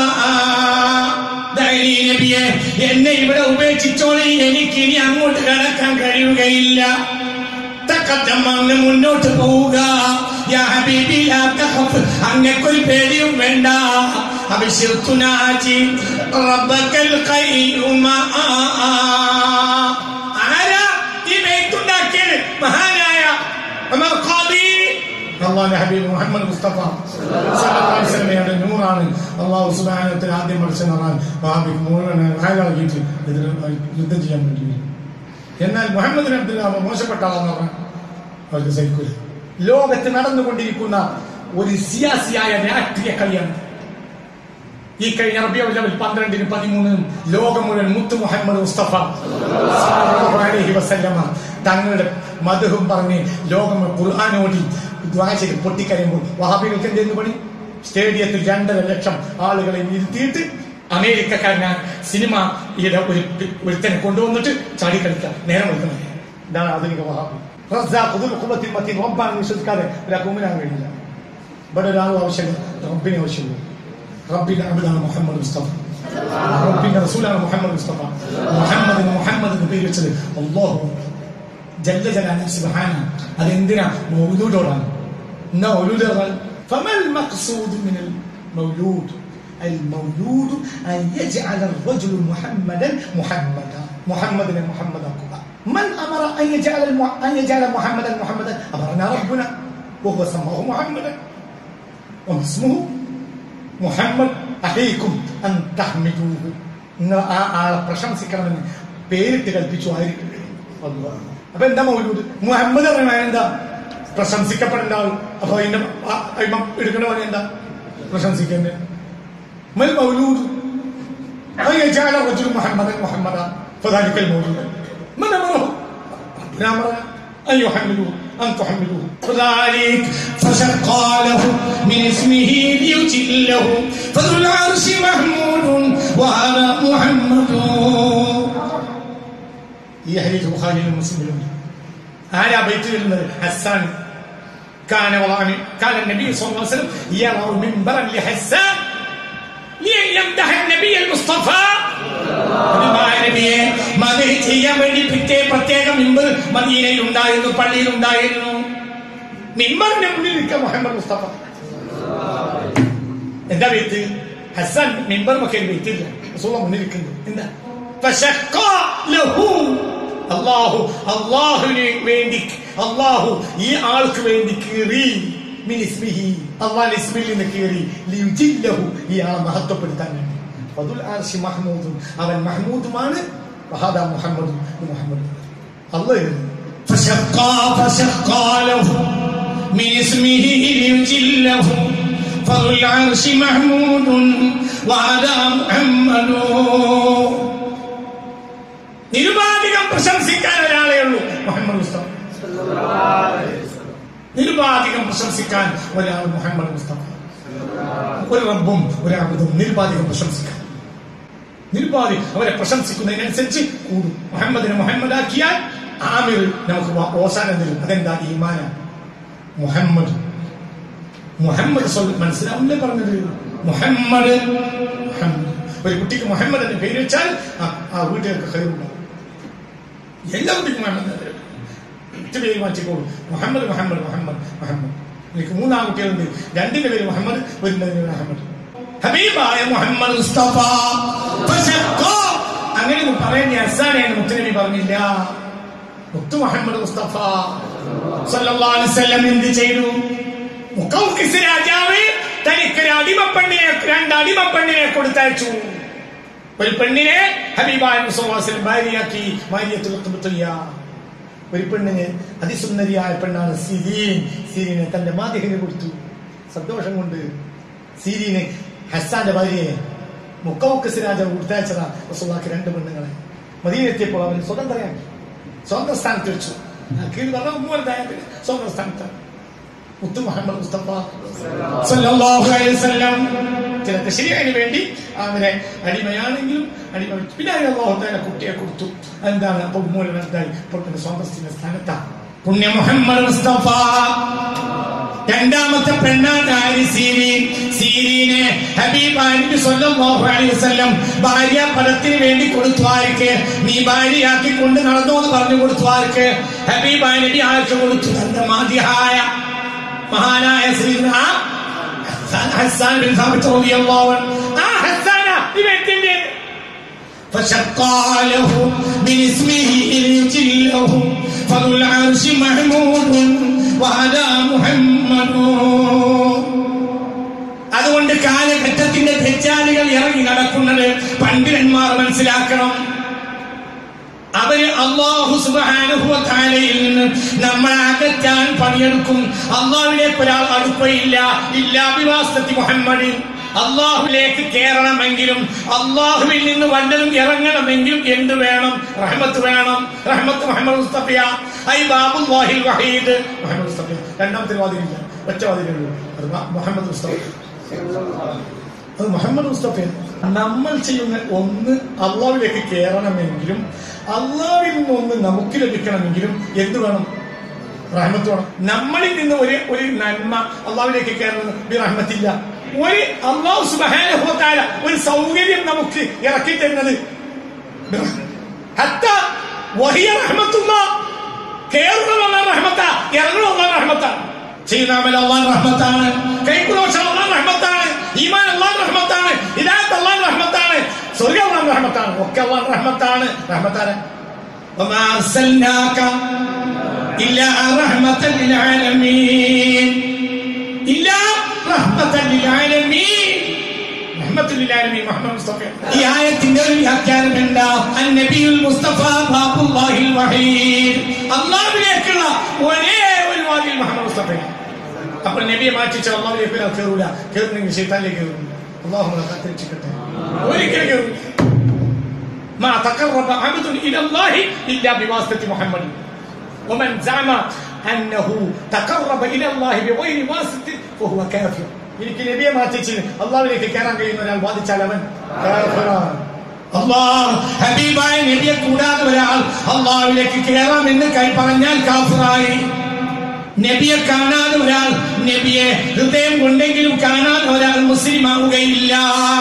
ദയനീയ നബിയെ എന്നെ ഇവിടെ ഉപേക്ഷിച്ചോളി എനിക്ക് ഇനി അങ്ങോട്ട് കടക്കാൻ കഴിയുകയില്ല തക്കത്തം അങ്ങ് മുന്നോട്ട് പോവുക യാ ഹബീബി ലാ തഖഫ് അങ്ങക്കൊരു പേടിയും വേണ്ട അബിശിർ തുനാജി റബ്ബക്കൽ ഖയ്യൂമ ആരാ ഈ ബൈത്തുണ്ടാക്കിയത് മഹാനായ ഉമർ ഖാദി അള്ളാഹുവിന്റെ ഹബീബ് മുഹമ്മദ് മുസ്തഫ സല്ലല്ലാഹു അലൈഹി വസല്ലമയുടെ നൂറാണ് അള്ളാഹു സുബ്ഹാനഹു ആദ്യം പഠിച്ചെന്ന് പറഞ്ഞാൽ വഹാബിക്ക് മുഴുവൻ ഹാലാക്കിയിട്ട് ഇതിന് യുദ്ധം ചെയ്യാൻ വേണ്ടി വരും. എന്നാൽ മുഹമ്മദ് അബ്ദുൽ മോശപ്പെട്ട ആളെന്ന് പറഞ്ഞാൽ അവർക്ക് സഹിക്കൂല ലോകത്ത് നടന്നുകൊണ്ടിരിക്കുന്ന ഒരു സിയാസിയായ രാഷ്ട്രീയ കളിയാണ് ഈ കഴിഞ്ഞ റബിയുൽ ലെവൽ പന്ത്രണ്ടിനും പതിമൂന്നിനും ലോകം മുഴുവൻ മുത്തു മുഹമ്മദ് മുസ്തഫ സല്ലല്ലാഹു അലൈഹി വസല്ലമ തങ്ങളുടെ മധുഹും പറഞ്ഞ് ലോകം ഖുർആൻ ഓടി ദ്വാ ചെയ്ത് പൊട്ടിക്കരയുമ്പോൾ വഹാബികൾക്ക് എന്തെന്ന് പണി സ്റ്റേഡിയത്തിൽ രണ്ടര ലക്ഷം ആളുകളെ ഇരുത്തിയിട്ട് അമേരിക്കക്കാരനാ സിനിമ ഈടെ ഒരു ഒരുത്തനെ കൊണ്ടുവന്നിട്ട് ചാടി കളിക്കാം നേരം വെക്കുന്നത് ഇതാണ് ആധുനിക വഹാബി റസ്സാഖ് ദുൽ ഖുവ്വത്തിൽ മത്തീൻ റബ്ബാണ് വിശ്വസിക്കാതെ ഒരാൾക്ക് മുമ്പിനാൻ കഴിയില്ല ഇവിടെ ഒരാളും ആവശ്യമില്ല റബ്ബിനെ ആവശ്യമുള്ളൂ റബ്ബിന്റെ അബിദാണ് മുഹമ്മദ് മുസ്തഫ റബ്ബിന്റെ റസൂലാണ് മുഹമ്മദ് മുസ്തഫ മുഹമ്മദിന് മുഹമ്മദ് എന്ന് പേര് വെച്ചത് അല്ലാഹു ജല്ല ജലാലു സുബ്ഹാന അതെന്തിനാ മൗലൂദോടാണ് എന്നാ മൗലൂദ് പറഞ്ഞാൽ ഫമൽ മഖ്സൂദ് മിനൽ മൗലൂദ് المولود أن يجعل الرجل محمدا محمدا محمدا محمدا من أمر أن يجعل الم... أن يجعل محمدا محمدا أمرنا ربنا وهو سماه محمدا وما اسمه മുഹമ്മദ് അഹീക്കും അൻ തഹ്മിദൂഹു നിങ്ങൾ ആ ആളെ പ്രശംസിക്കണമെന്ന് പേരിട്ട് കൽപ്പിച്ചു ആയിരിക്കും അപ്പൊ എന്താ മൗലൂദ് മുഹമ്മദ് പറയുന്ന എന്താ പ്രശംസിക്കപ്പെടേണ്ട ആൾ അപ്പൊ അതിന്റെ ആ- അയിമ എടുക്കേണ്ട പണി എന്താ പ്രശംസിക്കേണ്ടത് മൽ മൗലൂദ് أن يجعل الرجل محمدا محمدا فذلك المولود من أمره ربنا أمرنا أن يحملوه أن تحملوه فذلك فشقى له من اسمه ليجله فذو العرش محمود وهذا محمد ഈ ഹരീഫ് ബുഖാരിയിലും മുസ്ലിമിലും ആരാ ബൈത്ത് വരുന്നത് ഹസ്സാൻ كان والله كان النبي صلى الله عليه وسلم يرى منبرا لحسان ليمدح النبي المصطفى നബിമായ നബിയെ മദഹ് ചെയ്യാൻ വേണ്ടി പിറ്റേ പ്രത്യേക മിമ്പർ മദീനയിൽ ഉണ്ടായിരുന്നു പള്ളിയിൽ ഉണ്ടായിരുന്നു മിമ്പറിന്റെ മുന്നിൽ നിൽക്കുക മുഹമ്മദ് മുസ്തഫ എന്താ വെയ്ത്ത് ഹസൻ മിമ്പർ ഒക്കെ വെയ്ത്തില്ല റസൂല മുന്നിൽ നിൽക്കുന്നത് എന്താ فشقى له അള്ളാഹു അള്ളാഹുവിന് വേണ്ടി അള്ളാഹു ഈ ആൾക്ക് വേണ്ടി കീറി മിൻ ഇസ്മിഹി അള്ളാഹ് ഇസ്മിൽ നിന്ന് കീറി ലിയുജില്ലഹു ഈ ആളെ മഹത്വപ്പെടുത്താൻ വേണ്ടി ഫദുൽ ആർശി മഹ്മൂദും അവൻ മഹ്മൂദുമാണ് വഹാദ മുഹമ്മദ് മുഹമ്മദ് അള്ളാഹ് فشقى فشقى له من اسمه ليجله فذو العرش محمود وعلى محمد നിരുപാധികം പ്രശംസിക്കാൻ ഒരാളേ ഉള്ളൂ മുഹമ്മദ് മുസ്തഫ നിരുപാധികം പ്രശംസിക്കാൻ ഒരാൾ മുഹമ്മദ് മുസ്തഫ ഒരു റബ്ബും ഒരാളും നിരുപാധികം പ്രശംസിക്കാൻ നിരുപാധി അവരെ പ്രശംസിക്കുന്നതിനനുസരിച്ച് കൂടും മുഹമ്മദിനെ മുഹമ്മദാക്കിയാൽ ആമിർ നമുക്ക് വ- ഓസാനം തരും അതെന്താ ഈമാന മുഹമ്മദ് മുഹമ്മദ് സ്വൽ- മനസ്സിലാവില്ലേ പറഞ്ഞത് മുഹമ്മദ് മുഹമ്മദ് ഒരു കുട്ടിക്ക് മുഹമ്മദ് എന്ന് പേര് വെച്ചാൽ ആ- ആ വീട്ടുകാർക്ക് കഴിവുണ്ടാവും എല്ലാ കുട്ടിക്കും മുഹമ്മദ് എന്ന് പേര്. ഒറ്റ പേര് മാറ്റിക്കോളൂ മുഹമ്മദ് മുഹമ്മദ് മുഹമ്മദ് മുഹമ്മദ് എനിക്ക് മൂന്നാം കുട്ടികളുണ്ട് രണ്ടിന്റെ പേര് മുഹമ്മദ് ഒരിന്റെ പേര് അഹമ്മദ് ഹബീബായ മുഹമ്മദ് മുസ്തഫ ഫശഖ്ഖ. അങ്ങനെ ഒന്നും പറയാൻ അസാനെയാണ് മുത്തനബി പറഞ്ഞില്ല മുത്തു മുഹമ്മദ് മുസ്തഫ സല്ലല്ലാഹു അലൈഹി വസല്ലം എന്ത് ചെയ്തു മുഖൗക്കിസ് രാജാവ് തനിക്ക് ഒരു അടിമപ്പെണ്ണിനെ രണ്ട് അടിമപ്പെണ്ണിനെ കൊടുത്തയച്ചു ഒരു പെണ്ണിനെ ഹബീബായ മുസ്തഫ ഭാര്യയാക്കി ഭാര്യത്തുൽ ഖുബ്തിയ്യ ഒരു പെണ്ണിന് അതിസുന്ദരിയായ പെണ്ണാണ് സിരീൻ സിരീനെ തന്റെ മാതിഹിന് കൊടുത്തു സന്തോഷം കൊണ്ട് സിരീന് ഹസ്സാന്റെ ഭാര്യയെ മുക്കൗക്കസ് രാജാവ് കൊടുത്തയച്ചതാ റസൂലാക്ക് രണ്ട് പെണ്ണുങ്ങളെ മദീനെത്തിയപ്പോൾ അവൻ സ്വതന്ത്രയാക്കി സ്വന്തം സ്ഥാനത്ത് വെച്ചു കീഴ് പറഞ്ഞ മൂലതായ പിന്നെ സ്വന്തം സ്ഥാനത്ത് മുത്തു മുഹമ്മദ് മുസ്തഫ സല്ലല്ലാഹു അലൈഹി വസല്ലം ചിലർക്ക് ശരിയായതിനു വേണ്ടി അവരെ അടിമയാണെങ്കിലും അടിമ വിട്ടു. പിന്നെ അതിന് അള്ളാഹു തആല കുട്ടിയെ കൊടുത്തു എന്താണ് അപ്പൊ മൂലം എന്തായി ഇപ്പോൾ പിന്നെ സ്വന്തത്തിന്റെ സ്ഥാനത്താണ് പുണ്യ മുഹമ്മദ് മുസ്തഫ രണ്ടാമത്തെ പെണ്ണാണ് ആര് സീരീൻ സീരീനെ ഹബീബ് സ്വല്ലല്ലാഹു അലൈഹി വസല്ലം ഭാര്യ പദത്തിന് വേണ്ടി കൊടുത്തു ആർക്ക് നീ ഭാര്യയാക്കി കൊണ്ട് നടന്നു എന്ന് പറഞ്ഞു കൊടുത്തു ആർക്ക് ഹബീബ് നബി ആർക്ക് കൊടുത്തു തന്റെ മാതിഹായ മഹാനായ ശ്രീന ഹസ്സാൻ ബിൻ സാബിത്ത് റളിയല്ലാഹു അൻഹു ആ ഹസ്സാന ഈ വ്യക്തിന്റെ فشقى له من اسمه ليجله فذو العرش محمود وهذا محمد അതുകൊണ്ട് കാലഘട്ടത്തിന്റെ തെറ്റാലികൾ ഇറങ്ങി നടക്കുന്നത് പണ്ഡിതന്മാർ മനസ്സിലാക്കണം അവര് അള്ളാഹു സുബാനുഭവത്താലയിൽ നിന്ന് നമ്മളെ അകറ്റാൻ പണിയെടുക്കും അള്ളാഹുവിലേക്ക് ഒരാൾ അടുപ്പയില്ല ഇല്ല വിവാസത്തി മുഹമ്മദ് അള്ളാഹുലേക്ക് കയറണമെങ്കിലും അള്ളാഹുവിൽ നിന്ന് വല്ലതും ഇറങ്ങണമെങ്കിലും എന്ത് വേണം റഹ്മത്ത് വേണം റഹ്മത്ത് മുഹമ്മദ് മുസ്തഫിയ ഐ ബാബു വാഹിൽ വഹീദ് മുഹമ്മദ് മുസ്തഫിയ രണ്ടാമത്തെ വാതിലില്ല ഒറ്റ വാതിലുള്ളൂ അത് മുഹമ്മദ് മുസ്തഫ അത് മുഹമ്മദ് മുസ്തഫ നമ്മൾ ചെയ്യുന്ന ഒന്ന് അള്ളാവിലേക്ക് കയറണമെങ്കിലും അള്ളാവിൽ നിന്ന് ഒന്ന് നമുക്ക് ലഭിക്കണമെങ്കിലും എന്ത് വേണം റഹ്മത്ത് വേണം നമ്മളിൽ നിന്ന് ഒരു ഒരു നന്മ അള്ളാവിലേക്ക് കയറുന്നത് ഈ റഹ്മത്തില്ല ഒരു അള്ളാഹു സുബാനുഭവത്താല ഒരു സൗകര്യം നമുക്ക് ഇറക്കി തരുന്നത് ഹത്ത വഹിയ റഹ്മത്തുള്ള കേറുന്ന റഹ്മത്ത ഇറങ്ങുന്ന റഹ്മത്താണ് ചെയ്യുന്ന അമൽ അള്ളാൻ റഹ്മത്താണ് കൈക്കുദോഷം അള്ളാൻ റഹ്മത്താണ് ഈമാൻ അള്ളാൻ റഹ്മത്താണ് ഹിദായത്ത് അള്ളാൻ റഹ്മത്താണ് സ്വർഗം അള്ളാൻ റഹ്മത്താണ് ഒക്കെ അള്ളാൻ റഹ്മത്താണ് റഹ്മത്താണ് وما أرسلناك إلا رحمة للعالمين إلا رحمة للعالمين رحمة للعالمين محمد مصطفى ഈ ആയത്തിന്റെ ഒരു വ്യാഖ്യാനം എന്താ അന്നബിയുൽ മുസ്തഫ ബാബുല്ലാഹിൽ വഹീദ് അള്ളാഹുവിലേക്കുള്ള ഒരേ ഒരു വാതിൽ മുഹമ്മദ് മുസ്തഫയാണ് അപ്പോൾ നബിയെ മാറ്റിച്ച അള്ളാഹുലേക്ക് ഒരാൾ കയറൂല കയറുന്നെങ്കിൽ ശൈത്താനിലേക്ക് കയറുന്നു അള്ളാഹു നമ്മളെ കാത്തിരക്ഷിക്കട്ടെ ഒരിക്കലും കയറൂല ما تقرب عبد الى الله الا بواسطه محمد ومن زعم انه تقرب الى الله بغير واسطه فهو كافر എനിക്ക് നബിയെ മാറ്റിച്ച് അള്ളാഹുവിലേക്ക് കയറാൻ കഴിയുന്ന ഒരാൾ വാദിച്ചാൽ അവൻ കാഫിറാണ്. അള്ളാഹ് ഹബീബായ നബിയെ കൂടാതെ ഒരാൾ അള്ളാഹുവിലേക്ക് കയറാമെന്ന് കൈ പറഞ്ഞാൽ കാഫിറായി നബിയെ കാണാതെ ഒരാൾ നബിയെ ഹൃദയം കൊണ്ടെങ്കിലും കാണാതെ ഒരാൾ മുസ്ലിം ആവുകയില്ല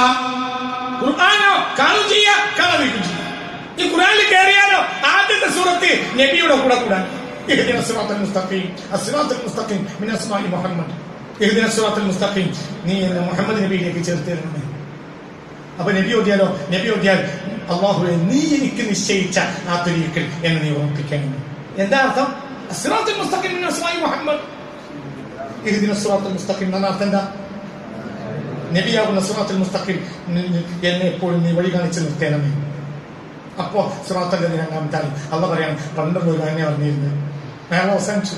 ഖുർആാനോ കാണും ചെയ്യാ കാണാതിരിക്കും ചെയ്യാം ഈ ഖുർആനിൽ കയറിയാലോ ആദ്യത്തെ സൂറത്ത് നബിയുടെ കൂടെ കൂടാൻ اهدنا الصراط المستقيم الصراط المستقيم من اسماء محمد اهدنا الصراط المستقيم നീ എന്നെ മുഹമ്മദ് നബിയിലേക്ക് ചേർത്ത് തരണമേ അപ്പൊ നബി ഓതിയാലോ നബി ഓതിയാൽ അള്ളാഹുവെ നീ എനിക്ക് നിശ്ചയിച്ച ആ തുരീക്കിൽ എന്നെ നീ ഓർപ്പിക്കണം എന്താ അർത്ഥം അസ്റാത്തുൽ മുസ്തഖീം മിൻ അസ്മാഇ മുഹമ്മദ് ഇഹ്ദിന അസ്റാത്തുൽ മുസ്തഖീം എന്ന അർത്ഥം എന്താ നബിയാകുന്ന സുറാത്തുൽ മുസ്തഖീം എന്നെ എപ്പോഴും നീ വഴി കാണിച്ചു നിർത്തേണമേ അപ്പോ സുറാത്തന്റെ രണ്ടാമത്തെ അല്ല പറയാണ് പന്ത്രണ്ട് ഒരു തന്നെ പറഞ്ഞിരുന്നത് അയാൾ അവസാനിച്ചു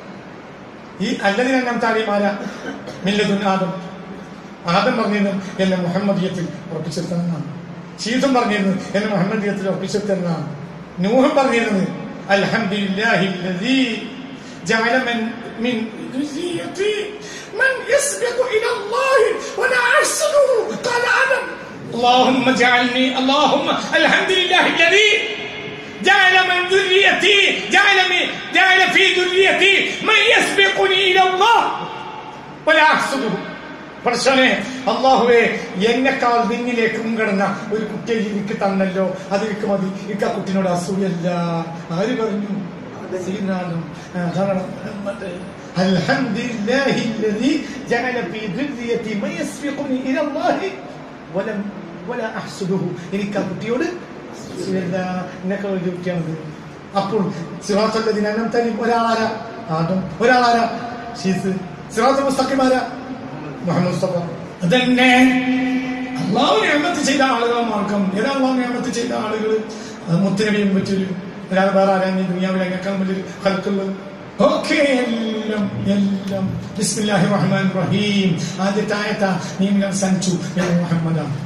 ഈ അല്ലതി രണ്ടാമത്തെ ആലിമാര മില്ലതുൻ ആദം ആദം പറഞ്ഞിരുന്നു എന്നെ മുഹമ്മദീയത്തിൽ ഉറപ്പിച്ചിരുത്തണമെന്നാണ് ശീതം പറഞ്ഞിരുന്നു എന്നെ മുഹമ്മദീയത്തിൽ ഉറപ്പിച്ചിരുത്തണമെന്നാണ് നൂഹം പറഞ്ഞിരുന്നത് അൽഹംദുലില്ലാഹില്ലദീ جعل من من ذريتي من يسبق الى الله وانا ارسله قال ادم اللهم اجعلني اللهم الحمد لله الذي جعل من ذريتي جعل من جعل في ذريتي من يسبقني الى الله ولا احسده പഠിച്ചോനെ അള്ളാഹുവെ എന്നെക്കാൾ നിന്നിലേക്ക് മുൻകടന്ന ഒരു കുട്ടിയെ എനിക്ക് തന്നല്ലോ അതെനിക്ക് മതി എനിക്ക് ആ കുട്ടിനോട് അസൂയല്ല ആര് പറഞ്ഞു സീനാനും ധാരാളം മറ്റേ الحمد لله الذي جعل في ذريتي من يسبقني الى الله ولم ولا احسده എനിക്ക് ആ കുട്ടിയോട് എന്നൊക്കെ ഒരു കുട്ടിയാണത് അപ്പോൾ സിറാത്തല്ലതിന് അനന്തനി ഒരാളാരാ ആദം ഒരാളാരാ ഷീസ് സിറാത്ത മുസ്തഖിമാരാ മുഹമ്മദ് മുസ്തഫ അതന്നെ അള്ളാഹു നിയമത്ത് ചെയ്ത ആളുകൾ മാർക്കം ഏതാ അള്ളാഹു നിയമത്ത് ചെയ്ത ആളുകൾ മുത്തനബിയും പറ്റൊരു ഒരാൾ വേറെ ആരാണ് ഈ ദുനിയാവിൽ അതിനേക്കാൾ വലിയൊരു ഹൽക്കുള്ളത് ഓക്കെ എല്ലാം എല്ലാം ബിസ്മില്ലാഹി റഹ്മാൻ റഹീം ആദ്യത്തെ ആയത്ത നീ സഞ്ചു മുഹമ്മദാണ്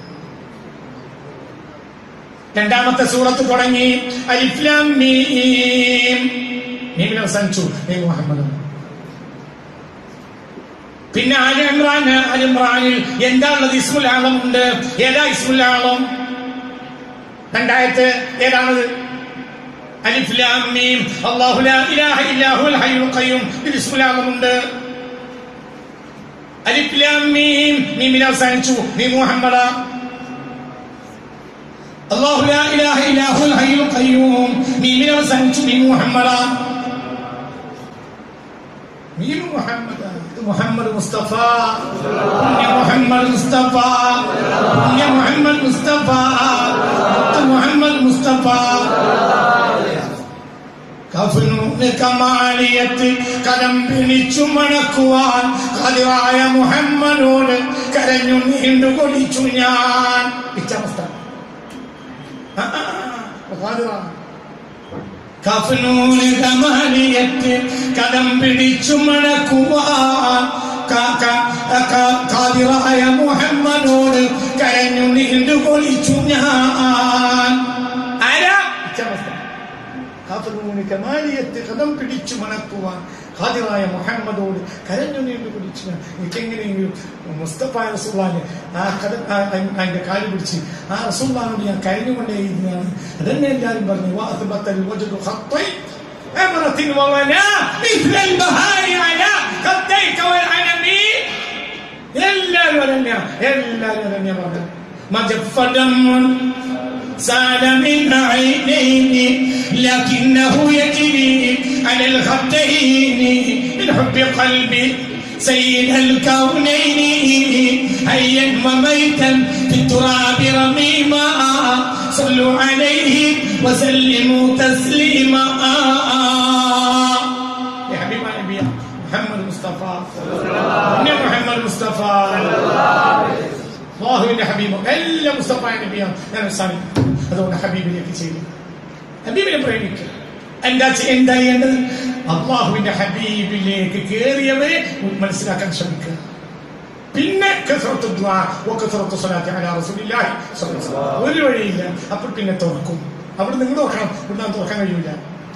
രണ്ടാമത്തെ സൂറത്ത് തുടങ്ങി അലിഫ്ലാം മീം മീമിൽ അവസാനിച്ചു നബി മുഹമ്മദ് പിന്നെ ആല് ഇമ്രാൻ ആല് ഇമ്രാനിൽ എന്താണുള്ളത് ഇസ്മുൽ ആളം ഉണ്ട് ഏതാ ഇസ്മുൽ ആളം രണ്ടായത്ത് ഏതാണത് അലിഫ്ലാം മീം അല്ലാഹു ലാ ഇലാഹ ഇല്ലാ ഹുവൽ ഹയ്യുൽ ഖയ്യൂം ഇതിൽ ഇസ്മുൽ ആളം ഉണ്ട് അലിഫ്ലാം മീം മീമിൽ അവസാനിച്ചു നീ മുഹമ്മദാ الله لا إله إلا هو الحي القيوم مين وسنت مين محمد مين محمد محمد مصطفى يا محمد مصطفى يا محمد مصطفى محمد مصطفى കഫനൂന് കമാലിയത്ത് കരം പിടിച്ചു മണക്കുവാൻ കതിറായ മുഹമ്മദോട് കരഞ്ഞു നീണ്ടു കൊടിച്ചു ഞാൻ ഇച്ഛാമസ്ഥ കഫനൂന് കമാലിയത്ത് കടം പിടിച്ചു മണക്കുവാൻ കാതിറായ മുഹമ്മദോട് കരഞ്ഞു നീണ്ടു കൊളിച്ചു ഞാൻ ആരാ കാഫനൂന് കമാലിയത്ത് കടം പിടിച്ചു മണക്കുവാൻ ഖാദിറായ മുഹമ്മദോട് കരഞ്ഞു നീണ്ടു പിടിച്ചു എനിക്കെങ്ങനെയെങ്കിലും മുസ്തഫ റസൂള്ളാനെ ആ കഥ അതിന്റെ കാല് പിടിച്ച് ആ റസൂള്ളാനോട് ഞാൻ കരഞ്ഞുകൊണ്ടേയിരുന്നതാണ് അതന്നെ എല്ലാവരും പറഞ്ഞു വാഹബത്തൽ വജദു ഖത്തൈ أمرة وونا مثل البهار على خديك والعنمين എല്ലാവരും അതന്നെയാ എല്ലാവരും അതന്നെയാ പറഞ്ഞത് മജഫദം سال من عينيه لكنه يجري على الخدين من حب قلبي سيد الكونين حيا وميتا في التراب رميما صلوا عليه وسلموا تسليما يا حبيب النبي محمد مصطفى يا محمد مصطفى അള്ളാഹുവിന്റെ ഹബീബ് എല്ലാ മുസ്തഫ നബിയാണ് ഞാൻ സാമി അതുകൊണ്ട് ഹബീബിലേക്ക് ചെയ്തു ഹബീബിനെ പ്രേമിക്കുക എന്താ എന്താ ചെയ്യേണ്ടത് അള്ളാഹുവിന്റെ ഹബീബിലേക്ക് കയറിയവരെ മനസ്സിലാക്കാൻ ശ്രമിക്കുക പിന്നെ കസറത്ത് ദ്വാ വകസറത്ത് സ്വലാത്തി അലാ റസൂലില്ലാഹി സ്വല്ലല്ലാഹു അലൈഹി വസല്ലം. ഒരു വഴിയില്ല അപ്പോൾ പിന്നെ തുറക്കും അവിടെ നിങ്ങൾ നോക്കണം ഇവിടെ തുറക്കാൻ കഴിയൂല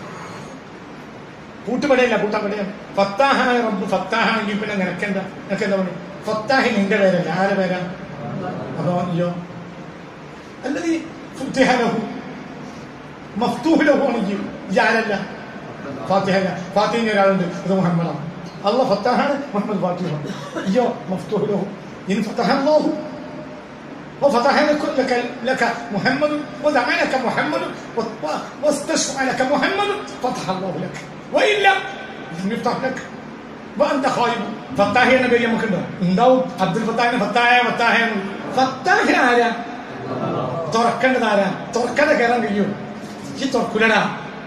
കൂട്ടുപടയല്ല കൂട്ടപ്പടയാണ് ഫത്താഹായ റബ്ബ് ഫത്താഹാണെങ്കിൽ പിന്നെ നിനക്കെന്താ നിനക്ക് എന്താ പറയുക ഫത്താഹി നിന്റെ പേരല്ല ആരെ പേരാ അതോ അയ്യോ അല്ലത് ഫുത്തിഹ ലഹു മഫ്തൂഹ് ലഹു ആണെങ്കിൽ ഇയാരല്ല ഫാത്തിഹല്ല ഫാത്തിഹിന് ഒരാളുണ്ട് അത് മുഹമ്മദാണ് അല്ല ഫത്താഹാണ് മുഹമ്മദ് ഫാത്തിഹാണ് അയ്യോ മഫ്തൂഹ് ലഹു ഇൻ ഫത്തഹ അല്ലാഹു وفتح لك لك, لك محمد ودعا لك محمد و- واستشفع لك محمد فتح الله لك والا لم يفتح لك وانت خائب ഫത്താഹി എന്ന പേര് നമുക്കുണ്ടോ ഉണ്ടാവും അബ്ദുൽ ഫത്താഹിന് ഫത്തായ ഫത്താഹ ഫത്താഹി ആരാ തുറക്കേണ്ടത് ആരാ തുറക്കാതെ കയറാൻ കഴിയും ഈ തുറക്കൂലടാ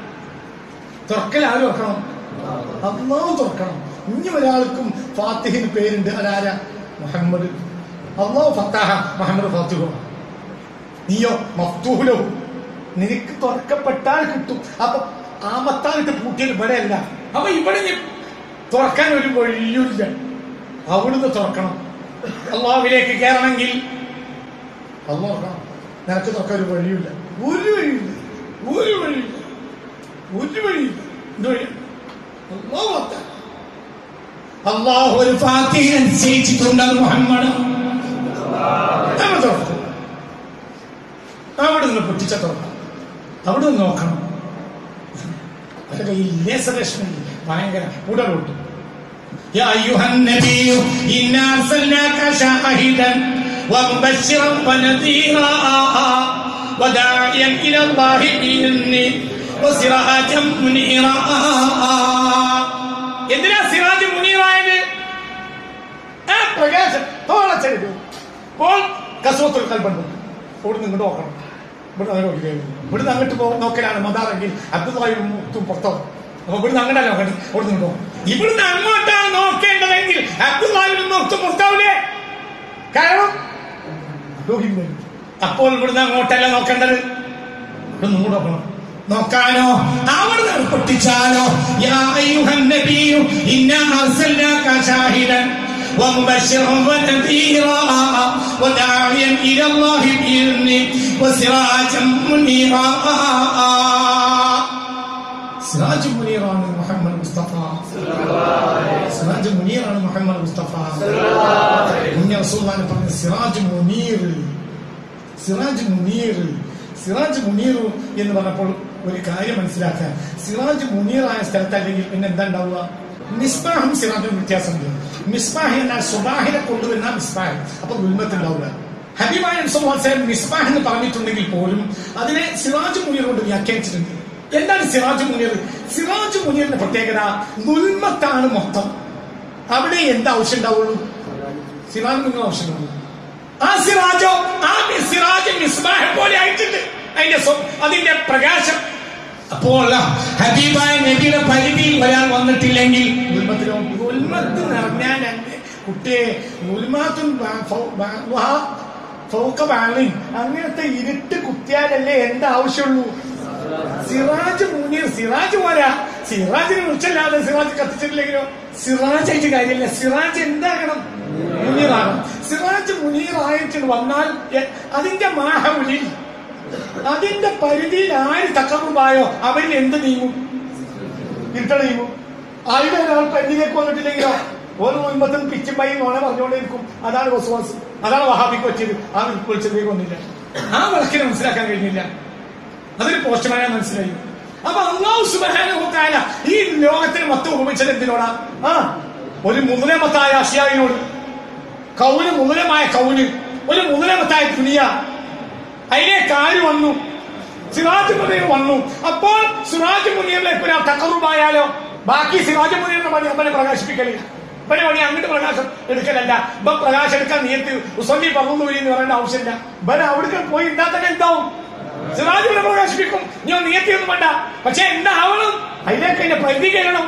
തുറക്കൽ ആര് തുറക്കണം അള്ളാഹു തുറക്കണം ഇനി ഒരാൾക്കും ഫാത്തിഹിന് പേരുണ്ട് അതാരാ മുഹമ്മദ് അള്ളാഹു ഫത്താഹ മുഹമ്മദ് ഫാത്തിഹു നീയോ മഫ്തൂഹുലോ നിനക്ക് തുറക്കപ്പെട്ടാൽ കിട്ടും അപ്പൊ ആമത്താലിട്ട് പൂട്ടിയത് ഇവിടെ അല്ല അപ്പൊ ഇവിടെ നീ തുറക്കാൻ ഒരു വഴിയുമില്ല അവിടുന്ന് തുറക്കണം അള്ളാഹുവിലേക്ക് കയറണമെങ്കിൽ അള്ളാഹ് തുറക്കണം നിനക്ക് തുറക്കാൻ ഒരു വഴിയില്ല ഒരു വഴിയില്ല ഒരു വഴിയില്ല ഒരു വഴിയില്ല എന്ത് വഴി അള്ളാഹു ഫത്താഹ. അള്ളാഹു ഒരു ഫാത്തിഹ നിശ്ചയിച്ചിട്ടുണ്ട് അത് മുഹമ്മദ് നമ്മൾ തുറക്കും അവിടെ നിന്ന് പൊട്ടിച്ച തുറക്കാം അവിടെ നിന്ന് നോക്കണം അവരുടെ ഈ ലേസറേഷൻ ഭയങ്കര ഉടലോട്ട് يا أيها النبي إنا أرسلناك شاهدا ومبشرا ونذيرا وداعيا إلى الله بإذنه وسراجا منيرا എന്തിനാ സിറാജ് മുനീറായത് ആ പ്രകാശം തോളച്ചെടുക്കും അപ്പോൾ കസവത്തുൽ കൽബുണ്ട് ഇവിടുന്ന് ഇങ്ങോട്ട് നോക്കണം ഇവിടെ അങ്ങനെ നോക്കിയാൽ ഇവിടുന്ന് അങ്ങോട്ട് പോ നോക്കലാണ് മതാറെങ്കിൽ അബ്ദുല്ലായും മുത്തും പുറത്തോ അപ്പൊ ഇവിടുന്ന് അങ്ങോട്ടല്ല നോക്കണ്ട ഇവിടുന്ന് ഇങ്ങോട്ടോ ഇവിടുന്ന് അങ്ങോട്ടാണ് നോക്കേണ്ടതെങ്കിൽ അബ്ദുല്ലായും മുത്തും പുറത്താവില്ലേ കാരണം രോഹിംഗ്യ. അപ്പോൾ ഇവിടുന്ന് അങ്ങോട്ടല്ല നോക്കേണ്ടത് ഇവിടുന്ന് ഇങ്ങോട്ട് നോക്കണം നോക്കാനോ അവിടെ പൊട്ടിച്ചാലോ യാ അയ്യുഹൻ നബിയു ഇന്നാ അർസൽനാക ഷാഹിദൻ ومبشرا ونذيرا وداعيا الى الله باذنه وسراجا منيرا സിറാജ് മുനീറാണ് മുഹമ്മദ് മുസ്തഫ സിറാജ് മുനീറാണ് മുഹമ്മദ് മുസ്തഫ മുന്നേ റസൂലുള്ളാഹി പറഞ്ഞ സിറാജ് മുനീർ സിറാജ് മുനീർ സിറാജ് മുനീർ എന്ന് പറഞ്ഞപ്പോൾ ഒരു കാര്യം മനസ്സിലാക്കാൻ സിറാജ് മുനീറായ സ്ഥലത്ത് അല്ലെങ്കിൽ പിന്നെ എന്താ ഉണ്ടാവുക മിസ്ബാഹും സിറാജും വ്യത്യാസമുണ്ട് മിസ്ബാഹ് എന്നാൽ സുബാഹിനെ കൊണ്ടുവരുന്ന മിസ്ബാഹ് അപ്പൊ ഉൽമത്തുണ്ടാവുക ഹബീബായ സ്വഭാവം മിസ്ബാഹ് എന്ന് പറഞ്ഞിട്ടുണ്ടെങ്കിൽ പോലും അതിനെ സിറാജ് മുനീർ കൊണ്ട് വ്യാഖ്യാനിച്ചിട്ടുണ്ട് എന്താണ് സിറാജ് മുനീർ സിറാജ് മുനീറിന്റെ പ്രത്യേകത ദുൽമത്താണ് മൊത്തം അവിടെ എന്താ ആവശ്യം ഉണ്ടാവുള്ളൂ സിറാജ് മുനീർ ആവശ്യം ഉണ്ടാവുള്ളൂ ആ സിറാജോ ആ മി- സിറാജ് മിസ്ബാഹ് പോലെ ആയിട്ടുണ്ട് അതിന്റെ സ്വ- അതിന്റെ പ്രകാശം അപ്പോൾ ഹബീബായ നബിയുടെ പരിധിയിൽ ഒരാൾ വന്നിട്ടില്ലെങ്കിൽ ഉൽമത്തിലോ ഉൽമത്ത് നിറഞ്ഞാൽ എന്റെ കുട്ടിയെ ഉൽമാത്തും ബാ- ഫൗ- ബാ- വഹാ- ഫൗക ബാലിൻ. അങ്ങനത്തെ ഇരുട്ട് കുത്തിയാലല്ലേ എന്താ ആവശ്യമുള്ളൂ സിറാജ് മുനീർ സിറാജ് പോരാ സിറാജിനെ വിളിച്ചല്ലാതെ സിറാജ് കത്തിച്ചിട്ടില്ലെങ്കിലോ സിറാജ് ആയിട്ട് കാര്യമില്ല സിറാജ് എന്താകണം മുനീറാകണം സിറാജ് മുനീറായിട്ട് വന്നാൽ എ- അതിന്റെ മാഹമുലിൽ അതിന്റെ പരിധിയിൽ ആര് തക്കറുമ്പായോ അവരിൽ എന്ത് നീങ്ങും ഇരുട്ട നീങ്ങും ആരുടെ ഒരാൾ പരിധിയിലേക്ക് വന്നിട്ടില്ലെങ്കിലോ ഓരോ മുൻപത്തും പിച്ചും പൈയും നോണ പറഞ്ഞുകൊണ്ടേയിരിക്കും അതാണ് വസുവാസ് അതാണ് വഹാബിക്ക് പറ്റിയത് ആ വിളിച്ചതിലേക്ക് വന്നില്ല ആ വിളക്കിനെ മനസ്സിലാക്കാൻ കഴിഞ്ഞില്ല അതൊരു പോസ്റ്റ്മാനെ മനസ്സിലായി അപ്പൊ അള്ളാഹു സുബാനുഭവത്തായ ഈ ലോകത്തിന് മൊത്തം ഉപയോഗിച്ചത് എന്തിനോടാ ആ ഒരു മുതലമത്തായ അഷിയാവിനോട് കൗന് മുതലമായ കൗന് ഒരു മുതലമത്തായ ദുനിയ അതിലേക്ക് ആര് വന്നു സിറാജ് മുനീർ വന്നു അപ്പോൾ സിറാജ് മുനീറിലേക്ക് ഒരാൾ തക്കറുമായാലോ ബാക്കി സിറാജ് മുനീറിന്റെ പണി അമ്മനെ പ്രകാശിപ്പിക്കല് ഇവനെ പണി അങ്ങോട്ട് പ്രകാശം എടുക്കലല്ല ഇപ്പൊ പ്രകാശം എടുക്കാൻ നീയത്ത് ഉസന്നി പറഞ്ഞു എന്ന് പറയേണ്ട ആവശ്യമില്ല ഇവൻ അവിടെ പോയി ഉണ്ടാ തന്നെ എന്താവും സിറാജിനെ പ്രകാശിപ്പിക്കും ഞാൻ നീയത്തിയൊന്നും വേണ്ട പക്ഷെ എന്താവണം അതിലേക്ക് അതിന്റെ പരിധി കയറണം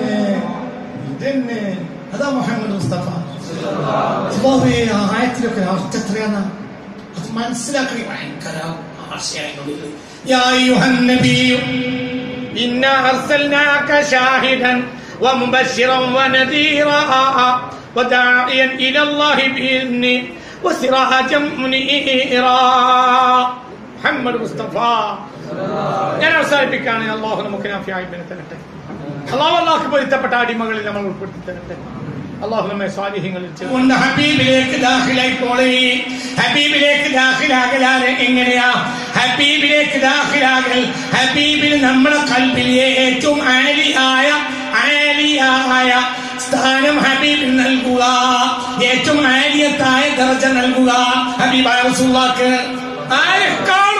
ഇതന്നെ അതാ മുഹമ്മദ് മുസ്തഫ അള്ളാഹുവേ, ആ ആയത്തിലൊക്കെ അർത്ഥം എത്രയാണ് അത് മനസ്സിലാക്കണേ ഭയങ്കര ആശയങ്ങളുണ്ട് يا أيها النبي إنا أرسلناك شاهدا ومبشرا ونذيرا وداعيا إلى الله بإذنه وسراجا منيرا محمد مصطفى ഞാൻ അവസാനിപ്പിക്കുകയാണ് അള്ളാഹു നമുക്ക് നാഫിയായി തരട്ടെ അള്ളാഹു അള്ളാഹ് പൊരുത്തപ്പെട്ട അടിമകളിൽ നമ്മൾ ഉൾപ്പെടുത്തി തരട്ടെ അള്ളാഹു നമ്മെ സ്വാധീനങ്ങളിൽ കൊണ്ട് ഹബീബിലേക്ക് ദാഖിലായി പോളേ ഹബീബിലേക്ക് ദാഖിലാകലാതെ എങ്ങനെയാ ഹബീബിലേക്ക് ദാഖിലാകൽ ഹബീബിൽ നമ്മുടെ കൽബിൽ ഏറ്റവും ആലിയായ ആലിയായ സ്ഥാനം ഹബീബിൽ നൽകുക ഏറ്റവും ആലിയത്തായ ദർജ നൽകുക ഹബീബായ റസൂലുള്ളാഹിക്ക് ആരെ കാണും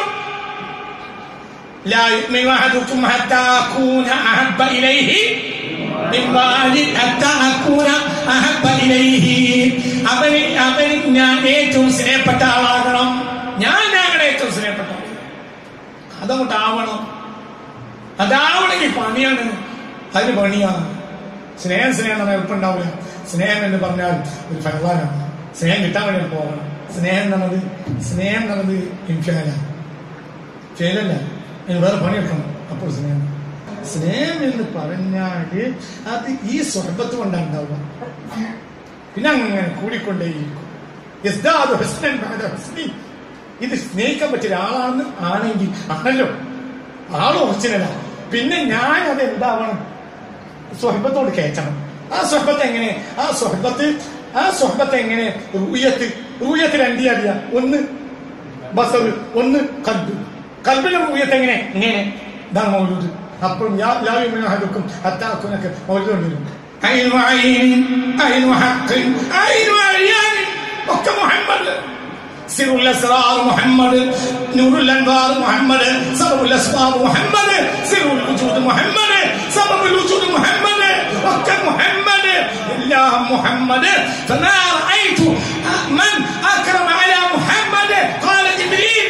لا يؤمن أحدكم حتى أكون أحب إليه من والد حتى أكون أحب إليه അവന് അവന് ഞാൻ ഏറ്റവും സ്നേഹപ്പെട്ട ആളാകണം ഞാനാകണം ഏറ്റവും സ്നേഹപ്പെട്ട ആൾ അതങ്ങോട്ട് ആവണം അതാവണമെങ്കിൽ പണിയാണ് അതിന് പണിയാണ് സ്നേഹം സ്നേഹം എന്ന് പറഞ്ഞാൽ എളുപ്പമുണ്ടാവില്ല സ്നേഹം എന്ന് പറഞ്ഞാൽ ഒരു ഫലവാനാണ് സ്നേഹം കിട്ടാൻ വേണ്ടി പോകണം സ്നേഹം എന്നുള്ളത് സ്നേഹം എന്നുള്ളത് ഇൻഫ്യാലാണ് ഫെയിലല്ല അതിന് വേറെ പണിയെടുക്കണം അപ്പോൾ സ്നേഹം സ്നേഹം എന്ന് പറഞ്ഞാല് അത് ഈ സ്വർഗത്ത് കൊണ്ടാണ് ഉണ്ടാവുക പിന്നെ അങ്ങനെ കൂടിക്കൊണ്ടേയിരിക്കും യസ്ദാദു ഹുസ്നൻ ബഅദ ഹുസ്നി. ഇത് സ്നേഹിക്കാൻ പറ്റിയ ഒരാളാണെന്ന് ആണെങ്കിൽ ആണല്ലോ ആള് ഒറിജിനലാ പിന്നെ ഞാൻ അത് എന്താവണം സ്വഹബത്തോട് കയറ്റണം ആ സ്വഹബത്ത് എങ്ങനെ ആ സ്വഹബത്ത് ആ സ്വഹബത്ത് എങ്ങനെ റൂയത്ത് റൂയത്ത് രണ്ടീ അറിയാം ഒന്ന് ബസർ ഒന്ന് കൽബ് കൽബിലെ റൂയത്ത് എങ്ങനെ ഇങ്ങനെ ഇതാണ് മൗലൂദ് അപ്പോഴും യാ ലാവിക്കും അത്താക്കുന്നൊക്കെ മൗലൂദ് കൊണ്ടുവരും അയിൻ വഅയിൻ, അയിൻ വഹഖിൻ, അയിൻ വഅയാൻ. ഒക്കെ മുഹമ്മദ് سر الاسرار محمد نور الانوار محمد سبب الاسباب محمد سر الوجود محمد سبب الوجود محمد ഒക്കെ മുഹമ്മദ് എല്ലാം മുഹമ്മദ് فما رأيت من أكرم على محمد قال جبريل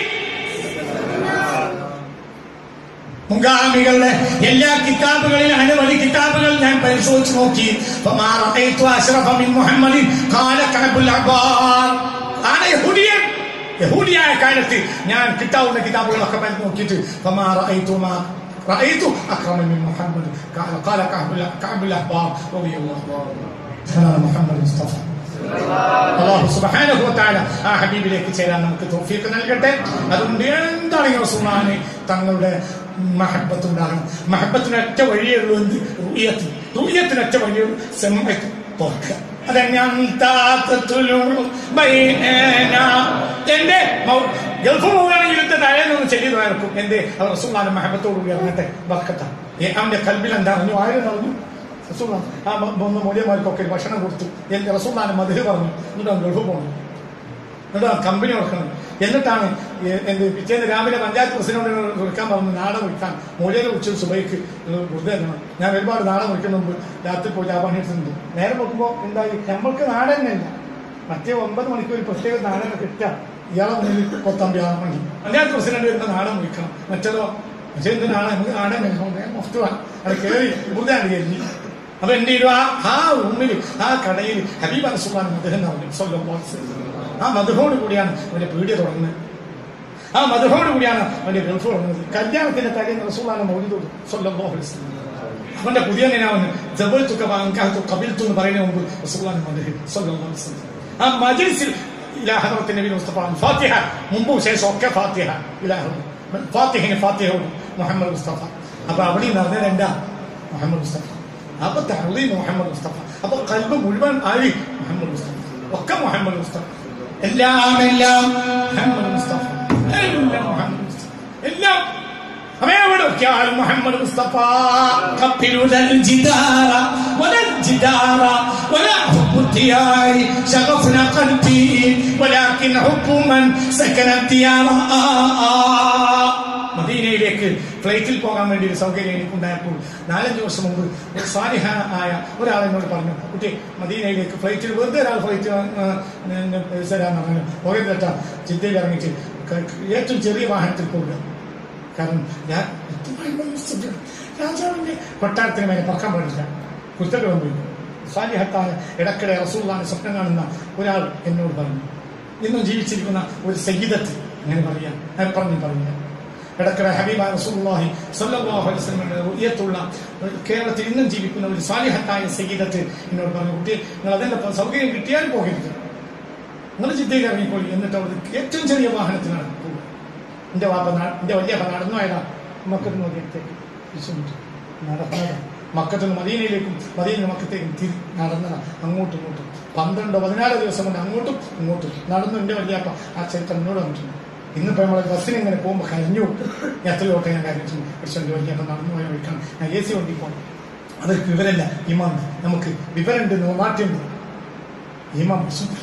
മുൻഗാമികളുടെ എല്ലാ കിതാബുകളിലും അനവധി കിതാബുകൾ ഞാൻ പരിശോധിച്ച് നോക്കി فما رأيت أشرف من محمد قال كعب الأحبار ആണ് യഹൂദിയൻ യഹൂദിയായ കാലത്ത് ഞാൻ കിട്ടാവുന്ന കിതാബുകളൊക്കെ പരിശോധിച്ച് നോക്കിയിട്ട് فما رأيت ما رأيت أكرم من محمد قال قال كعب ال- كعب الأحبار رضي الله عنه هذا محمد مصطفى അള്ളാഹു സുബ്ഹാനഹു വതആല ആ ഹബീബിലേക്ക് ചേരാൻ നമുക്ക് തൗഫീഖ് നൽകട്ടെ അതുകൊണ്ട് എന്താണെങ്കിലും റസൂലുള്ളാഹിനെ തങ്ങളുടെ മഹബത്ത് ഉണ്ടാകണം മഹബത്തിന് ഒറ്റ വഴിയേ ഉള്ളൂ എന്ത് റുയത്ത് റുയത്തിന് ഒറ്റ വഴിയേ ഉള്ളൂ സെമ്മത്ത് തുറക്കുക എന്റെ മൗ- ഗൾഫ് പോവുകയാണെങ്കിൽ ഇതിന്റെ തലേന്നൊന്ന് ചെല്ലി നടക്കും എന്റെ അവർ റസൂള്ളാന്റെ മഹബത്തോടുകൂടി ഇറങ്ങട്ടെ ബർക്കത്ത ഏ, അവന്റെ കൽബിൽ എന്താ അറിഞ്ഞു ആരും അറിഞ്ഞു റസൂള്ള ആ മ- മൂന്ന് മൂല്യമാർക്കൊക്കെ ഭക്ഷണം കൊടുത്തു എന്റെ റസൂള്ളാന്റെ മതില് പറഞ്ഞു എന്നിട്ട് അവൻ ഗൾഫ് പോകണം എന്നിട്ട് ആ കമ്പനി കൊടുക്കണം എന്നിട്ടാണ് എ- എന്ത് പിറ്റേന്ന് രാവിലെ പഞ്ചായത്ത് പ്രസിഡന്റിനോട് വിളിക്കാൻ പറഞ്ഞു നാടൻ വിളിക്കാൻ മൂലയിൽ വിളിച്ചു സുബൈക്ക് വെറുതെ തരണം ഞാൻ ഒരുപാട് നാടൻ വിളിക്കുന്ന മുമ്പ് രാത്രി പോയി ആ പണിയെടുത്തിട്ടുണ്ട് നേരെ നോക്കുമ്പോൾ എന്തായി നമ്മൾക്ക് നാടൻ തന്നെയല്ല മറ്റേ ഒമ്പത് മണിക്കൂർ പ്രത്യേക നാടൻ കിട്ടാം ഇയാളെ മുന്നിൽ കൊത്താൻ ആ പണി പഞ്ചായത്ത് പ്രസിഡന്റ് വരുന്ന നാടൻ വിളിക്കണം മറ്റേതോ പക്ഷേ എന്ത് നാടൻ നമുക്ക് നാടൻ വേണം മൊത്തമാണ് അത് കയറി വെറുതെ ആണ് കയറി അപ്പൊ എന്റെ ഒരു ആ ആ റൂമിൽ ആ കടയിൽ ഹബീബ് അസുഖാൻ മധുഹൻ പറഞ്ഞു സ്വല്ലം ആ മധുഹോട് കൂടിയാണ് അവന്റെ പീഡിയ തുടങ്ങുന്നത് ആ മധുഹോട് കൂടിയാണ് അവന്റെ ഗൾഫ് തുടങ്ങുന്നത് കല്യാണത്തിന്റെ തലേന്ന് റസൂലാണ് മൗലിദ് സ്വല്ലം അവന്റെ പുതിയ നിനാവന് ജബൽ തുക അങ്കാത്തു കബിൽത്തു എന്ന് പറയുന്ന മുമ്പ് റസൂലാണ് മധുഹൻ സ്വല്ലം ആ മജിൽസിൽ ഇലാ ഹദറത്ത് നബി മുസ്തഫ ഫാത്തിഹ മുമ്പും ശേഷം ഒക്കെ ഫാത്തിഹ ഇലാ ഹദറത്ത് ഫാത്തിഹിന് ഫാത്തിഹോട് മുഹമ്മദ് മുസ്തഫ അപ്പൊ അവിടെ നടന്നത് എന്താ മുഹമ്മദ് മുസ്തഫ അപ്പൊ തഹ്ലീം മുഹമ്മദ് മുസ്തഫ അപ്പൊ കൽബ് മുഴുവൻ ആയി മുഹമ്മദ് മുസ്തഫ ഒക്കെ മുഹമ്മദ് മുസ്തഫ എല്ലാം എല്ലാം മുഹമ്മദ് മുസ്തഫ എല്ലാം മുഹമ്മദ് മുസ്തഫ എല്ലാം അവൻ എവിടെ നോക്കിയാലും മുഹമ്മദ് മുസ്തഫ قبلوا لا الجدار ولا الجدار ولا حب الديار شغفنا قلبي ولكن حب من سكن الديار മദീനയിലേക്ക് ഫ്ലൈറ്റിൽ പോകാൻ വേണ്ടി ഒരു സൗകര്യം എനിക്കുണ്ടായപ്പോൾ നാലഞ്ച് വർഷം മുമ്പ് ഒരു സാലിഹ ആയ ഒരാൾ എന്നോട് പറഞ്ഞു കുട്ടി മദീനയിലേക്ക് ഫ്ലൈറ്റിൽ വെറുതെ ഒരാൾ ഫ്ലൈറ്റ് പൈസ തരാന്ന് പറഞ്ഞു പോയത് കേട്ടാ ജിദ്ദയിൽ ഇറങ്ങിയിട്ട് ക- ഏറ്റവും ചെറിയ വാഹനത്തിൽ പോകുക കാരണം ഞാൻ വ്യക്തമായി മനസ്സിലാക്കി. രാജാവിന്റെ കൊട്ടാരത്തിന് മേലെ പറക്കാൻ പാടില്ല കുറ്റഗ്രഹം പോയി സാലിഹത്തായ ഇടയ്ക്കിടെ റസൂള്ളാണ് സ്വപ്നം കാണുന്ന ഒരാൾ എന്നോട് പറഞ്ഞു ഇന്നും ജീവിച്ചിരിക്കുന്ന ഒരു സയ്യിദത്ത് അങ്ങനെ പറയാം ഞാൻ പറഞ്ഞു പറയാം ഇടയ്ക്കിടെ ഹബീബ റസൂലുള്ളാഹി സ്വല്ലല്ലാഹു അലൈഹി വസല്ലമയുടെ റുയത്തുള്ള ഒരു കേരളത്തിൽ ഇന്നും ജീവിക്കുന്ന ഒരു സാലിഹത്തായ സയ്യിദത്ത് എന്നോട് പറഞ്ഞു കുട്ടി നിങ്ങൾ അതിന്റെ സൗകര്യം കിട്ടിയാൽ പോകരുത് നിങ്ങൾ ജിദ്ദയിൽ ഇറങ്ങിക്കോളി എന്നിട്ട് അവർ ഏറ്റവും ചെറിയ വാഹനത്തിലാണ് പോകുക എന്റെ വാപ്പ നാ- എന്റെ വലിയ നടന്നു പോയതാ മക്കത്ത് നോക്കിയത്തേക്ക് വിശ്വസിച്ചു നടന്നതാ മക്കത്ത് നിന്ന് മദീനയിലേക്കും മദീന മക്കത്തേക്കും തിരി നടന്നതാ അങ്ങോട്ടും ഇങ്ങോട്ടും പന്ത്രണ്ടോ പതിനാലോ ദിവസം കൊണ്ട് അങ്ങോട്ടും ഇങ്ങോട്ടും നടന്നു എന്റെ വലിയപ്പ ആ ചരിത്രം എന്നോട് വന്നിട്ടുണ്ട് ഇന്നിപ്പോ നമ്മളെ ബസ്സിന് ഇങ്ങനെ പോകുമ്പോൾ കരഞ്ഞു എത്രയോട്ടെ ഞാൻ കരഞ്ഞിട്ടുണ്ട് പക്ഷെ എന്റെ വലിയപ്പ നടന്നു പോയ വഴിക്കാണ് ഞാൻ എ സി വണ്ടി പോകണം അതൊരു വിവരല്ല ഇമാം നമുക്ക് വിവരമുണ്ട് നാട്യമുണ്ട് ഇമാം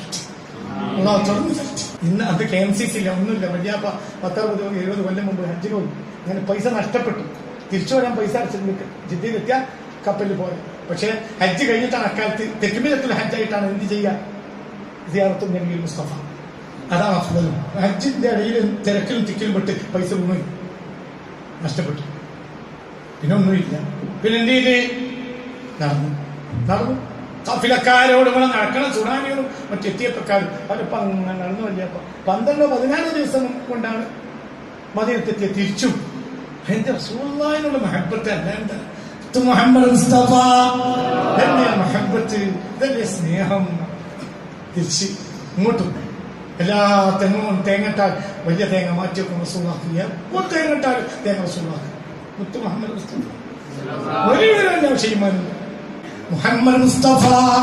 അള്ളാഹു തുറന്നു തരട്ടെ. ഇന്ന് അത് കെ എം സി സി ഇല്ല ഒന്നുമില്ല വലിയാപ്പ പത്തറുപത് എഴുപത് കൊല്ലം മുമ്പ് ഹജ്ജിന് പോയി അങ്ങനെ പൈസ നഷ്ടപ്പെട്ടു തിരിച്ചു വരാൻ പൈസ അടച്ചിട്ടുണ്ട് ജിദ്ദയിലെത്തിയാൽ കപ്പലിൽ പോയത് പക്ഷേ ഹജ്ജ് കഴിഞ്ഞിട്ടാണ് അക്കാലത്ത് തെക്കുമിലത്തിൽ ഹജ്ജായിട്ടാണ് എന്ത് ചെയ്യുക സിയാറത്തും നബി മുസ്തഫ അതാണ് അഫ്ദലും ഹജ്ജിന്റെ ഇടയിൽ തിരക്കിലും തിക്കിലും പെട്ട് പൈസ വീണു നഷ്ടപ്പെട്ടു പിന്നെ ഒന്നുമില്ല പിന്നെ എന്ത് ചെയ്ത് നടന്നു നടന്നു കഫിലക്കാരോട് ഇവിടെ നടക്കണം സുനാമിയോടും മറ്റെത്തിയപ്പക്കാരും അവരിപ്പോ അങ്ങനെ നടന്നു വലിയപ്പോ പന്ത്രണ്ടോ പതിനാലോ ദിവസം കൊണ്ടാണ് മദീനത്തെത്തിയ തിരിച്ചു എന്റെ റസൂലുള്ളാഹിനുള്ള മഹബത്ത് അല്ല എന്താ ഇത് മുഹമ്മദ് മുസ്തഫ ഇതല്ലേ മഹബത്ത് ഇതല്ലേ സ്നേഹം തിരിച്ച് ഇങ്ങോട്ടും എല്ലാ തെങ്ങും തേങ്ങട്ടാൽ വലിയ തേങ്ങ മാറ്റി വെക്കും റസൂലാക്കി എപ്പോൾ തേങ്ങട്ടാൽ തേങ്ങ റസൂലാക്കി മുത്തു മുഹമ്മദ് മുസ്തഫ ഒരു വിവരമില്ല ഷെയ്മാനില്ല മുഹമ്മദ് മുസ്തഫ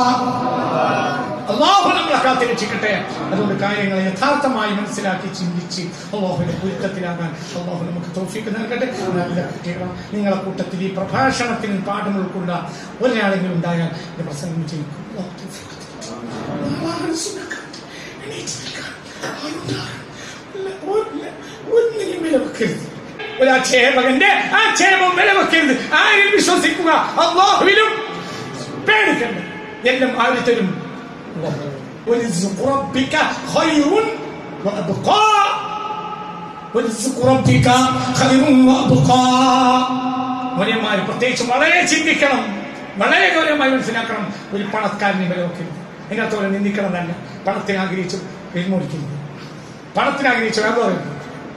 അള്ളാഹു നമ്മളെ കാത്തിരക്ഷിക്കട്ടെ അതുകൊണ്ട് കാര്യങ്ങളെ യഥാർത്ഥമായി മനസ്സിലാക്കി ചിന്തിച്ച് അള്ളാഹുവിന്റെ പൊരുത്തത്തിലാകാൻ അള്ളാഹു നമുക്ക് തോഫിക്ക് നൽകട്ടെ നല്ല കുട്ടികളാണ് നിങ്ങളെ കൂട്ടത്തിൽ ഈ പ്രഭാഷണത്തിന് പാഠം ഉൾക്കൊണ്ട ഒരാളെങ്കിലും ഉണ്ടായാൽ എന്റെ പ്രസംഗം ചെയ്യിക്കും അള്ളാഹു തൗഫീഖ് തരട്ടെ. അള്ളാഹു സുന്നക്കാട്ടെ. എണീറ്റ് നിൽക്കാൻ. ആരുണ്ടാകും. ഒല്ല- ഒല്ല- ഒന്നിനും വില വെക്കരുത് ഒരു ആക്ഷേപകന്റെ ആക്ഷേപം വില വെക്കരുത് ആരിൽ വിശ്വസിക്കുക അള്ളാഹുവിലും പേടിക്കണ്ട എല്ലാം ആര് തരും ورزق ربك خير وأبقى ورزق ربك خير وأبقى മുനിയന്മാർ പ്രത്യേകിച്ച് വളരെ ചിന്തിക്കണം വളരെ ഗൗരവമായി മനസ്സിലാക്കണം ഒരു പണക്കാരനെ വിലവെക്കരുത് അതിനകത്തോടെ നിന്ദിക്കണം തന്നെ പണത്തിന് ആഗ്രഹിച്ചു എഴുന്നോടിക്കരുത് പണത്തിന് ആഗ്രഹിച്ചു വേറെ പറയരുത്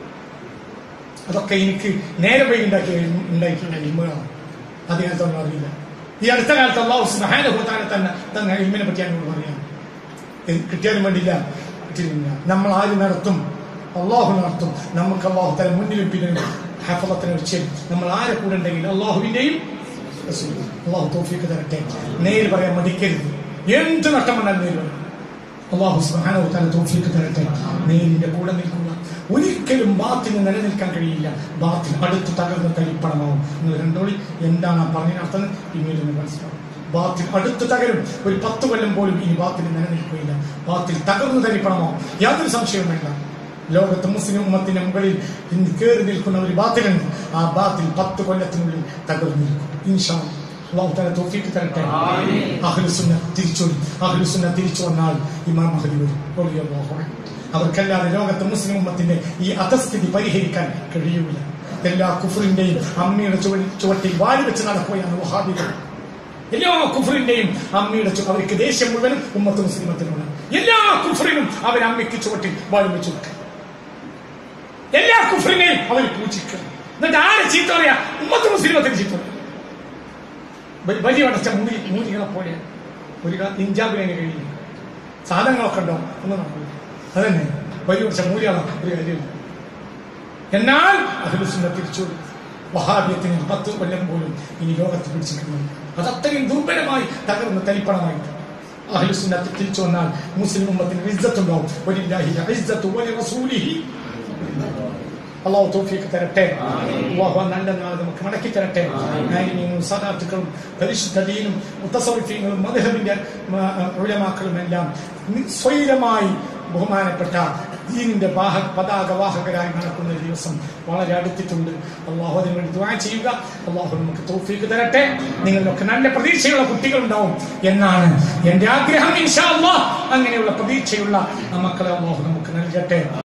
അതൊക്കെ എനിക്ക് നേരെ പോയി ഉണ്ടാക്കി ഉണ്ടായിട്ടുള്ള ഇമ്മകളാണ് അതിനകത്തൊന്നും അറിയില്ല ഈ അടുത്ത കാലത്ത് അള്ളാഹു സ്നഹാനുഭൂത്താനെ തന്നെ തന്നെ ഇമ്മിനെ പറ്റി എന്നോട് പറയാം ഇത് കിട്ടിയാലും വേണ്ടില്ല കിട്ടിയില്ല നമ്മൾ ആര് നടത്തും അള്ളാഹു നടത്തും നമുക്ക് അള്ളാഹു തല മുന്നിലും പിന്നിലും ഹഫലത്തിനെ വെച്ച് നമ്മൾ ആരെ കൂടെ ഉണ്ടെങ്കിൽ അള്ളാഹുവിന്റെയും റസൂലും. അള്ളാഹു തോഫിക്ക് തരട്ടെ നേര് പറയാൻ മടിക്കരുത് എന്ത് നഷ്ടം വന്നാലും നേര് പറയണം അള്ളാഹു സുബ്ഹാനഹു തോഫിക്ക് തരട്ടെ നേരിന്റെ കൂടെ നിൽക്കുക ഒരിക്കലും ബാത്തിന് നിലനിൽക്കാൻ കഴിയില്ല ബാത്തിൽ അടുത്ത് തകർന്ന് തരിപ്പണമാവും നിങ്ങൾ രണ്ടോളി എന്താണ് ആ പറഞ്ഞതിനർത്ഥം പിന്നീട് നിങ്ങൾ മനസ്സിലാവും ബാത്തിൽ അടുത്ത് തകരും ഒരു പത്ത് കൊല്ലം പോലും ഇനി ബാത്തിൽ നിലനിൽക്കുകയില്ല ബാത്തിൽ തകർന്നു തരിപ്പണമാവും യാതൊരു സംശയവും വേണ്ട ലോകത്ത് മുസ്ലിം ഉമ്മത്തിന്റെ മുകളിൽ ഇന്ന് കയറി നിൽക്കുന്ന ഒരു ബാത്തിലുണ്ട് ആ ബാത്തിൽ പത്ത് കൊല്ലത്തിനുള്ളിൽ തകർന്നു നിൽക്കും ഇൻഷാ അല്ലാഹ്. അള്ളാഹു തആല തൗഫീഖ് തരട്ടെ അഹ്ലുസുന്ന തിരിച്ചു വരും അഹ്ലുസുന്ന തിരിച്ചു വന്നാൽ ഇമാം മഹദി വരും റളിയല്ലാഹു അൻഹു. അവർക്കല്ലാതെ ലോകത്തെ മുസ്ലിം ഉമ്മത്തിന്റെ ഈ അധസ്ഥിതി പരിഹരിക്കാൻ കഴിയൂല എല്ലാ കുഫറിന്റെയും അമ്മയുടെ ചുവടി ചുവട്ടിൽ വാരി വെച്ച് നടക്കുകയാണ് വഹാബികൾ എല്ലാ കുഫറിന്റെയും അമ്മയുടെ ചു അവർക്ക് ദേഷ്യം മുഴുവനും ഉമ്മത്ത് മുസ്ലിമത്തിനുള്ള എല്ലാ കുഫറിനും അവർ അമ്മയ്ക്ക് ചുവട്ടിൽ വാരി വെച്ച് കൊടുക്കുക എല്ലാ കുഫറിനെയും അവർ പൂജിക്കുക എന്നിട്ട് ആരെ ചീത്ത പറയാ ഉമ്മത്ത് മുസ്ലിമത്തിന് ചീത്ത പറയാം ബ- ബലി അടച്ച മൂലി മൂലികളെ പോലെ ഒരു ക- ഇഞ്ചാബിനെ കഴിയില്ല സാധനങ്ങളൊക്കെ ഉണ്ടോ ഒന്നും നടക്കില്ല അതന്നെ ബലി അടച്ച മൂലികളാണ് ഒരു കാര്യമില്ല എന്നാൽ അഖിലുസുന്ന തിരിച്ചു വഹാബിയത്തിന് പത്ത് കൊല്ലം പോലും ഇനി ലോകത്ത് പിടിച്ചിട്ടുണ്ട് അത് അത്രയും ദുർബലമായി തകർന്ന് തരിപ്പണമായിട്ട് അഖിലുസുന്നത്ത് തിരിച്ചു വന്നാൽ മുസ്ലിം ഉമ്മത്തിന് ഇസ്സത്തുണ്ടാവും വലില്ലാഹി ഇസ്സത്തു വലി റസൂലിഹി അള്ളാഹു തൗഫീഖ് തരട്ടെ അള്ളാഹു ആ നല്ല നാൾ നമുക്ക് മടക്കി തരട്ടെ നാരിനീങ്ങളും സദാത്തുക്കളും പരിശുദ്ധ ദീനും മുത്തസൗഫീങ്ങളും മധുഹബിന്റെ ഉലമാക്കളും എല്ലാം സ്വൈരമായി ബഹുമാനപ്പെട്ട ദീനിന്റെ വാഹ പതാക വാഹകരായി നടക്കുന്ന ഒരു ദിവസം വളരെ അടുത്തിട്ടുണ്ട് അള്ളാഹു അതിനു വേണ്ടി ദുആ ചെയ്യുക അള്ളാഹു നമുക്ക് തൗഫീഖ് തരട്ടെ നിങ്ങളിലൊക്കെ നല്ല പ്രതീക്ഷയുള്ള കുട്ടികളുണ്ടാവും എന്നാണ് എന്റെ ആഗ്രഹം ഇൻഷാ അള്ളാഹ് അങ്ങനെയുള്ള പ്രതീക്ഷയുള്ള ആ മക്കളെ അള്ളാഹു നമുക്ക് നൽകട്ടെ